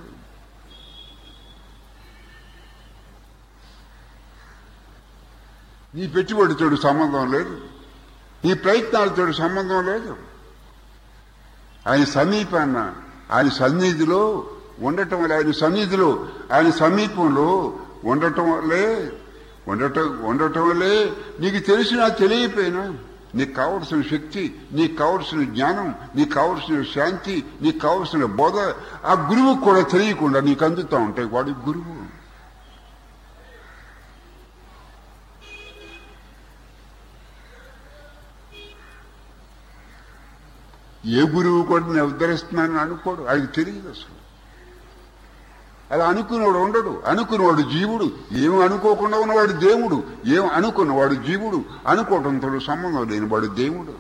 నీ పెట్టుబడితో సంబంధం లేదు నీ ప్రయత్నాలతో సంబంధం లేదు ఆయన సమీపాన్న ఆయన సన్నిధిలో ఉండటం వల్ల ఆయన సన్నిధిలో ఆయన సమీపంలో ఉండటం వల్లే ఉండటం ఉండటం వల్లే నీకు తెలిసినా తెలియపోయినా నీకు కావలసిన శక్తి నీకు కావలసిన జ్ఞానం నీకు కావలసిన శాంతి నీకు కావలసిన బోధ ఆ గురువు కూడా తెలియకుండా నీకు అందుతూ ఉంటాయి వాడి గురువు ఏ గురువు కూడా నేను ఉద్ధరిస్తున్నానని అనుకోడు ఆయనకు తెలియదు అసలు అలా అనుకున్నవాడు ఉండడు అనుకున్నవాడు జీవుడు ఏం అనుకోకుండా ఉన్నవాడు దేవుడు ఏం అనుకున్నవాడు జీవుడు అనుకోవడంతో సంబంధం లేని వాడు దేవుడు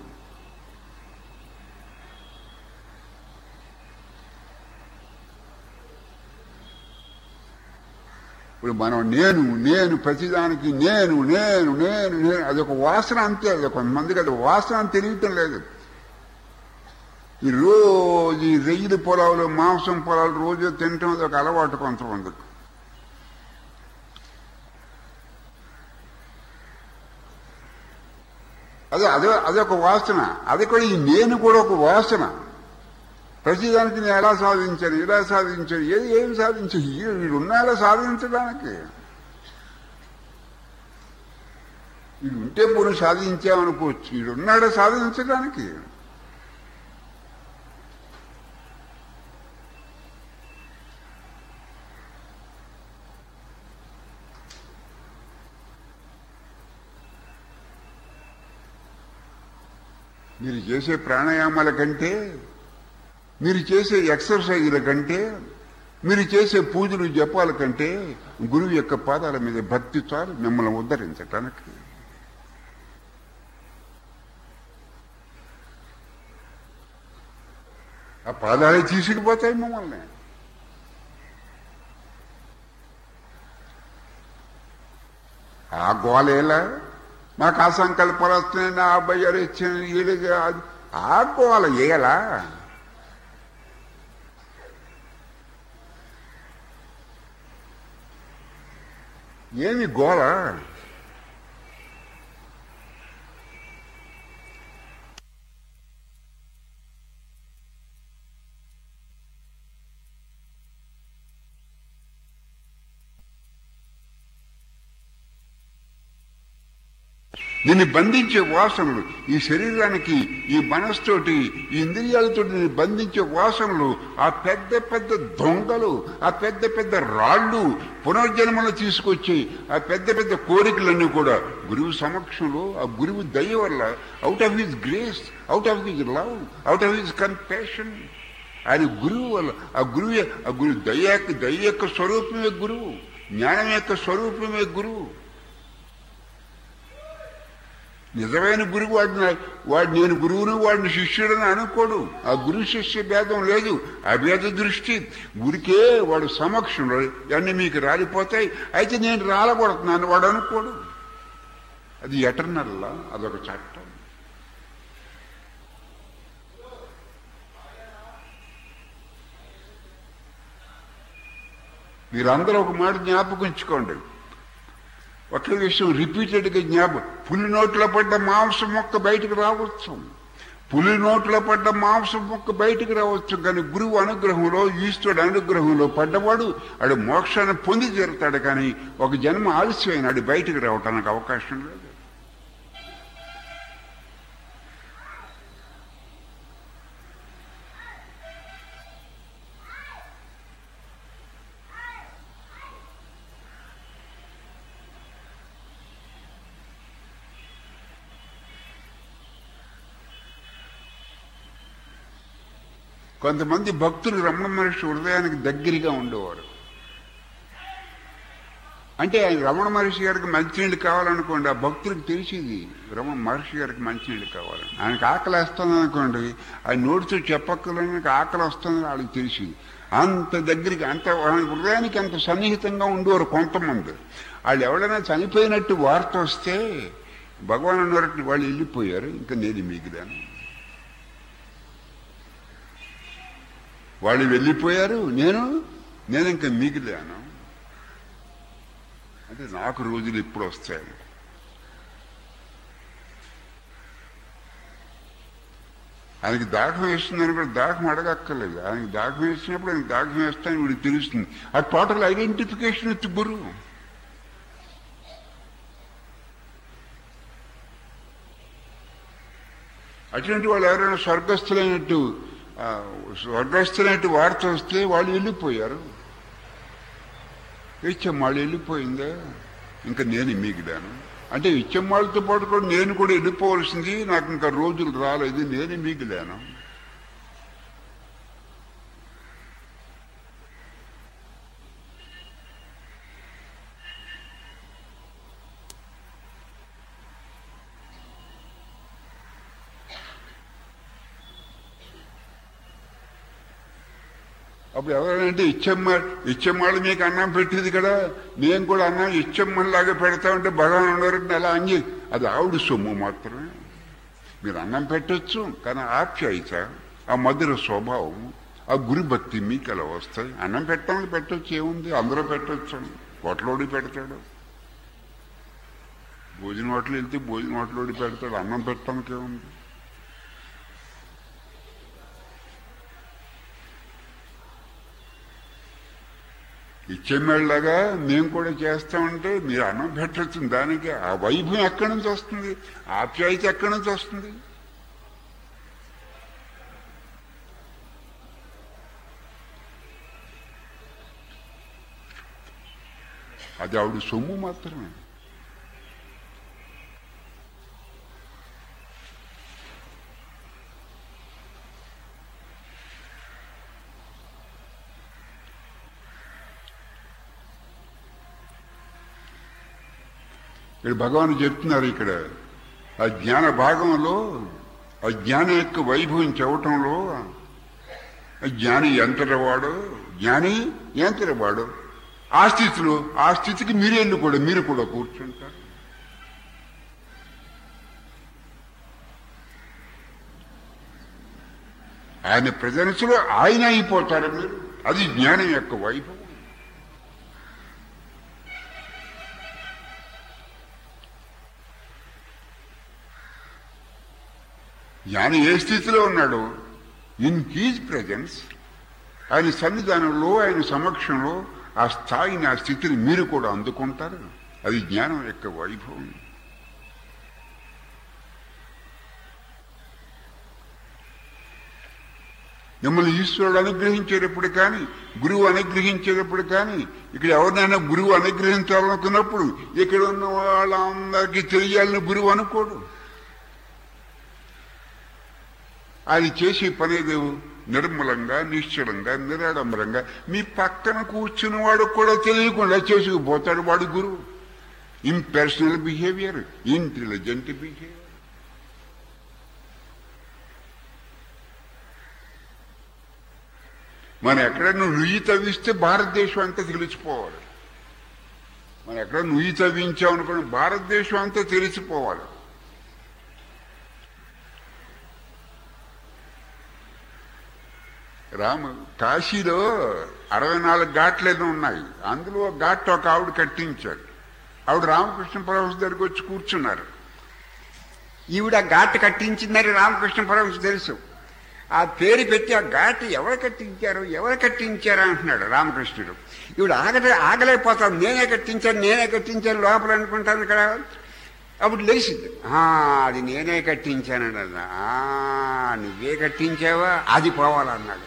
ఇప్పుడు మనం నేను నేను ప్రతిదానికి నేను నేను నేను నేను అదొక వాసన అంతే అది కొంతమందికి అది వాసన అని తెలియటం లేదు ఈ రోజు ఈ రెయ్యిల పొలాలు మాంసం పొలాలు రోజు తినటం అది ఒక అలవాటు కొంతమందికి అదే అదే అదొక వాసన అది కూడా ఈ నేను కూడా ఒక వాసన ప్రతిదానికి నేను ఎలా సాధించాను ఇలా సాధించాను ఏది ఏం సాధించు వీడు ఉన్నాడా సాధించడానికి వీడు ఉంటే పోను సాధించామనుకోవచ్చు వీడు ఉన్నాడా సాధించడానికి మీరు చేసే ప్రాణాయామాల కంటే మీరు చేసే ఎక్సర్సైజుల కంటే మీరు చేసే పూజలు జపాల కంటే గురువు యొక్క పాదాల మీద భక్తి చాలు మిమ్మల్ని ఉద్ధరించటానికి ఆ పాదాలే తీసుకుపోతాయి మమ్మల్ని ఆ గోలేలా మాకు ఆ సంకల్పాలు వస్తున్నాయి నా అబ్బాయి గారు ఇచ్చిన వీళ్ళకి అది- ఆ గోల ఏలా ఏమి గోల నిన్ను బంధించే వాసనలు ఈ శరీరానికి ఈ మనస్తోటి ఈ ఇంద్రియాలతో నిన్ను బంధించే వాసనలు ఆ పెద్ద పెద్ద దొంగలు ఆ పెద్ద పెద్ద రాళ్ళు పునర్జన్మలు తీసుకొచ్చి ఆ పెద్ద పెద్ద కోరికలన్నీ కూడా గురువు సమక్షంలో ఆ గురువు దయ వల్ల out of his grace out of his love out of his compassion ఆయన గురువు వల్ల ఆ గురువు ఆ గురువు దయ యొక్క- దయ యొక్క స్వరూపమే గురువు జ్ఞానం యొక్క స్వరూపమే గురువు నిజమైన గురువు వాడిని వాడు నేను గురువును వాడిని శిష్యుడని అనుకోడు ఆ గురు శిష్య భేదం లేదు అభేద దృష్టి గురికే వాడు సమక్షంలో ఇవన్నీ మీకు రాలిపోతాయి అయితే నేను రాలగొడుతున్నాను వాడు అనుకోడు అది ఎటర్నల్లా అదొక చట్టం మీరందరూ ఒక మాట జ్ఞాపకం ఉంచుకోండి ఒకే విషయం రిపీటెడ్గా జ్ఞాపకం పులి నోట్లో పడ్డ మాంసం మొక్క బయటకు రావచ్చు పులి నోట్లో పడ్డ మాంసం మొక్క బయటకు రావచ్చు కానీ గురువు అనుగ్రహంలో ఈశ్వరుడు అనుగ్రహంలో పడ్డవాడు ఆడు మోక్షాన్ని పొంది తీరుతాడు కానీ ఒక జన్మ ఆలస్యమైన ఆడు బయటకు రావటానికి అవకాశం లేదు కొంతమంది భక్తులు రమణ మహర్షి హృదయానికి దగ్గరగా ఉండేవారు అంటే ఆయన రమణ మహర్షి గారికి మంచినీళ్ళు కావాలనుకోండి ఆ భక్తులకు తెలిసింది రమణ మహర్షి గారికి మంచినీళ్ళు కావాలని ఆయనకు ఆకలి వస్తుంది అనుకోండి ఆయన నోటితో చెప్పక్కలని ఆకలి వస్తుంది వాళ్ళకి తెలిసింది అంత దగ్గరికి అంత ఆయన హృదయానికి అంత సన్నిహితంగా ఉండేవారు కొంతమంది వాళ్ళు ఎవరైనా చనిపోయినట్టు వార్త వస్తే భగవాన్ అన్నట్టు వాళ్ళు వెళ్ళిపోయారు ఇంకా నేను మిగిలాను వాళ్ళు వెళ్ళిపోయారు నేను నేను ఇంకా మిగిలాను అంటే నాకు రోజులు ఇప్పుడు వస్తాయి ఆయనకి దాహం వేస్తుందని కూడా దాహం అడగక్కర్లేదు ఆయనకి దాహం వేసినప్పుడు ఆయనకి దాహం వేస్తాను వీడికి తెలుస్తుంది ఆ టోటల్ ఐడెంటిఫికేషన్ విత్ గురు అటువంటి వాళ్ళు ఎవరైనా స్వర్గస్థులైనట్టు ఆ, స్వర్గస్థులైనట్టు వార్త వస్తే వాళ్ళు వెళ్ళిపోయారు ఇచ్చమ్మాళ్ళు వెళ్ళిపోయిందా ఇంకా నేను మిగిలాను అంటే ఇచ్చమ్మాళ్ళతో పాటు కూడా నేను కూడా వెళ్ళిపోవలసింది నాకు ఇంకా రోజులు రాలేదు నేను మిగిలాను అప్పుడు ఎవరంటే ఇచ్చమ్మ ఇచ్చమ్మాళ్ళు మీకు అన్నం పెట్టేది కదా మేము కూడా అన్నం ఇచ్చమ్మలాగా పెడతామంటే భగవాన్ ఉన్నారంటే అలా అంగి అది ఆవిడ సొమ్ము మాత్రమే మీరు అన్నం పెట్టొచ్చు కానీ ఆప్యాయత ఆ మధుర స్వభావం ఆ గురి భక్తి మీకు అలా వస్తాయి అన్నం పెట్టాలని పెట్టొచ్చు ఏముంది అందరూ పెట్టొచ్చు హోటలోడి పెడతాడు భోజనం హోటల్ వెళ్తే భోజనం హోటలోడి పెడతాడు అన్నం పెట్టడానికి ఏముంది ఇచ్చేమేళ్ళగా మేము కూడా చేస్తామంటే మీరు అన్నం పెట్టచ్చు దానికి ఆ వైభవం ఎక్కడి నుంచి వస్తుంది ఆప్యాయత ఎక్కడి నుంచి వస్తుంది అది ఆవిడ సొమ్ము మాత్రమే ఇక్కడ భగవాన్ చెప్తున్నారు ఇక్కడ ఆ జ్ఞాన భాగంలో ఆ జ్ఞానం యొక్క వైభవం చెవటంలో ఆ జ్ఞాని ఎంతటివాడు జ్ఞాని ఎంతటివాడు ఆ స్థితిలో ఆ స్థితికి మీరేళ్ళు కూడా మీరు కూడా కూర్చుంటారు ఆయన ప్రజెన్స్ లో ఆయన అయిపోతారు మీరు అది జ్ఞానం యొక్క వైభవం జ్ఞాని ఏ స్థితిలో ఉన్నాడు ఇన్ హీజ్ ప్రజెన్స్ ఆయన సన్నిధానంలో ఆయన సమక్షంలో ఆ స్థాయిని ఆ స్థితిని మీరు కూడా అందుకుంటారు అది జ్ఞానం యొక్క వైభవం మిమ్మల్ని ఈశ్వరుడు అనుగ్రహించేటప్పుడు కానీ గురువు అనుగ్రహించేటప్పుడు కానీ ఇక్కడ ఎవరినైనా గురువు అనుగ్రహించాలనుకున్నప్పుడు ఇక్కడ ఉన్న వాళ్ళందరికీ తెలియాలని గురువు అనుకోడు ఆయన చేసే పని ఏదో నిర్మలంగా నిశ్చలంగా నిరాడంబరంగా మీ పక్కన కూర్చున్న వాడు కూడా తెలియకుండా చేసుకుపోతాడు వాడు గురువు ఇంపర్సనల్ బిహేవియర్ ఇంటెలిజెంట్ బిహేవియర్ మనం ఎక్కడ నుయ్యి తవ్విస్తే భారతదేశం అంతా తెలిసిపోవాలి మనం ఎక్కడ నుయ్యి తవ్వించాం అనుకోండి భారతదేశం అంతా తెలిసిపోవాలి రామ కాశీలో అరవై నాలుగు ఘాట్లు ఏదో ఉన్నాయి అందులో ఒక ఘాట్ ఒక ఆవిడ కట్టించాడు ఆవిడ రామకృష్ణ పరమహంస దగ్గరికి వచ్చి కూర్చున్నారు ఈవిడ ఆ ఘాట్ కట్టించిందని రామకృష్ణ పరమహంస తెలుసు ఆ పేరు పెట్టి ఆ ఘాట్ ఎవరు కట్టించారు ఎవరు కట్టించారు అంటున్నాడు రామకృష్ణుడు ఈవిడ ఆగలే ఆగలేకపోతాను నేనే కట్టించాను నేనే కట్టించాను లోపల అనుకుంటాను ఇక్కడ అప్పుడు లేచింది "ఆ, అది నేనే కట్టించానండి అన్న "ఆ, నువ్వే కట్టించావా అది పోవాలన్నాడు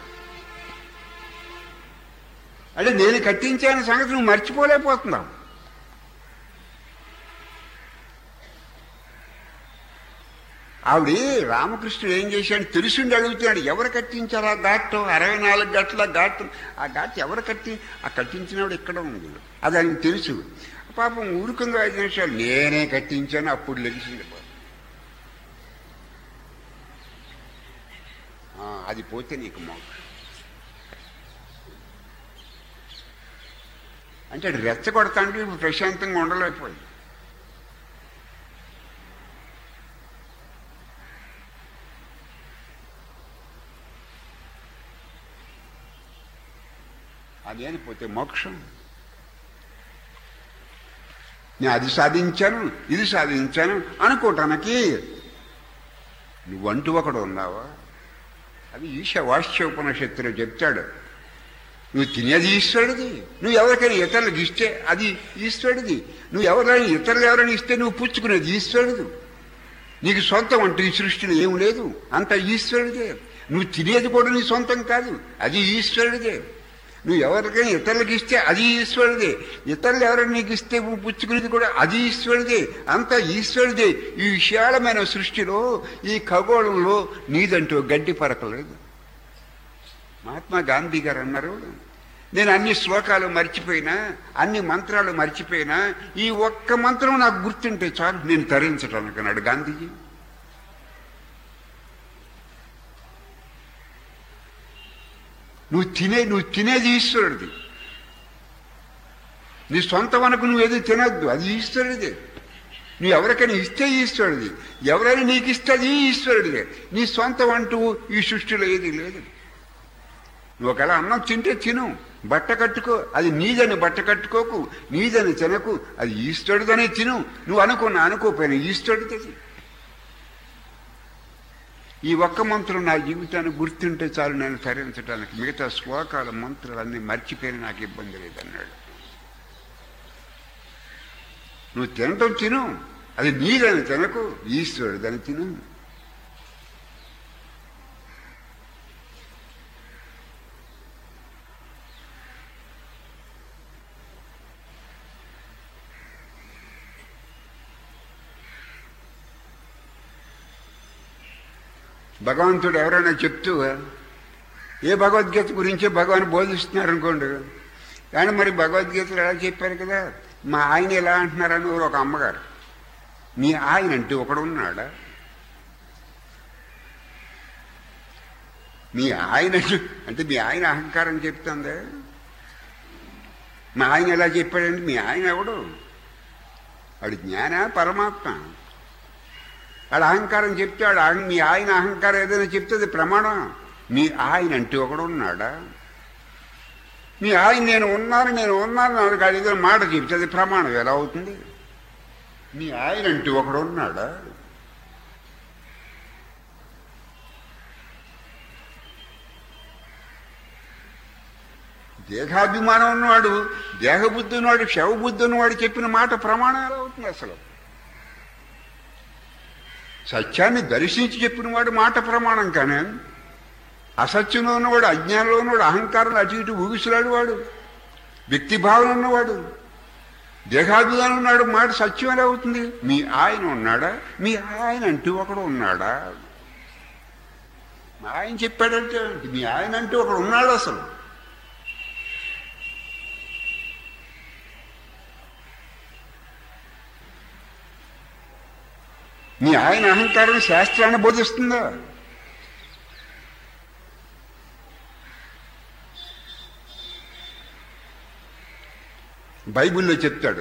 అంటే నేను కట్టించాను సంగతి నువ్వు మర్చిపోలేకపోతున్నావు ఆవిడ రామకృష్ణుడు ఏం చేశాడు తెలుసుండి అడుగుతున్నాడు ఎవరు కట్టించారు ఆ ఘాట్ అరవై నాలుగు గంటల ఘాట్ ఆ ఘాట్ ఎవరు కట్టి ఆ కట్టించినవాడు ఇక్కడ ఉంది అది ఆయనకు తెలుసు పాపం ఊరుకుందో ఐదు నిమిషాలు నేనే కట్టించాను అప్పుడు లెగిసింది పాపం. ఆ, అది పోతే నీకు మోక్షం అంటే అది రెచ్చగొడతాంటే ఇప్పుడు ప్రశాంతంగా ఉండలేకపోయింది అదేని పోతే మోక్షం నేను అది సాధించాను ఇది సాధించాను అనుకోవటానికి నువ్వంటూ ఒకడు ఉన్నావా అది ఈశవాస్య ఉపనిషత్తులో చెప్తాడు నువ్వు తినేది ఈశ్వరుడిది నువ్వు ఎవరికైనా ఇతరులకు ఇస్తే అది ఈశ్వరుడిది నువ్వు ఎవరైనా ఇతరులు ఎవరైనా ఇస్తే నువ్వు పుచ్చుకునేది ఈశ్వరుడు నీకు సొంతం అంటూ ఈ సృష్టిలో ఏం లేదు అంత ఈశ్వరుడిదే నువ్వు తినేది కూడా నీ సొంతం కాదు అది ఈశ్వరుడిదే నువ్వు ఎవరికైనా ఇతరులకు ఇస్తే అది ఈశ్వరుడే ఇతరులు ఎవరైనా నీకు ఇస్తే నువ్వు పుచ్చుకునేది కూడా అది ఈశ్వరుడే అంత ఈశ్వరుడే ఈ విశాలమైన సృష్టిలో ఈ ఖగోళంలో నీదంటూ గడ్డి పరకలేదు మహాత్మా గాంధీ గారు అన్నారు నేను అన్ని శ్లోకాలు మర్చిపోయినా అన్ని మంత్రాలు మర్చిపోయినా ఈ ఒక్క మంత్రం నాకు గుర్తుంటే చాలు నేను తరించటానికి అన్నాడు గాంధీజీ నువ్వు తినే నువ్వు తినేది ఈశ్వరుడిది నీ సొంతం అనుకు నువ్వు ఏది తినద్దు అది ఈశ్వరుడిదే నువ్వు ఎవరికైనా ఇస్తే ఈశ్వరుడిది ఎవరైనా నీకు ఇస్తే అది ఈశ్వరుడిదే నీ సొంతం అంటూ ఈ సృష్టిలో ఏది లేదు నువ్వు ఒకవేళ అన్నం తింటే తిను బట్ట కట్టుకో అది నీదని బట్ట కట్టుకోకు నీదని తినకు అది ఈశ్వరుడనే తిను నువ్వు అనుకున్నా అనుకోపోయినా ఈశ్వరుడితే తిను. ఈ ఒక్క మంత్రం నా జీవితాన్ని గుర్తుంటే చాలు నేను తరించడానికి మిగతా శ్లోకాల మంత్రాలన్నీ మర్చిపోయిన నాకు ఇబ్బంది లేదన్నాడు నువ్వు తినటం తిను అది నీదని తినకు ఈశ్వరుడని తిను భగవంతుడు ఎవరైనా చెప్తూ ఏ భగవద్గీత గురించి భగవాన్ బోధిస్తున్నారు అనుకోండి కానీ మరి భగవద్గీతలు ఎలా చెప్పారు కదా మా ఆయన ఎలా అంటున్నారని ఒక అమ్మగారు మీ ఆయన అంటే ఒకడు ఉన్నాడా మీ ఆయన అంటే- అంటే మీ ఆయన అహంకారం చెప్తుందే మా ఆయన ఎలా చెప్పాడంటే మీ ఆయన ఎవడు వాడు జ్ఞాన పరమాత్మ వాడు అహంకారం చెప్తే వాడు అహం- మీ ఆయన అహంకారం ఏదైనా చెప్తే అది ప్రమాణం మీ ఆయన అంటే ఒకడు ఉన్నాడా మీ ఆయన నేను ఉన్నాను నేను ఉన్నాను నాకు అది ఏదైనా మాట చెప్తే అది ప్రమాణం ఎలా అవుతుంది మీ ఆయన అంటే ఒకడు ఉన్నాడా దేహాభిమానం ఉన్నవాడు దేహబుద్ధి ఉన్నవాడు శవబుద్ధి ఉన్నవాడు చెప్పిన మాట ప్రమాణం ఎలా అవుతుంది అసలు సత్యాన్ని దర్శించి చెప్పిన వాడు మాట ప్రమాణం కానీ అసత్యంలో ఉన్నవాడు అజ్ఞానంలో ఉన్నవాడు అహంకారంలో అటు ఇటు ఊగిసలాడు వాడు వ్యక్తి భావన ఉన్నవాడు దేహాభిమానం ఉన్నాడు మాట సత్యం ఎలా అవుతుంది మీ ఆయన ఉన్నాడా మీ ఆయన అంటూ ఒకడు ఉన్నాడా మా ఆయన చెప్పాడంటే ఏంటి? మీ ఆయన అంటూ ఒకడు ఉన్నాడు అసలు మీ ఆయన అహంకారం శాస్త్రాన్ని బోధిస్తుందా బైబిల్లో చెప్తాడు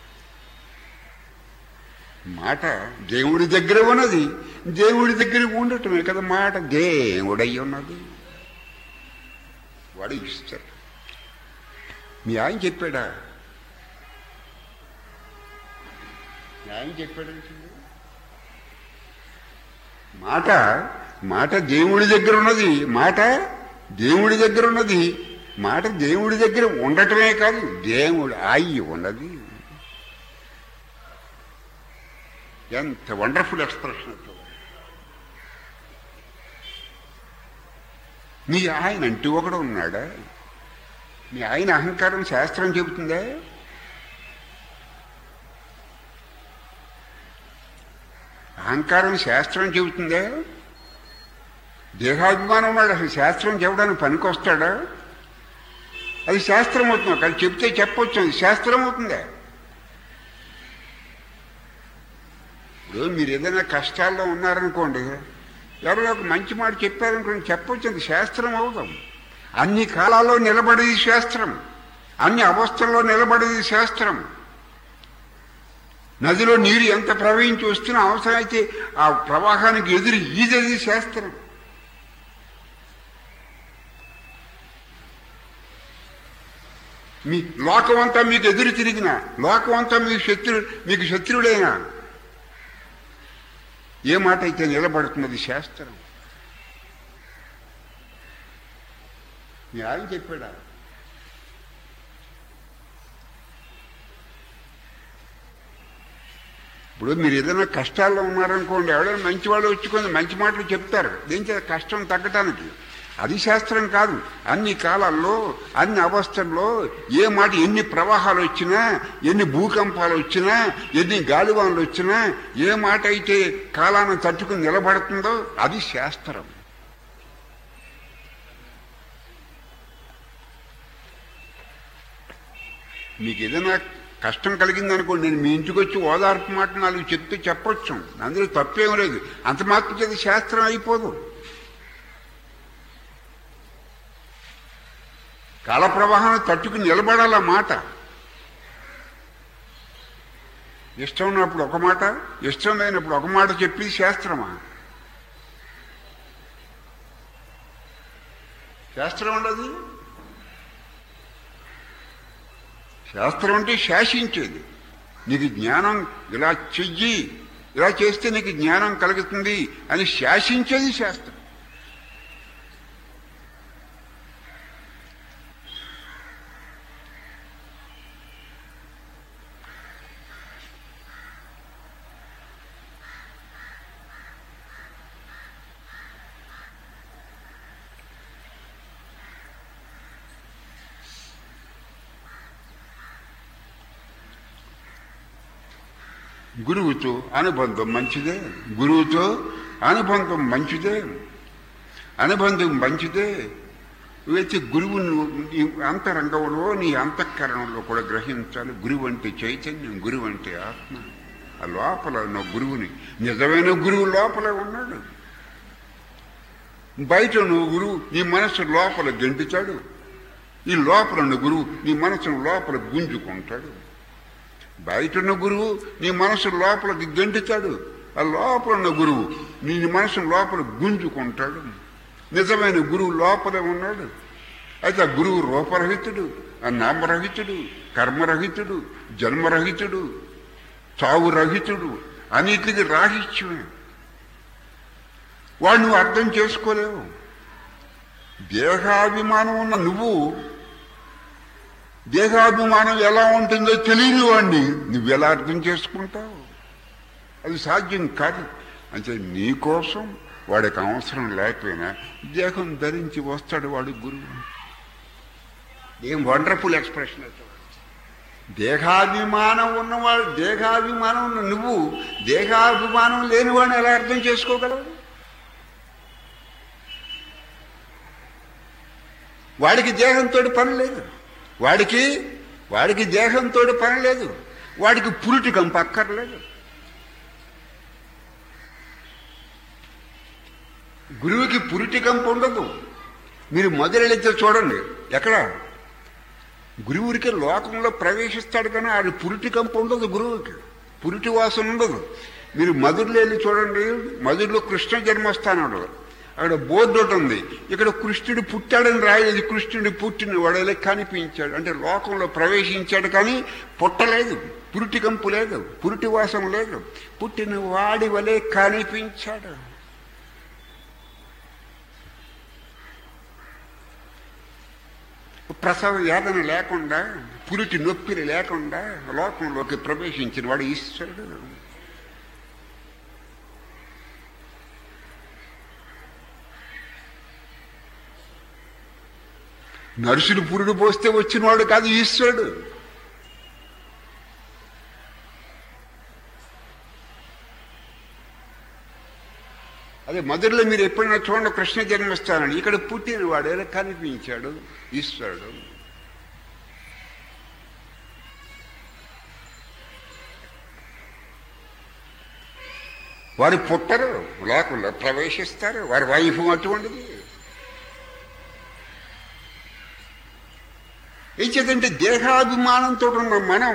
మాట దేవుడి దగ్గర ఉన్నది దేవుడి దగ్గర ఉండటమే కదా మాట దేవుడై ఉన్నది వాడు ఇస్తాడు మీ ఆయన చెప్పాడా మీ ఆయన చెప్పాడంటే మాట మాట దేవుడి దగ్గర ఉన్నది మాట దేవుడి దగ్గర ఉన్నది మాట దేవుడి దగ్గర ఉండటమే కాదు దేవుడు అయి ఉన్నది ఎంత వండర్ఫుల్ ఎక్స్ప్రెషన్ మీ ఆయన అంటూ ఒకడు ఉన్నాడా మీ ఆయన అహంకారం శాస్త్రం చెబుతుందా అహంకారం శాస్త్రం చెబుతుందా దేహాభిమానం ఉన్నాడు అసలు శాస్త్రం చెప్పడానికి పనికొస్తాడా అది శాస్త్రం అవుతుంది కానీ చెప్తే చెప్పొచ్చు అది శాస్త్రం అవుతుందా ఇప్పుడు మీరు ఏదైనా కష్టాల్లో ఉన్నారనుకోండి ఎవరో ఒక మంచి మాట చెప్పారనుకోండి చెప్పొచ్చు అది శాస్త్రం అవుతాం అన్ని కాలాల్లో నిలబడేది శాస్త్రం అన్ని అవస్థల్లో నిలబడేది శాస్త్రం నదిలో నీరు ఎంత ప్రవహించి వస్తున్నా అవసరమైతే ఆ ప్రవాహానికి ఎదురు ఈదది శాస్త్రం మీ లోకమంతా మీకు ఎదురు తిరిగిన లోకమంతా మీకు శత్రు మీకు శత్రువుడైనా ఏ మాట అయితే నిలబడుతున్నది శాస్త్రం మీ ఆయన చెప్పాడా ఇప్పుడు మీరు ఏదైనా కష్టాల్లో ఉన్నారనుకోండి ఎవరైనా మంచి వాళ్ళు వచ్చుకొని మంచి మాటలు చెప్తారు దీని చేత కష్టం తగ్గటానికి అది శాస్త్రం కాదు అన్ని కాలాల్లో అన్ని అవస్థల్లో ఏ మాట ఎన్ని ప్రవాహాలు వచ్చినా ఎన్ని భూకంపాలు వచ్చినా ఎన్ని గాలివాన్లు వచ్చినా ఏ మాట అయితే కాలాన్ని తట్టుకుని నిలబడుతుందో అది శాస్త్రం మీకు ఏదైనా కష్టం కలిగిందనుకోండి నేను మీ ఇంటికి వచ్చి ఓదార్పు మాట నాలుగు చెప్తే చెప్పొచ్చు అందులో తప్పేం లేదు అంత మాత్రం చేత శాస్త్రం అయిపోదు కాల ప్రవాహాన్ని తట్టుకుని నిలబడాల మాట ఇష్టం ఉన్నప్పుడు ఒక మాట ఇష్టం లేనప్పుడు ఒక మాట చెప్పి శాస్త్రమా శాస్త్రం ఉండదు శాస్త్రం అంటే శాసించేది నీకు జ్ఞానం ఇలా చెయ్యి ఇలా చేస్తే నీకు జ్ఞానం కలుగుతుంది అని శాసించేది శాస్త్రం గురువుతో అనుబంధం మంచిదే గురువుతో అనుబంధం మంచిదే అనుబంధం మంచిదే అయితే గురువును నీ అంతరంగంలో నీ అంతఃకరణలో కూడా గ్రహించాలి గురువు అంటే చైతన్యం గురువు అంటే ఆత్మ ఆ లోపల ఉన్న గురువుని నిజమైన గురువు లోపల ఉన్నాడు బయట నువ్వు గురువు నీ మనసు లోపల గెంటుతాడు ఈ లోపల ఉన్న గురువు నీ మనసును లోపల గుంజుకుంటాడు బయట ఉన్న గురువు నీ మనసు లోపలికి గెంటుతాడు ఆ లోపల ఉన్న గురువు నీ మనసు లోపల గుంజుకుంటాడు నిజమైన గురువు లోపలే ఉన్నాడు అయితే ఆ గురువు రూపరహితుడు ఆ నామరహితుడు కర్మరహితుడు జన్మరహితుడు చావురహితుడు అన్నిటికి రాహిత్యమే వాడు నువ్వు అర్థం చేసుకోలేవు దేహాభిమానం ఉన్న నువ్వు దేహాభిమానం ఎలా ఉంటుందో తెలియని వాడిని నువ్వు ఎలా అర్థం చేసుకుంటావు అది సాధ్యం కాదు అంటే నీ కోసం వాడికి అవసరం లేకపోయినా దేహం ధరించి వస్తాడు వాడు గురువు ఏం వండర్ఫుల్ ఎక్స్ప్రెషన్ అయితే దేహాభిమానం ఉన్నవాడు దేహాభిమానం ఉన్న నువ్వు దేహాభిమానం లేనివాడిని ఎలా అర్థం చేసుకోగలవు వాడికి దేహంతో పని లేదు వాడికి వాడికి దేహంతో పని లేదు వాడికి పురిటికం పక్కర్లేదు గురువుకి పురిటికంప ఉండదు మీరు మొదలెడితే చూడండి ఎక్కడ గురువురికి లోకంలో ప్రవేశిస్తాడు కానీ ఆడి పురిటికంప ఉండదు గురువుకి పురిటి వాసన ఉండదు మీరు మధురలో వెళ్ళి చూడండి మధురలో కృష్ణ జన్మస్థానం అక్కడ బోర్డు ఒకటి ఉంది ఇక్కడ కృష్ణుడు పుట్టాడని రాయలేదు కృష్ణుడు పుట్టిన వాడలే కనిపించాడు అంటే లోకంలో ప్రవేశించాడు కానీ పుట్టలేదు పురిటికంపు లేదు పురిటి వాసం లేదు పుట్టిన వాడి వలె కనిపించాడు ప్రసవ వేదన లేకుండా పురిటి నొప్పిని లేకుండా లోకంలోకి ప్రవేశించిన వాడు ఈశ్వరుడు నరుసుడు పురుడు పోస్తే వచ్చినవాడు కాదు ఈశ్వరుడు అదే మధురలో మీరు ఎప్పుడైనా చూడండి కృష్ణ జన్మస్థానం ఇక్కడ పుట్టిన వాడు ఎలా కనిపించాడు ఈశ్వరుడు వారు పుట్టరు లోకంలో ప్రవేశిస్తారు వారి వైఫ్ అటువంటిది ఏం చేద్దంటే దేహాభిమానంతో ఉన్న మనం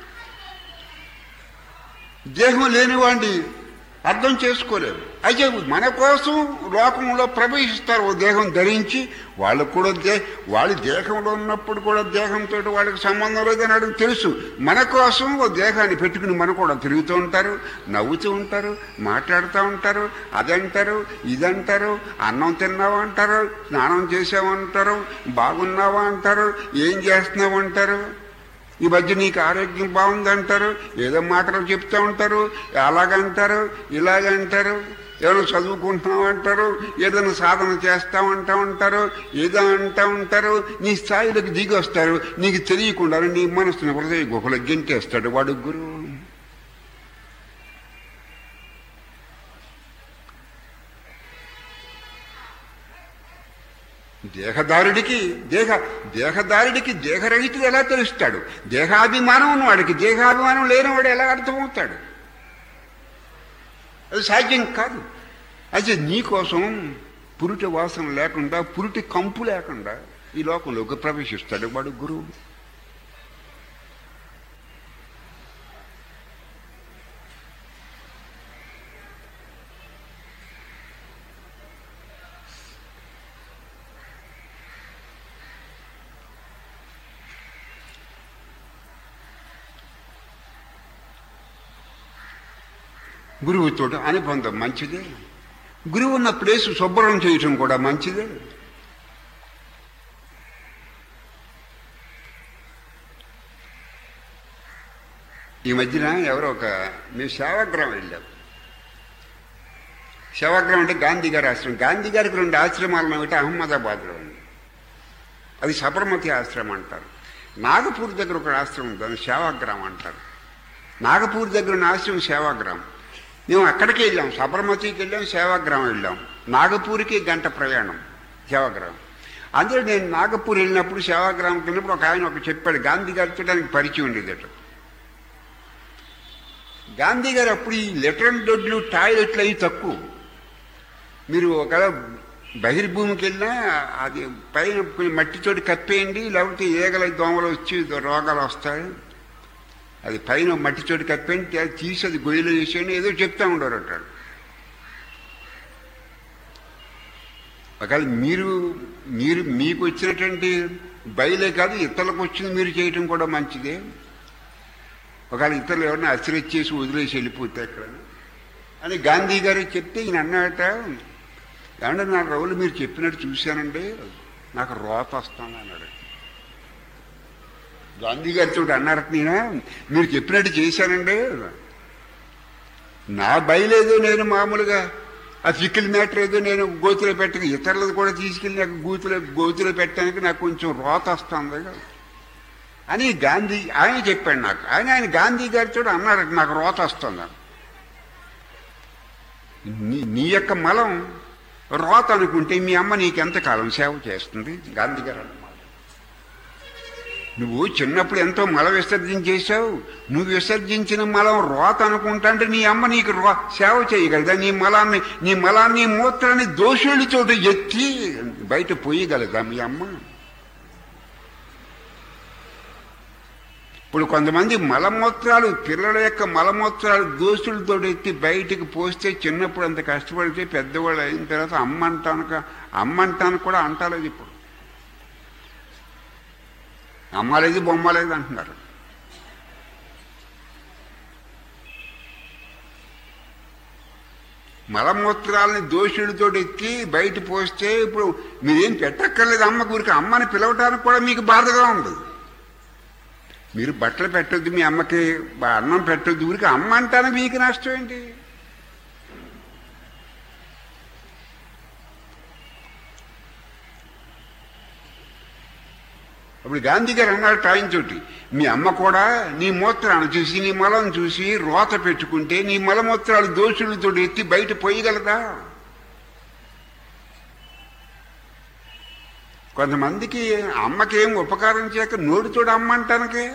దేహం లేనివాడిని అర్థం చేసుకోలేరు అయితే మన కోసం లోకంలో ప్రవేశిస్తారు ఓ దేహం ధరించి వాళ్ళకు కూడా దే వాళ్ళ దేహంలో ఉన్నప్పుడు కూడా దేహంతో వాళ్ళకి సంబంధం లేదని అడిగి తెలుసు మన కోసం ఓ దేహాన్ని పెట్టుకుని మన కూడా తిరుగుతూ ఉంటారు నవ్వుతూ ఉంటారు మాట్లాడుతూ ఉంటారు అదంటారు ఇదంటారు అన్నం తిన్నావా అంటారు స్నానం చేసావంటారు బాగున్నావా అంటారు ఏం చేస్తున్నావు అంటారు ఈ మధ్య నీకు ఆరోగ్యం బాగుందంటారు ఏదో మాటలు చెప్తూ ఉంటారు అలాగంటారు ఇలాగంటారు ఏమైనా చదువుకుంటున్నాం అంటారు ఏదైనా సాధన చేస్తామంటా ఉంటారు ఏదో అంటా ఉంటారు నీ స్థాయిలోకి దిగి వస్తారు నీకు తెలియకుండా నీ మనసుని హృదయ గుహలో గెంటేస్తాడు వాడు గురువు దేహదారుడికి దేహ దేహదారుడికి దేహరహితుడు ఎలా తెలుస్తాడు దేహాభిమానం ఉన్నవాడికి దేహాభిమానం లేనివాడు ఎలా అర్థమవుతాడు అది సాధ్యం కాదు అయితే నీకోసం పురుటి వాసన లేకుండా పురుటి కంపు లేకుండా ఈ లోకంలోకి ప్రవేశిస్తాడు వాడు గురువు గురువుతో అనుబంధం మంచిదే గురువు ఉన్న ప్లేస్ శుభ్రం చేయటం కూడా మంచిదే ఈ మధ్యన ఎవరో ఒక మేము సేవాగ్రహం వెళ్ళాం సేవాగ్రహం అంటే గాంధీ గారి ఆశ్రమం గాంధీ గారికి రెండు ఆశ్రమాలు ఒకటి అహ్మదాబాద్లో ఉంది అది సబర్మతి ఆశ్రమం అంటారు నాగపూర్ దగ్గర ఒక ఆశ్రమం ఉంది దాన్ని సేవాగ్రామం అంటారు నాగపూర్ దగ్గర ఉన్న ఆశ్రమం సేవాగ్రామం మేము అక్కడికి వెళ్ళాం సబర్మతికి వెళ్ళాం సేవాగ్రామం వెళ్ళాం నాగపూర్కి గంట ప్రయాణం సేవాగ్రామం అందులో నేను నాగపూర్ వెళ్ళినప్పుడు సేవాగ్రామంకి వెళ్ళినప్పుడు ఒక ఆయన ఒక చెప్పాడు గాంధీ గారితో దానికి పరిచయం ఉండేదట గాంధీ గారు అప్పుడు ఈ లెటర్ దొడ్లు టాయిలెట్లు అవి తక్కువ మీరు ఒక బహిర్భూమికి వెళ్ళినా అది పైన కొంచెం మట్టితోటి కప్పేయండి లేకపోతే ఈగల దోమలు వచ్చి రోగాలు వస్తాయి అది పైన మట్టితోటి కప్పేయండి అది తీసి అది గొయ్యిలో చేసేయండి ఏదో చెప్తా ఉండరు అంటాడు ఒకవేళ మీరు మీరు మీకు వచ్చినటువంటి బయలే కాదు ఇతరులకు వచ్చింది మీరు చేయటం కూడా మంచిదే ఒకవేళ ఇతరులు ఎవరైనా అసిరెచ్చేసి వదిలేసి వెళ్ళిపోతే అక్కడ అని గాంధీ గారు చెప్తే ఈయన అన్నట ఏమంటే నా రోజులు మీరు చెప్పినట్టు చూశానండి నాకు రోత వస్తాను అన్నాడు గాంధీ గారితో అన్నారట నేను మీరు చెప్పినట్టు చేశానండి నా బయలేదో నేను మామూలుగా ఆ చిక్కిల మ్యాటర్ ఏదో నేను గోతులో పెట్టక ఇతరులది కూడా తీసుకెళ్ళి నాకు గోతులో గోతులో పెట్టడానికి నాకు కొంచెం రోత వస్తుంది అని గాంధీ ఆయన చెప్పాడు నాకు ఆయన ఆయన గాంధీ గారితో అన్నారట నాకు రోత వస్తుంది నీ నీ యొక్క మలం రోత అనుకుంటే మీ అమ్మ నీకెంతకాలం సేవ చేస్తుంది గాంధీ గారు అన్నమాట నువ్వు చిన్నప్పుడు ఎంతో మల విసర్జించేశావు నువ్వు విసర్జించిన మలం రోత అనుకుంటా అంటే నీ అమ్మ నీకు రో సేవ చేయగలదా నీ మలాన్ని నీ మలాన్ని మూత్రాన్ని దోషులతోటి ఎత్తి బయట పోయగలదా మీ అమ్మ ఇప్పుడు కొంతమంది మలమూత్రాలు పిల్లల యొక్క మలమూత్రాలు దోషులతో ఎత్తి బయటికి పోస్తే చిన్నప్పుడు అంత కష్టపడితే పెద్దవాళ్ళు అయిన తర్వాత అమ్మంటానుక అమ్మంటాను కూడా అంటలేదు ఇప్పుడు అమ్మలేదు బొమ్మలేదు అంటున్నారు మలమూత్రాలని దోషులతో ఎత్తి బయట పోస్తే ఇప్పుడు మీరేం పెట్టక్కర్లేదు అమ్మ గురికి అమ్మని పిలవటానికి కూడా మీకు బాధగా ఉంది మీరు బట్టలు పెట్టొద్దు మీ అమ్మకి అన్నం పెట్టొద్దు ఊరికి అమ్మ అంటాను మీకు నష్టం ఏంటి అప్పుడు గాంధీ గారు అన్నారు టైం తోటి మీ అమ్మ కూడా నీ మూత్రాన్ని చూసి నీ మలం చూసి రోత పెట్టుకుంటే నీ మలమూత్రాలు దోషులతో ఎత్తి బయట పోయగలదా కొంతమందికి అమ్మకేం ఉపకారం చేయక నోటితోడు అమ్మ అంటానికే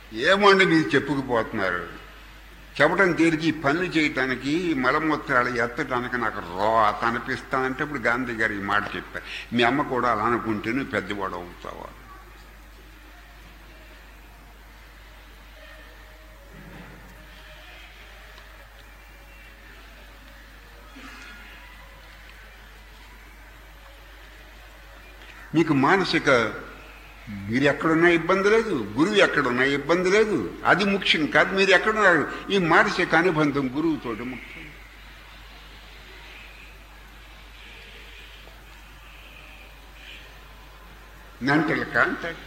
ఏమండి మీరు చెప్పుకుపోతున్నారు చెప్పడం తేలికి పనులు చేయటానికి మలమూత్రాలు ఎత్తడానికి నాకు రోత అనిపిస్తానంటే ఇప్పుడు గాంధీ గారు ఈ మాట చెప్పారు మీ అమ్మ కూడా అలా అనుకుంటే నువ్వు పెద్దవాడు అవుతావా మీకు మానసిక మీరు ఎక్కడున్నా ఇబ్బంది లేదు గురువు ఎక్కడున్నా ఇబ్బంది లేదు అది ముఖ్యం కాదు మీరు ఎక్కడున్నారు ఈ మానసిక అనుబంధం గురువుతోటి ముఖ్యం మెంటల్ కాంటాక్ట్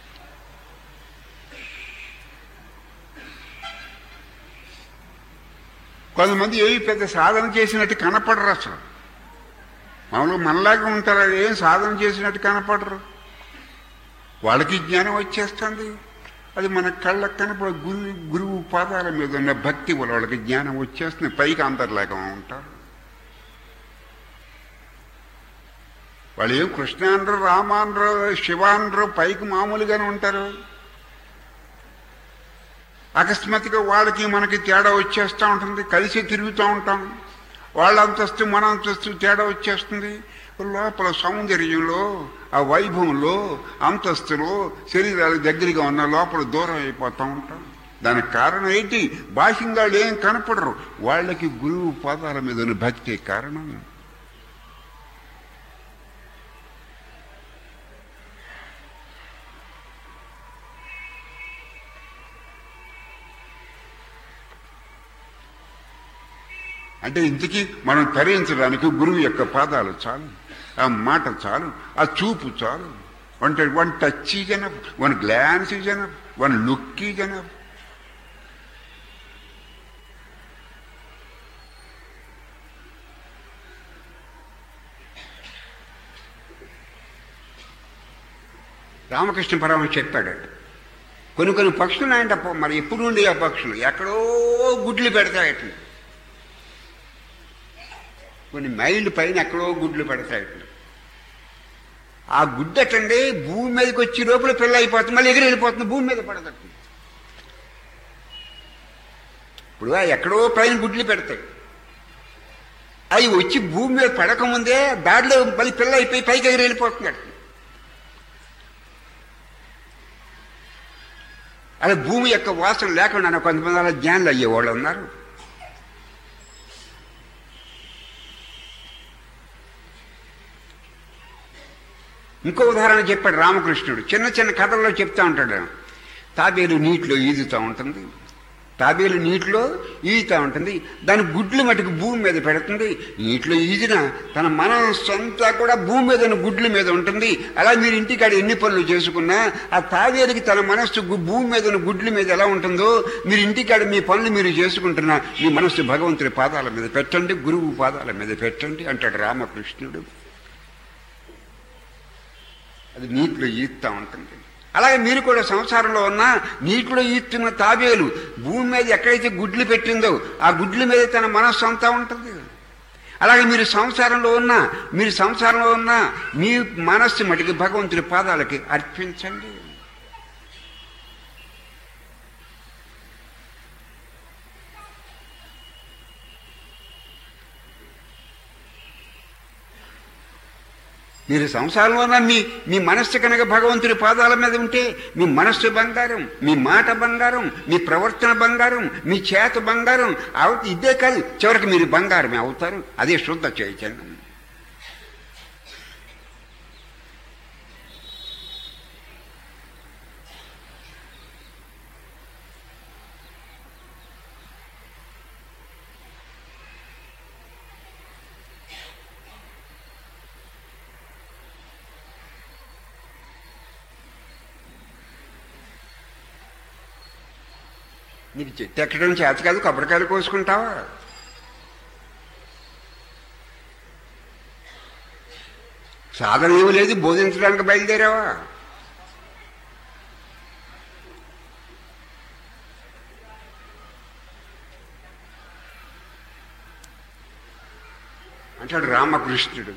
కొంతమంది ఏమి పెద్ద సాధన చేసినట్టు కనపడరు అసలు మామూలుగా మనలాగా ఉంటారు ఏం సాధన చేసినట్టు కనపడరు వాళ్ళకి జ్ఞానం వచ్చేస్తుంది అది మన కళ్ళకు కనపడ గురు గురువు పాదాల మీద ఉన్న భక్తి వల్ల వాళ్ళకి జ్ఞానం వచ్చేస్తుంది పైకి అందరిలాగా ఉంటారు వాళ్ళు ఏం కృష్ణ అనరు రామ అనరు శివ అనరు పైకి మామూలుగానే ఉంటారు అకస్మాత్తుగా వాళ్ళకి మనకి తేడా వచ్చేస్తూ ఉంటుంది కలిసి తిరుగుతూ ఉంటాం వాళ్ళ అంతస్తు మన అంతస్తు తేడా వచ్చేస్తుంది లోపల సౌందర్యంలో ఆ వైభవంలో అంతస్తులో శరీరాలకు దగ్గరగా ఉన్న లోపల దూరం అయిపోతూ ఉంటాం దానికి కారణం ఏంటి బాహ్యంగా వాళ్ళు ఏం కనపడరు వాళ్ళకి గురువు పాదాల మీద ఉన్న భక్తి కారణం అంటే ఇంతకీ మనం తరించడానికి గురువు యొక్క పాదాలు చాలు ఆ మాట చాలు ఆ చూపు చాలు one one touch is enough one glance is enough one look is enough Ramakrishna Paramahamsa చెప్పాడు కొన్ని కొన్ని పక్షులు ఆయన మరి ఎప్పుడు ఉండే ఆ పక్షులు ఎక్కడో గుడ్లు పెడతాయట కొన్ని మైళ్ళు పైన ఎక్కడో గుడ్లు పెడతాయట ఆ గుడ్డటండి భూమి మీదకి వచ్చి లోపల పిల్ల అయిపోతుంది మళ్ళీ ఎగిరి వెళ్ళిపోతుంది భూమి మీద పడదట ఇప్పుడు ఆ ఎక్కడో పైన గుడ్లు పెడతాయి అవి వచ్చి భూమి మీద పడకముందే దాడిలో మళ్ళీ పిల్ల అయిపోయి పైకి ఎగిరి వెళ్ళిపోతున్నాడు అలా భూమి యొక్క వాసన లేకుండా కొంతమంది అలా జ్ఞానులు అయ్యేవాళ్ళు ఉన్నారు ఇంకో ఉదాహరణ చెప్పాడు రామకృష్ణుడు చిన్న చిన్న కథల్లో చెప్తా ఉంటాడు తాబేలు నీటిలో ఈదుతూ ఉంటుంది తాబేలు నీటిలో ఈదుతూ ఉంటుంది దాని గుడ్లు మటుకు భూమి మీద పెడుతుంది నీటిలో ఈదిన తన మనస్సు అంతా కూడా భూమి మీద ఉన్న గుడ్ల మీద ఉంటుంది అలా మీరు ఇంటికాడ ఎన్ని పనులు చేసుకున్నా ఆ తాబేలుకి తన మనస్సు గు- భూమి మీద ఉన్న గుడ్ల మీద ఎలా ఉంటుందో మీరు ఇంటికాడ మీ పనులు మీరు చేసుకుంటున్నా మీ మనస్సు భగవంతుడి పాదాల మీద పెట్టండి గురువు పాదాల మీద పెట్టండి అంటాడు రామకృష్ణుడు అది నీటిలో ఈత్తా ఉంటుంది అలాగే మీరు కూడా సంసారంలో ఉన్న నీటిలో ఈత్తున్న తాబేలు భూమి మీద ఎక్కడైతే గుడ్లు పెట్టిందో ఆ గుడ్ల మీద తన మనస్సు అంతా ఉంటుంది అలాగే మీరు సంసారంలో ఉన్నా మీరు సంసారంలో ఉన్నా మీ మనస్సు మటుకు భగవంతుడి పాదాలకి అర్పించండి మీరు సంసారంలో ఉన్న మీ మీ మనస్సు కనుక భగవంతుడి పాదాల మీద ఉంటే మీ మనస్సు బంగారం మీ మాట బంగారం మీ ప్రవర్తన బంగారం మీ చేత బంగారం అవ ఇదే కాదు చివరికి మీరు బంగారమే అవుతారు అదే శుద్ధ చైతన్యం నీకు చెట్టు ఎక్కడం చేత కాదు కొబ్బరికాయలు కోసుకుంటావా సాధన ఏమి లేదు బోధించడానికి బయలుదేరావా అంటాడు రామకృష్ణుడు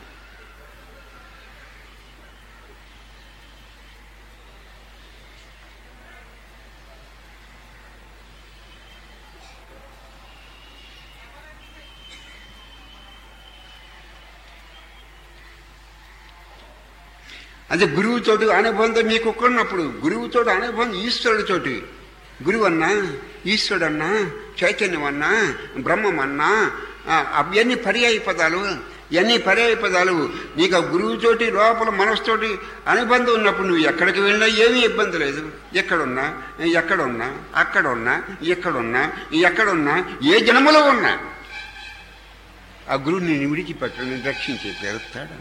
అంటే గురువుతోటి అనుబంధం మీకు ఉన్నప్పుడు గురువుతోటి అనుబంధం ఈశ్వరుడితోటి గురువు అన్నా ఈశ్వరుడు అన్నా చైతన్యం అన్నా బ్రహ్మం అన్నా ఆ, అవన్నీ పర్యాయ పదాలు ఇవన్నీ పర్యాయ పదాలు నీకు ఆ గురువుతోటి లోపల మనసుతోటి అనుబంధం ఉన్నప్పుడు నువ్వు ఎక్కడికి వెళ్ళినా ఏమీ ఇబ్బంది లేదు ఎక్కడున్నా ఎక్కడున్నా అక్కడున్నా ఎక్కడున్నా ఎక్కడున్నా ఏ జన్మలో ఉన్నా ఆ గురువు నేను విడిచిపెట్టను నేను రక్షించే పేరుతాడు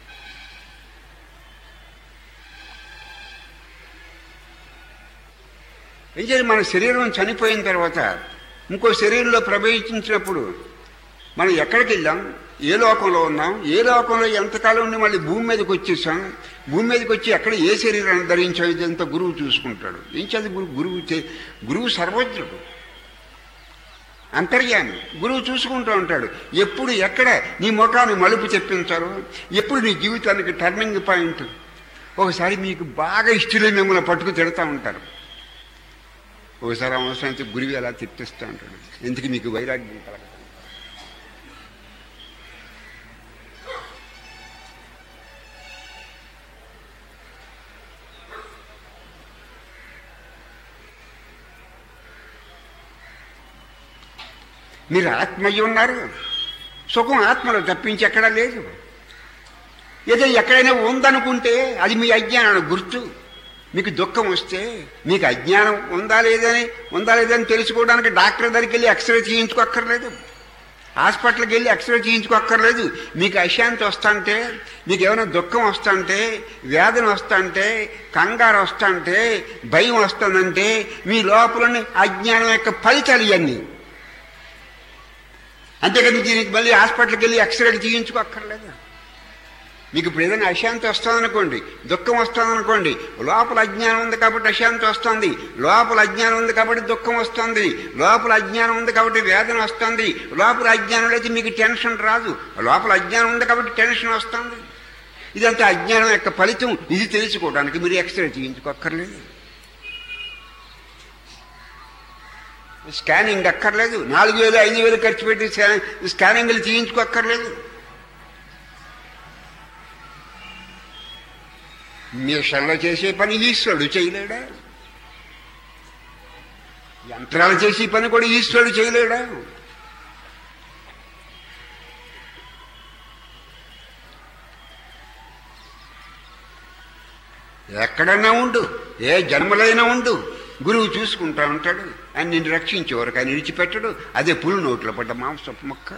అయితే మన శరీరం చనిపోయిన తర్వాత ఇంకో శరీరంలో ప్రవేశించినప్పుడు మనం ఎక్కడికి వెళ్ళాం ఏ లోకంలో ఉన్నాం ఏ లోకంలో ఎంతకాలం ఉండి మళ్ళీ భూమి మీదకి వచ్చేసాం భూమి మీదకి వచ్చి ఎక్కడ ఏ శరీరాన్ని ధరించాం ఇదంతా గురువు చూసుకుంటాడు ఏం చదువు గురువు గురువు చే- గురువు సర్వజ్ఞుడు అంతర్యామి గురువు చూసుకుంటూ ఉంటాడు ఎప్పుడు ఎక్కడ నీ ముఖాన్ని మలుపు చెప్పించాలో ఎప్పుడు నీ జీవితానికి టర్నింగ్ పాయింట్ ఒకసారి మీకు బాగా ఇష్టలే మిమ్మల్ని పట్టుకు తిడతా ఉంటారు ఒకసారి అవసరానికి గురువు ఎలా తిప్పిస్తూ ఉంటాడు ఎందుకు మీకు వైరాగ్యం కలగదు మీరు ఆత్మయ్య ఉన్నారు సుఖం ఆత్మలో తప్పించి ఎక్కడా లేదు ఏదో ఎక్కడైనా ఉందనుకుంటే అది మీ అజ్ఞానం గుర్తు మీకు దుఃఖం వస్తే మీకు అజ్ఞానం ఉందా లేదని ఉందా లేదని తెలుసుకోవడానికి డాక్టర్ దగ్గరికి వెళ్ళి ఎక్స్రే చేయించుకోక్కర్లేదు హాస్పిటల్కి వెళ్ళి ఎక్స్రే చేయించుకోక్కర్లేదు మీకు అశాంతి వస్తుంటే మీకు ఏమైనా దుఃఖం వస్తుంటే వేదన వస్తుంటే కంగారు వస్తుంటే భయం వస్తుందంటే మీ లోపలని అజ్ఞానం యొక్క ఫలితాలు ఇవన్నీ అంతేకాదు దీనికి మళ్ళీ హాస్పిటల్కి వెళ్ళి ఎక్స్రేలు చేయించుకోక్కర్లేదు మీకు ఇప్పుడు ఏదైనా అశాంతి వస్తుందనుకోండి దుఃఖం వస్తుందనుకోండి లోపల అజ్ఞానం ఉంది కాబట్టి అశాంతి వస్తుంది లోపల అజ్ఞానం ఉంది కాబట్టి దుఃఖం వస్తుంది లోపల అజ్ఞానం ఉంది కాబట్టి వేదన వస్తుంది లోపల అజ్ఞానం అయితే మీకు టెన్షన్ రాదు లోపల అజ్ఞానం ఉంది కాబట్టి టెన్షన్ వస్తుంది ఇదంతా అజ్ఞానం యొక్క ఫలితం ఇది తెలుసుకోవడానికి మీరు ఎక్స్రే చేయించుకోక్కర్లేదు స్కానింగ్ అక్కర్లేదు నాలుగు వేలు ఐదు వేలు ఖర్చు పెట్టి స్కా- స్కానింగ్లు చేయించుకోక్కర్లేదు మిషన్లో చేసే పని ఈశ్వరుడు చేయలేడా యంత్రాలు చేసే పని కూడా ఈశ్వరుడు చేయలేడా ఎక్కడన్నా ఉండు ఏ జన్మలైనా ఉండు గురువు చూసుకుంటా ఉంటాడు ఆయన నిన్ను రక్షించే వరకు ఆయన విడిచిపెట్టడు అదే పులు నోట్లో పడ్డ మాంసపు మొక్క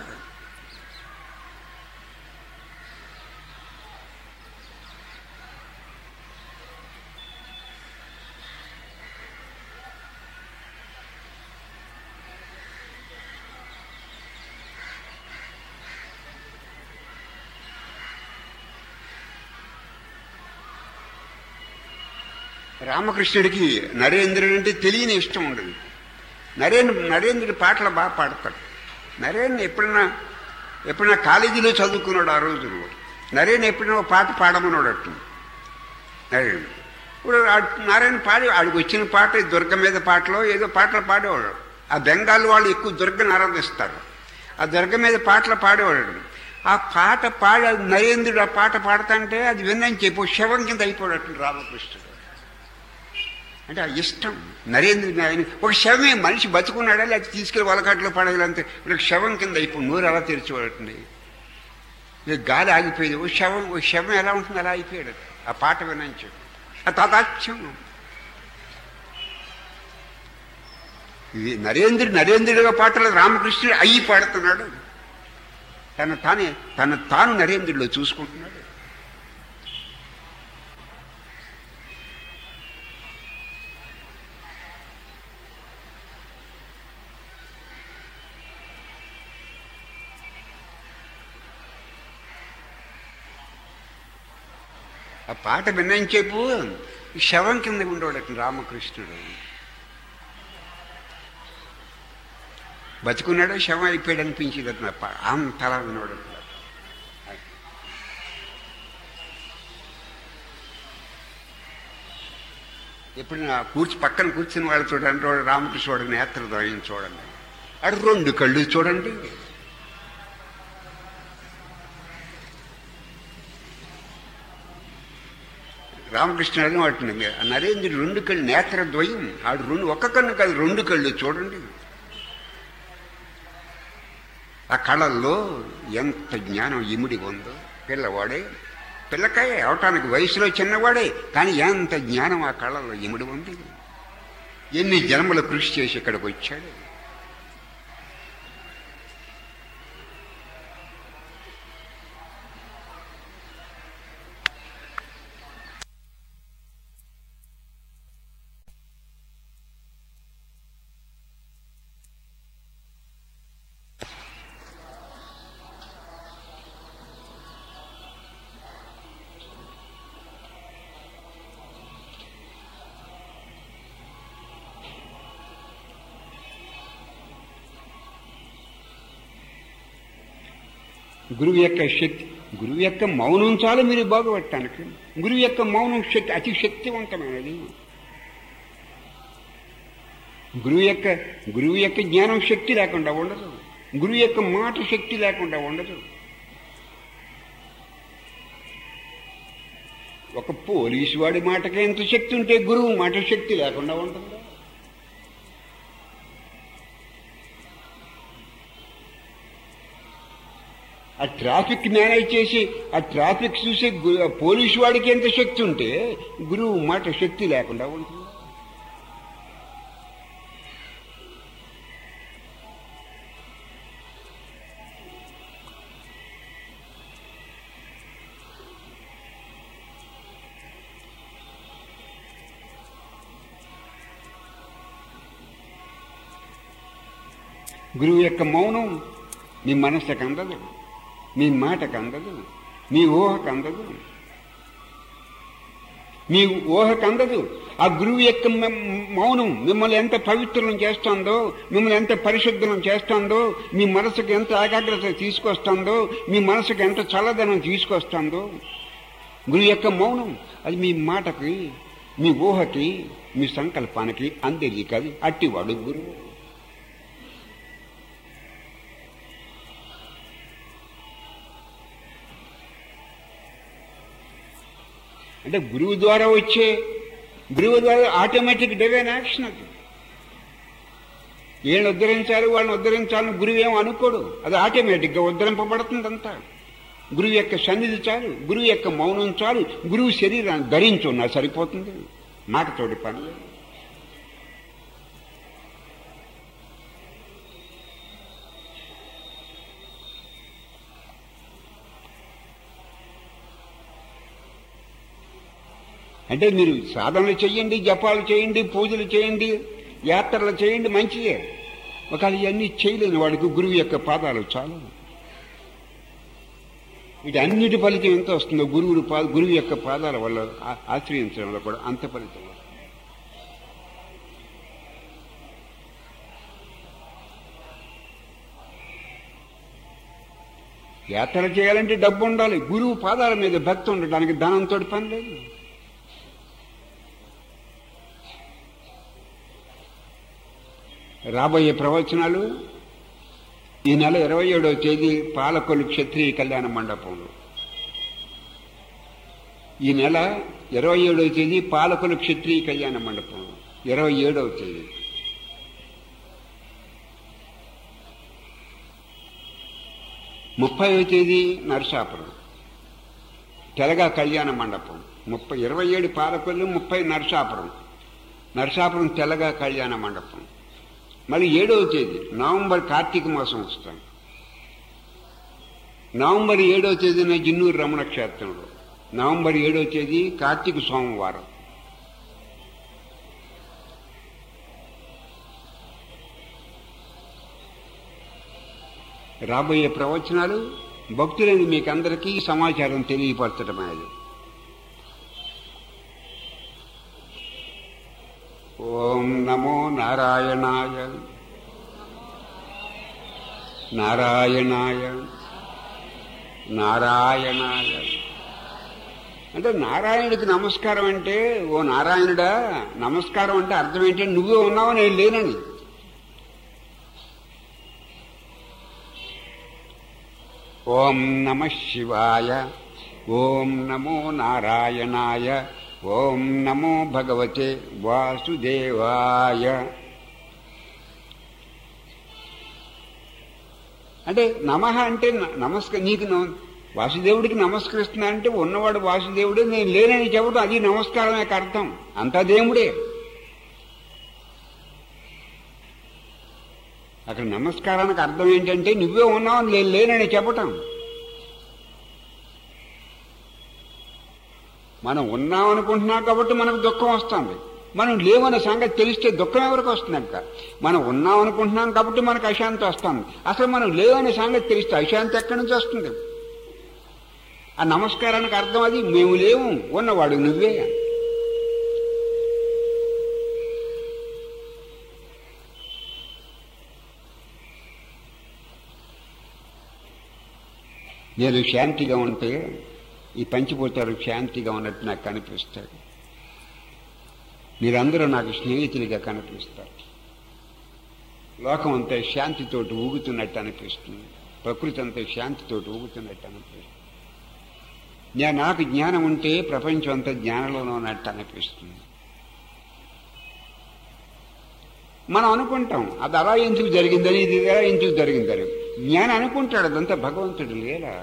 రామకృష్ణుడికి నరేంద్రుడు అంటే తెలియని ఇష్టం ఉండదు నరేంద్ర నరేంద్రుడి పాటలు బాగా పాడతాడు నరేంద్ర ఎప్పుడైనా ఎప్పుడైనా కాలేజీలో చదువుకున్నాడు ఆ రోజుల్లో నరేన్ ఎప్పుడైనా ఒక పాట పాడమన్నాడు అట్టు నరేన్ ఇప్పుడు ఆ- నారాయణ పాడి ఆడికి వచ్చిన పాట ఈ దుర్గ మీద పాటలో ఏదో పాటలు పాడేవాడు ఆ బెంగాల్ వాళ్ళు ఎక్కువ దుర్గను ఆరాధిస్తారు ఆ దుర్గ మీద పాటలు పాడేవాడు ఆ పాట పాడ నరేంద్రుడు ఆ పాట పాడుతుంటే అది విన్నని చెప్పి ఓ శవం కింద అయిపోయాడు రామకృష్ణుడు అంటే ఆ ఇష్టం నరేంద్ర ఆయన ఒక శవమే మనిషి బతుకున్నాడా లేకపోతే తీసుకెళ్ళి వలకాట్లో పడగలంతే ఇప్పుడు ఒక శవం కింద అయిపోయి నోరు అలా తెరిచిపడుతుంది ఇక గాలి ఆగిపోయేది ఓ శవం ఓ శవం ఎలా ఉంటుంది అలా అయిపోయాడు ఆ పాట వినంచు ఆ తాతాత్యం ఇది నరేంద్రుడు నరేంద్రుడిగా పాటలు రామకృష్ణుడు అయ్యి పాడుతున్నాడు తన తానే తన తాను నరేంద్రుడిలో చూసుకుంటున్నాడు ఆ పాట విన్నంచేపు శవం కింద ఉండేవాడట రామకృష్ణుడు బతుకున్నాడో శవం అయిపోయాడు అనిపించేది అతను అంతలా వినోడు ఎప్పుడు నా కూర్చి పక్కన కూర్చుని వాళ్ళు చూడండి వాడు రామకృష్ణుడు నేత్రద్వయం చూడండి అటు రెండు కళ్ళు చూడండి రామకృష్ణ వాటిని నరేంద్రుడు రెండు కళ్ళు నేత్రద్వయం ఆడు రెండు ఒక్క కన్ను కాదు రెండు కళ్ళు చూడండి ఆ కళల్లో ఎంత జ్ఞానం ఇమిడి ఉందో పిల్లవాడే పిల్లకాయ అవటానికి వయసులో చిన్నవాడే కానీ ఎంత జ్ఞానం ఆ కళల్లో ఇమిడి ఉంది ఎన్ని జన్మలు కృషి చేసి ఇక్కడికి వచ్చాడు గురువు యొక్క శక్తి గురువు యొక్క మౌనం చాలు మీరు బాగుపడటానికి గురువు యొక్క మౌనం శక్తి అతి శక్తివంతమైనది గురువు యొక్క గురువు యొక్క జ్ఞానం శక్తి లేకుండా ఉండదు గురువు యొక్క మాట శక్తి లేకుండా ఉండదు ఒక పోలీసు వాడి మాటకి ఎంత శక్తి ఉంటే గురువు మాట శక్తి లేకుండా ఉంటుందా ఆ ట్రాఫిక్ మేనేజ్ చేసి ఆ ట్రాఫిక్ చూసి గు- పోలీసు వాడికి ఎంత శక్తి ఉంటే గురువు మాట శక్తి లేకుండా ఉంటుంది గురువు యొక్క మౌనం మీ మనస్సుకు అందదు మీ మాటకు అందదు మీ ఊహకు అందదు మీ ఊహకు అందదు ఆ గురువు యొక్క మ- మౌనం మిమ్మల్ని ఎంత పవిత్రం చేస్తుందో మిమ్మల్ని ఎంత పరిశుద్ధం చేస్తుందో మీ మనసుకు ఎంత ఏకాగ్రత తీసుకొస్తుందో మీ మనసుకు ఎంత చల్లదనం తీసుకొస్తుందో గురువు యొక్క మౌనం అది మీ మాటకి మీ ఊహకి మీ సంకల్పానికి అందేది కాదు అట్టివాడు గురువు అంటే గురువు ద్వారా వచ్చే గురువు ద్వారా ఆటోమేటిక్ డివైన్ యాక్షన్ అది వీళ్ళని ఉద్ధరించాలి వాళ్ళని ఉద్ధరించాలని గురువు ఏం అనుకోడు అది ఆటోమేటిక్గా ఉద్ధరింపబడుతుంది అంతా గురువు యొక్క సన్నిధి చాలు గురువు యొక్క మౌనం చాలు గురువు శరీరాన్ని ధరించున్నా సరిపోతుంది మాటతోటి పని లేదు అంటే మీరు సాధనలు చేయండి జపాలు చేయండి పూజలు చేయండి యాత్రలు చేయండి మంచిదే ఒకవేళ ఇవన్నీ చేయలేని వాడికి గురువు యొక్క పాదాలు చాలు వీటి అన్నిటి ఫలితం ఎంత వస్తుందో గురువుడు పా గురువు యొక్క పాదాల వల్ల ఆ- ఆశ్రయించడం వల్ల కూడా అంత ఫలితం వస్తుంది. యాత్ర చేయాలంటే డబ్బు ఉండాలి గురువు పాదాల మీద భక్తి ఉండడానికి ధనంతో పని లేదు రాబోయే ప్రవచనాలు ఈ నెల ఇరవై ఏడవ తేదీ పాలకొల్లు క్షత్రియ కళ్యాణ మండపంలో ఈ నెల ఇరవై ఏడవ తేదీ పాలకొల్లు క్షత్రియ కళ్యాణ మండపంలో ఇరవై ఏడవ తేదీ ముప్పైవ తేదీ నరసాపురం తెలగా కళ్యాణ మండపం ముప్పై ఇరవై ఏడు పాలకొల్లు ముప్పై నరసాపురం నరసాపురం తెలగా కళ్యాణ మండపం మళ్ళీ ఏడవ తేదీ నవంబర్ కార్తీక మాసం వస్తాం నవంబర్ ఏడవ తేదీన జిన్నూరు రమణ క్షేత్రంలో నవంబర్ ఏడవ తేదీ కార్తీక సోమవారం రాబోయే ప్రవచనాలు భక్తులైన మీకందరికీ సమాచారం తెలియపరచడమేది ఓం నమో నారాయణాయ నారాయణాయ నారాయణాయ అంటే నారాయణుడికి నమస్కారం అంటే ఓ నారాయణుడా నమస్కారం అంటే అర్థం ఏంటంటే నువ్వే ఉన్నావు నేను లేనని ఓం నమ శివాయ ఓం నమో నారాయణాయ ఓం నమో భగవతే వాసుదేవాయ అంటే నమ అంటే నమస్క నీకు నమ- వాసుదేవుడికి నమస్కరిస్తున్నా అంటే ఉన్నవాడు వాసుదేవుడే నేను లేనని చెప్పడం అది నమస్కారమే అర్థం అంతా దేవుడే అక్కడ నమస్కారానికి అర్థం ఏంటంటే నువ్వే ఉన్నావు నేను లేనని చెప్పటం మనం ఉన్నాం అనుకుంటున్నాం కాబట్టి మనకు దుఃఖం వస్తుంది మనం లేవనే సంగతి తెలిస్తే దుఃఖం ఎవరికి వస్తుంది అక్క మనం ఉన్నాం అనుకుంటున్నాం కాబట్టి మనకు అశాంతి వస్తుంది అసలు మనం లేవనే సంగతి తెలిస్తే అశాంతి ఎక్కడి నుంచి వస్తుంది ఆ నమస్కారానికి అర్థం అది మేము లేవు ఉన్నవాడు నువ్వే నేను శాంతిగా ఉంటే ఈ పంచిపోతారు శాంతిగా ఉన్నట్టు నాకు కనిపిస్తాడు మీరందరూ నాకు స్నేహితులుగా కనిపిస్తారు లోకం అంతా శాంతితోటి ఊగుతున్నట్టు అనిపిస్తుంది ప్రకృతి అంతా శాంతితోటి ఊగుతున్నట్టు అనిపిస్తుంది నేను నాకు జ్ఞానం ఉంటే ప్రపంచం అంతా జ్ఞానంలోనే ఉన్నట్టు అనిపిస్తుంది మనం అనుకుంటాం అది అలా ఎందుకు జరిగిందని ఇది ఎలా ఎందుకు జరిగిందని జ్ఞానం అనుకుంటాడు అదంతా భగవంతుడు లేలా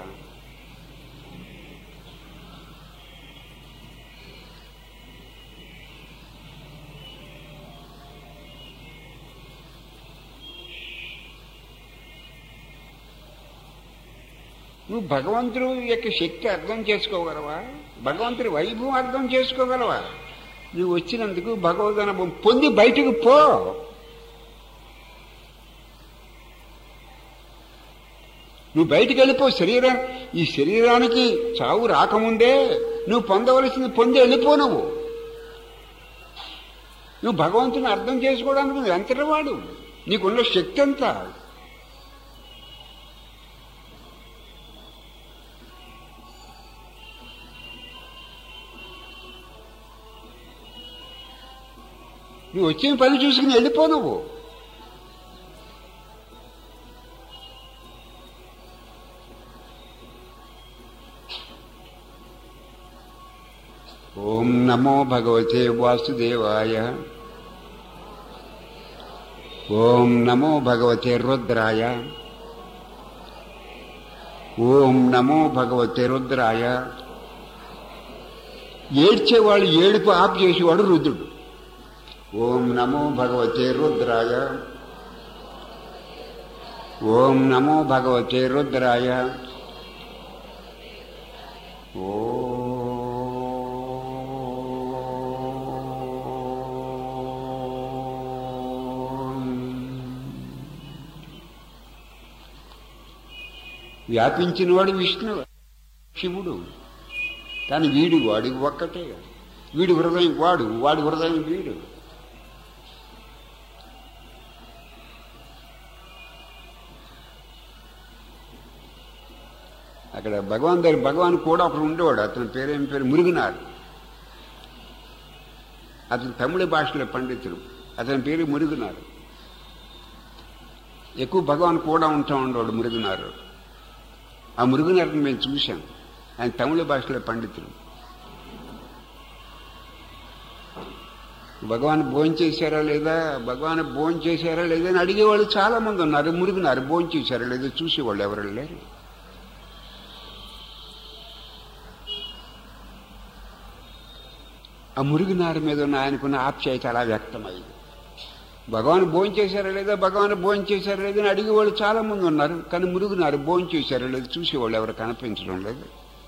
నువ్వు భగవంతుడు యొక్క శక్తి అర్థం చేసుకోగలవా భగవంతుడి వైభవం అర్థం చేసుకోగలవా నువ్వు వచ్చినందుకు భగవద్ అనుభవం పొంది బయటకు పో నువ్వు బయటికి వెళ్ళిపో శరీరం ఈ శరీరానికి చావు రాకముందే నువ్వు పొందవలసింది పొంది వెళ్ళిపో నువ్వు నువ్వు భగవంతుని అర్థం చేసుకోవడానికి నువ్వు ఎంతటి వాడు నీకున్న శక్తి అంతా నువ్వు వచ్చిన పని చూసుకుని వెళ్ళిపో నువ్వు ఓం నమో భగవతే వాసుదేవాయ ఓం నమో భగవతే రుద్రాయ ఓం నమో భగవతే రుద్రాయ ఏడ్చేవాళ్ళు ఏడుపు ఆపు చేసేవాడు రుద్రుడు ఓం నమో భగవతే రుద్రాయ ఓం నమో భగవతే రుద్రాయ ఓం. వ్యాపించినవాడు విష్ణువు శివుడు కానీ వీడు వాడి ఒక్కటే వీడి హృదయం వాడు వాడి హృదయం వీడు అక్కడ భగవాన్ దగ్గర భగవాన్ కూడా ఒకడు ఉండేవాడు అతని పేరేం పేరు మురుగునారు అతను తమిళ భాషలో పండితుడు అతని పేరు మురుగునారు ఎక్కువ భగవాన్ కూడా ఉంటా ఉండేవాడు మురుగునారు ఆ మురుగునారుని మేము చూశాం ఆయన తమిళ భాషలో పండితుడు భగవాన్ భోజనం చేశారా లేదా భగవాన్ భోజనం చేశారా లేదా అని అడిగేవాళ్ళు చాలా మంది ఉన్నారు మురుగునారు భోజనం చేశారా లేదా చూసేవాళ్ళు ఎవరు లేరు ఆ మురుగునారు మీద ఉన్న ఆయనకున్న ఆప్యాయత అలా వ్యక్తమైంది భగవాన్ భోజనం చేశారా లేదా భగవాన్ భోజనం చేశారా లేదా అని అడిగేవాళ్ళు చాలా మంది ఉన్నారు కానీ మురుగునారు భోజనం చేశారా లేదా చూసేవాళ్ళు ఎవరు కనిపించడం లేదు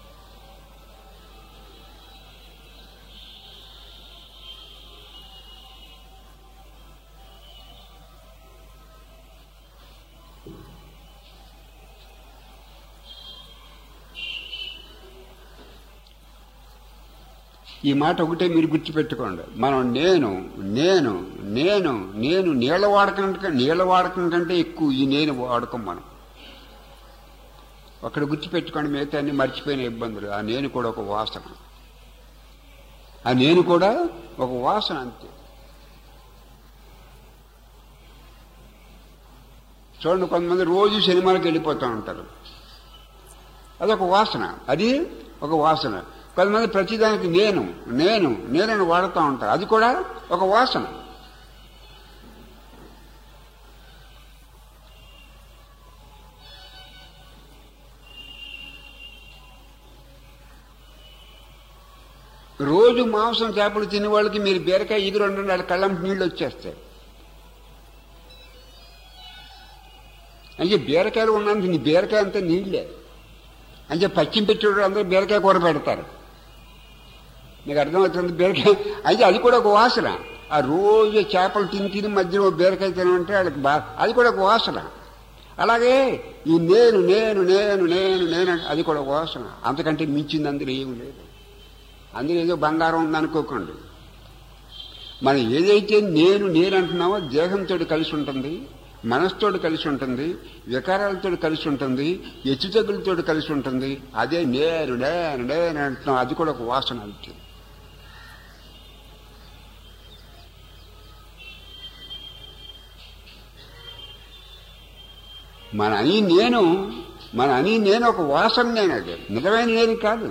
ఈ మాట ఒకటే మీరు గుర్తుపెట్టుకోండి మనం నేను నేను నేను నేను నీళ్ళ వాడకం కంటే నీళ్ళ వాడకం కంటే ఎక్కువ ఈ నేను వాడకం మనం అక్కడ గుర్తుపెట్టుకోండి మిగతా అన్ని మర్చిపోయిన ఇబ్బందులు ఆ నేను కూడా ఒక వాసన ఆ నేను కూడా ఒక వాసన అంతే చూడండి కొంతమంది రోజు సినిమాలకు వెళ్ళిపోతూ ఉంటారు అదొక వాసన అది ఒక వాసన కొంతమంది ప్రతిదానికి నేను నేను నేనని వాడుతూ ఉంటారు అది కూడా ఒక వాసన రోజు మాంసం చేపలు తినే వాళ్ళకి మీరు బీరకాయ ఎదురు ఉండండి వాళ్ళ కళ్ళం నీళ్ళు వచ్చేస్తాయి అంటే బీరకాయలు ఉన్నందుకు నీ బీరకాయ అంతా నీళ్ళే అంటే పచ్చిం పెట్టేవాడు అందరూ బీరకాయ కూర పెడతారు నీకు అర్థమవుతుంది బీరకాయ అయితే అది కూడా ఒక వాసన ఆ రోజు చేపలు తిని తిని మధ్యలో బీరకాయ తినమంటే వాళ్ళకి బా అది కూడా ఒక వాసన అలాగే ఈ నేను నేను నేను నేను నేను అది కూడా ఒక వాసన అంతకంటే మించింది అందులో ఏమి లేదు అందులో ఏదో బంగారం ఉందనుకోకండి మనం ఏదైతే నేను నేను అంటున్నామో దేహంతో కలిసి ఉంటుంది మనసుతో కలిసి ఉంటుంది వికారాలతో కలిసి ఉంటుంది హెచ్చుతగ్గులతో కలిసి ఉంటుంది అదే నేను నేను నేను అంటున్నాం అది కూడా ఒక వాసన అంతే మన అని నేను మన అని నేను ఒక వాసన నేను అది నిజమైన నేను కాదు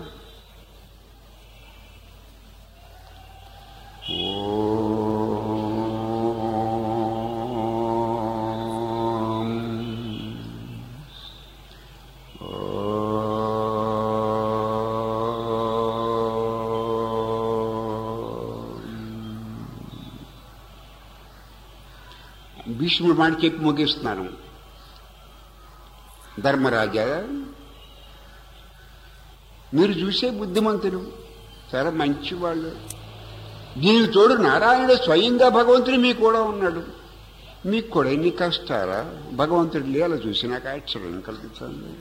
ఓం. భీష్ముడు మాట చెప్పి ముగిస్తున్నాను ధర్మరాజా మీరు చూసే బుద్ధిమంతులు చాలా మంచివాళ్ళు దీనికి తోడు నారాయణుడు స్వయంగా భగవంతుడు మీకు కూడా ఉన్నాడు మీకు కూడా ఎన్ని కష్టాలా భగవంతుడు లీల చూసి నాకు ఆశ్చర్యం కలుగుతుంది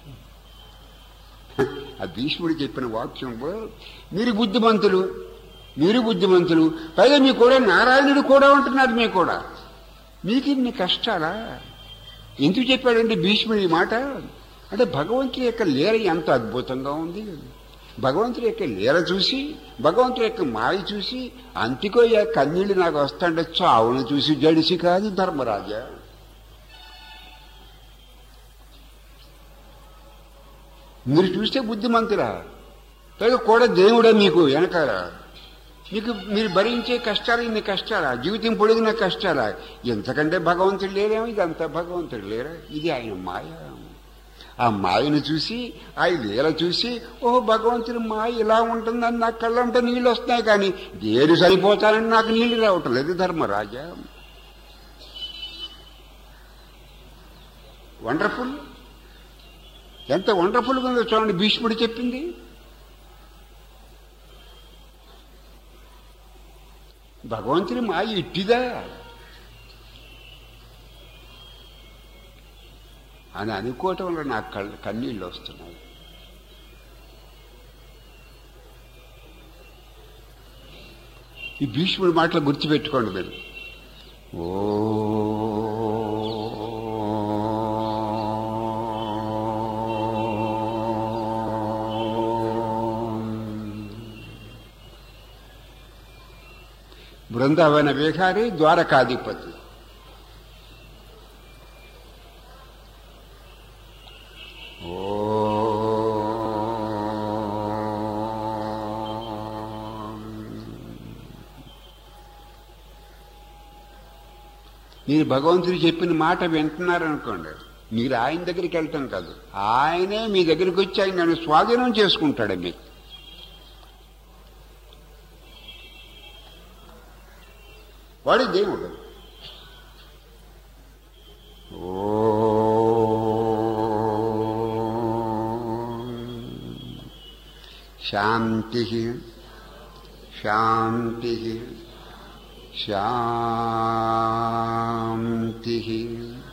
ఆ భీష్ముడు చెప్పిన వాక్యంలో మీరు బుద్ధిమంతులు మీరు బుద్ధిమంతులు పైగా మీకు కూడా నారాయణుడు కూడా ఉంటున్నాడు మీకు కూడా మీకు ఇన్ని కష్టాలా ఎందుకు చెప్పాడంటే భీష్ముడు ఈ మాట అంటే భగవంతుడి యొక్క లీల ఎంత అద్భుతంగా ఉంది భగవంతుడి యొక్క లీల చూసి భగవంతుడి యొక్క మాయ చూసి అంతికో ఈ కన్నీళ్ళు నాకు వస్తాంటే చావును చూసి జడిసి కాదు ధర్మరాజా మీరు చూస్తే బుద్ధిమంతురా పైగా కూడా దేవుడే మీకు వెనకాల మీకు మీరు భరించే కష్టాలు ఇన్ని కష్టాలా జీవితం పొడిగిన కష్టాలా ఎంతకంటే భగవంతుడు లేరేమో ఇదంతా భగవంతుడు లేరా ఇది ఆయన మాయ ఆ మాయను చూసి ఆ లీల చూసి ఓహో భగవంతుని మాయ ఇలా ఉంటుందని నాకు కళ్ళంటే నీళ్ళు వస్తున్నాయి కానీ దేని సరిపోతానని నాకు నీళ్ళు రావటం లేదు ధర్మరాజా వండర్ఫుల్ ఎంత వండర్ఫుల్గా ఉందో చూడండి భీష్ముడు చెప్పింది భగవంతుని మాయ ఇట్టిదా అని అనుకోవటం వల్ల నాకు కళ్ళు కన్నీళ్ళు వస్తున్నాయి ఈ భీష్ముడి మాటలు గుర్తుపెట్టుకోండి మీరు ఓ బృందావన విహారి ద్వారకాధిపతి మీరు భగవంతుడు చెప్పిన మాట వింటున్నారనుకోండి మీరు ఆయన దగ్గరికి వెళ్తాం కాదు ఆయనే మీ దగ్గరికి వచ్చి ఆయన నన్ను స్వాధీనం చేసుకుంటాడు మీకు వాడి దేవుడు శాంతి శాంతి శాంతి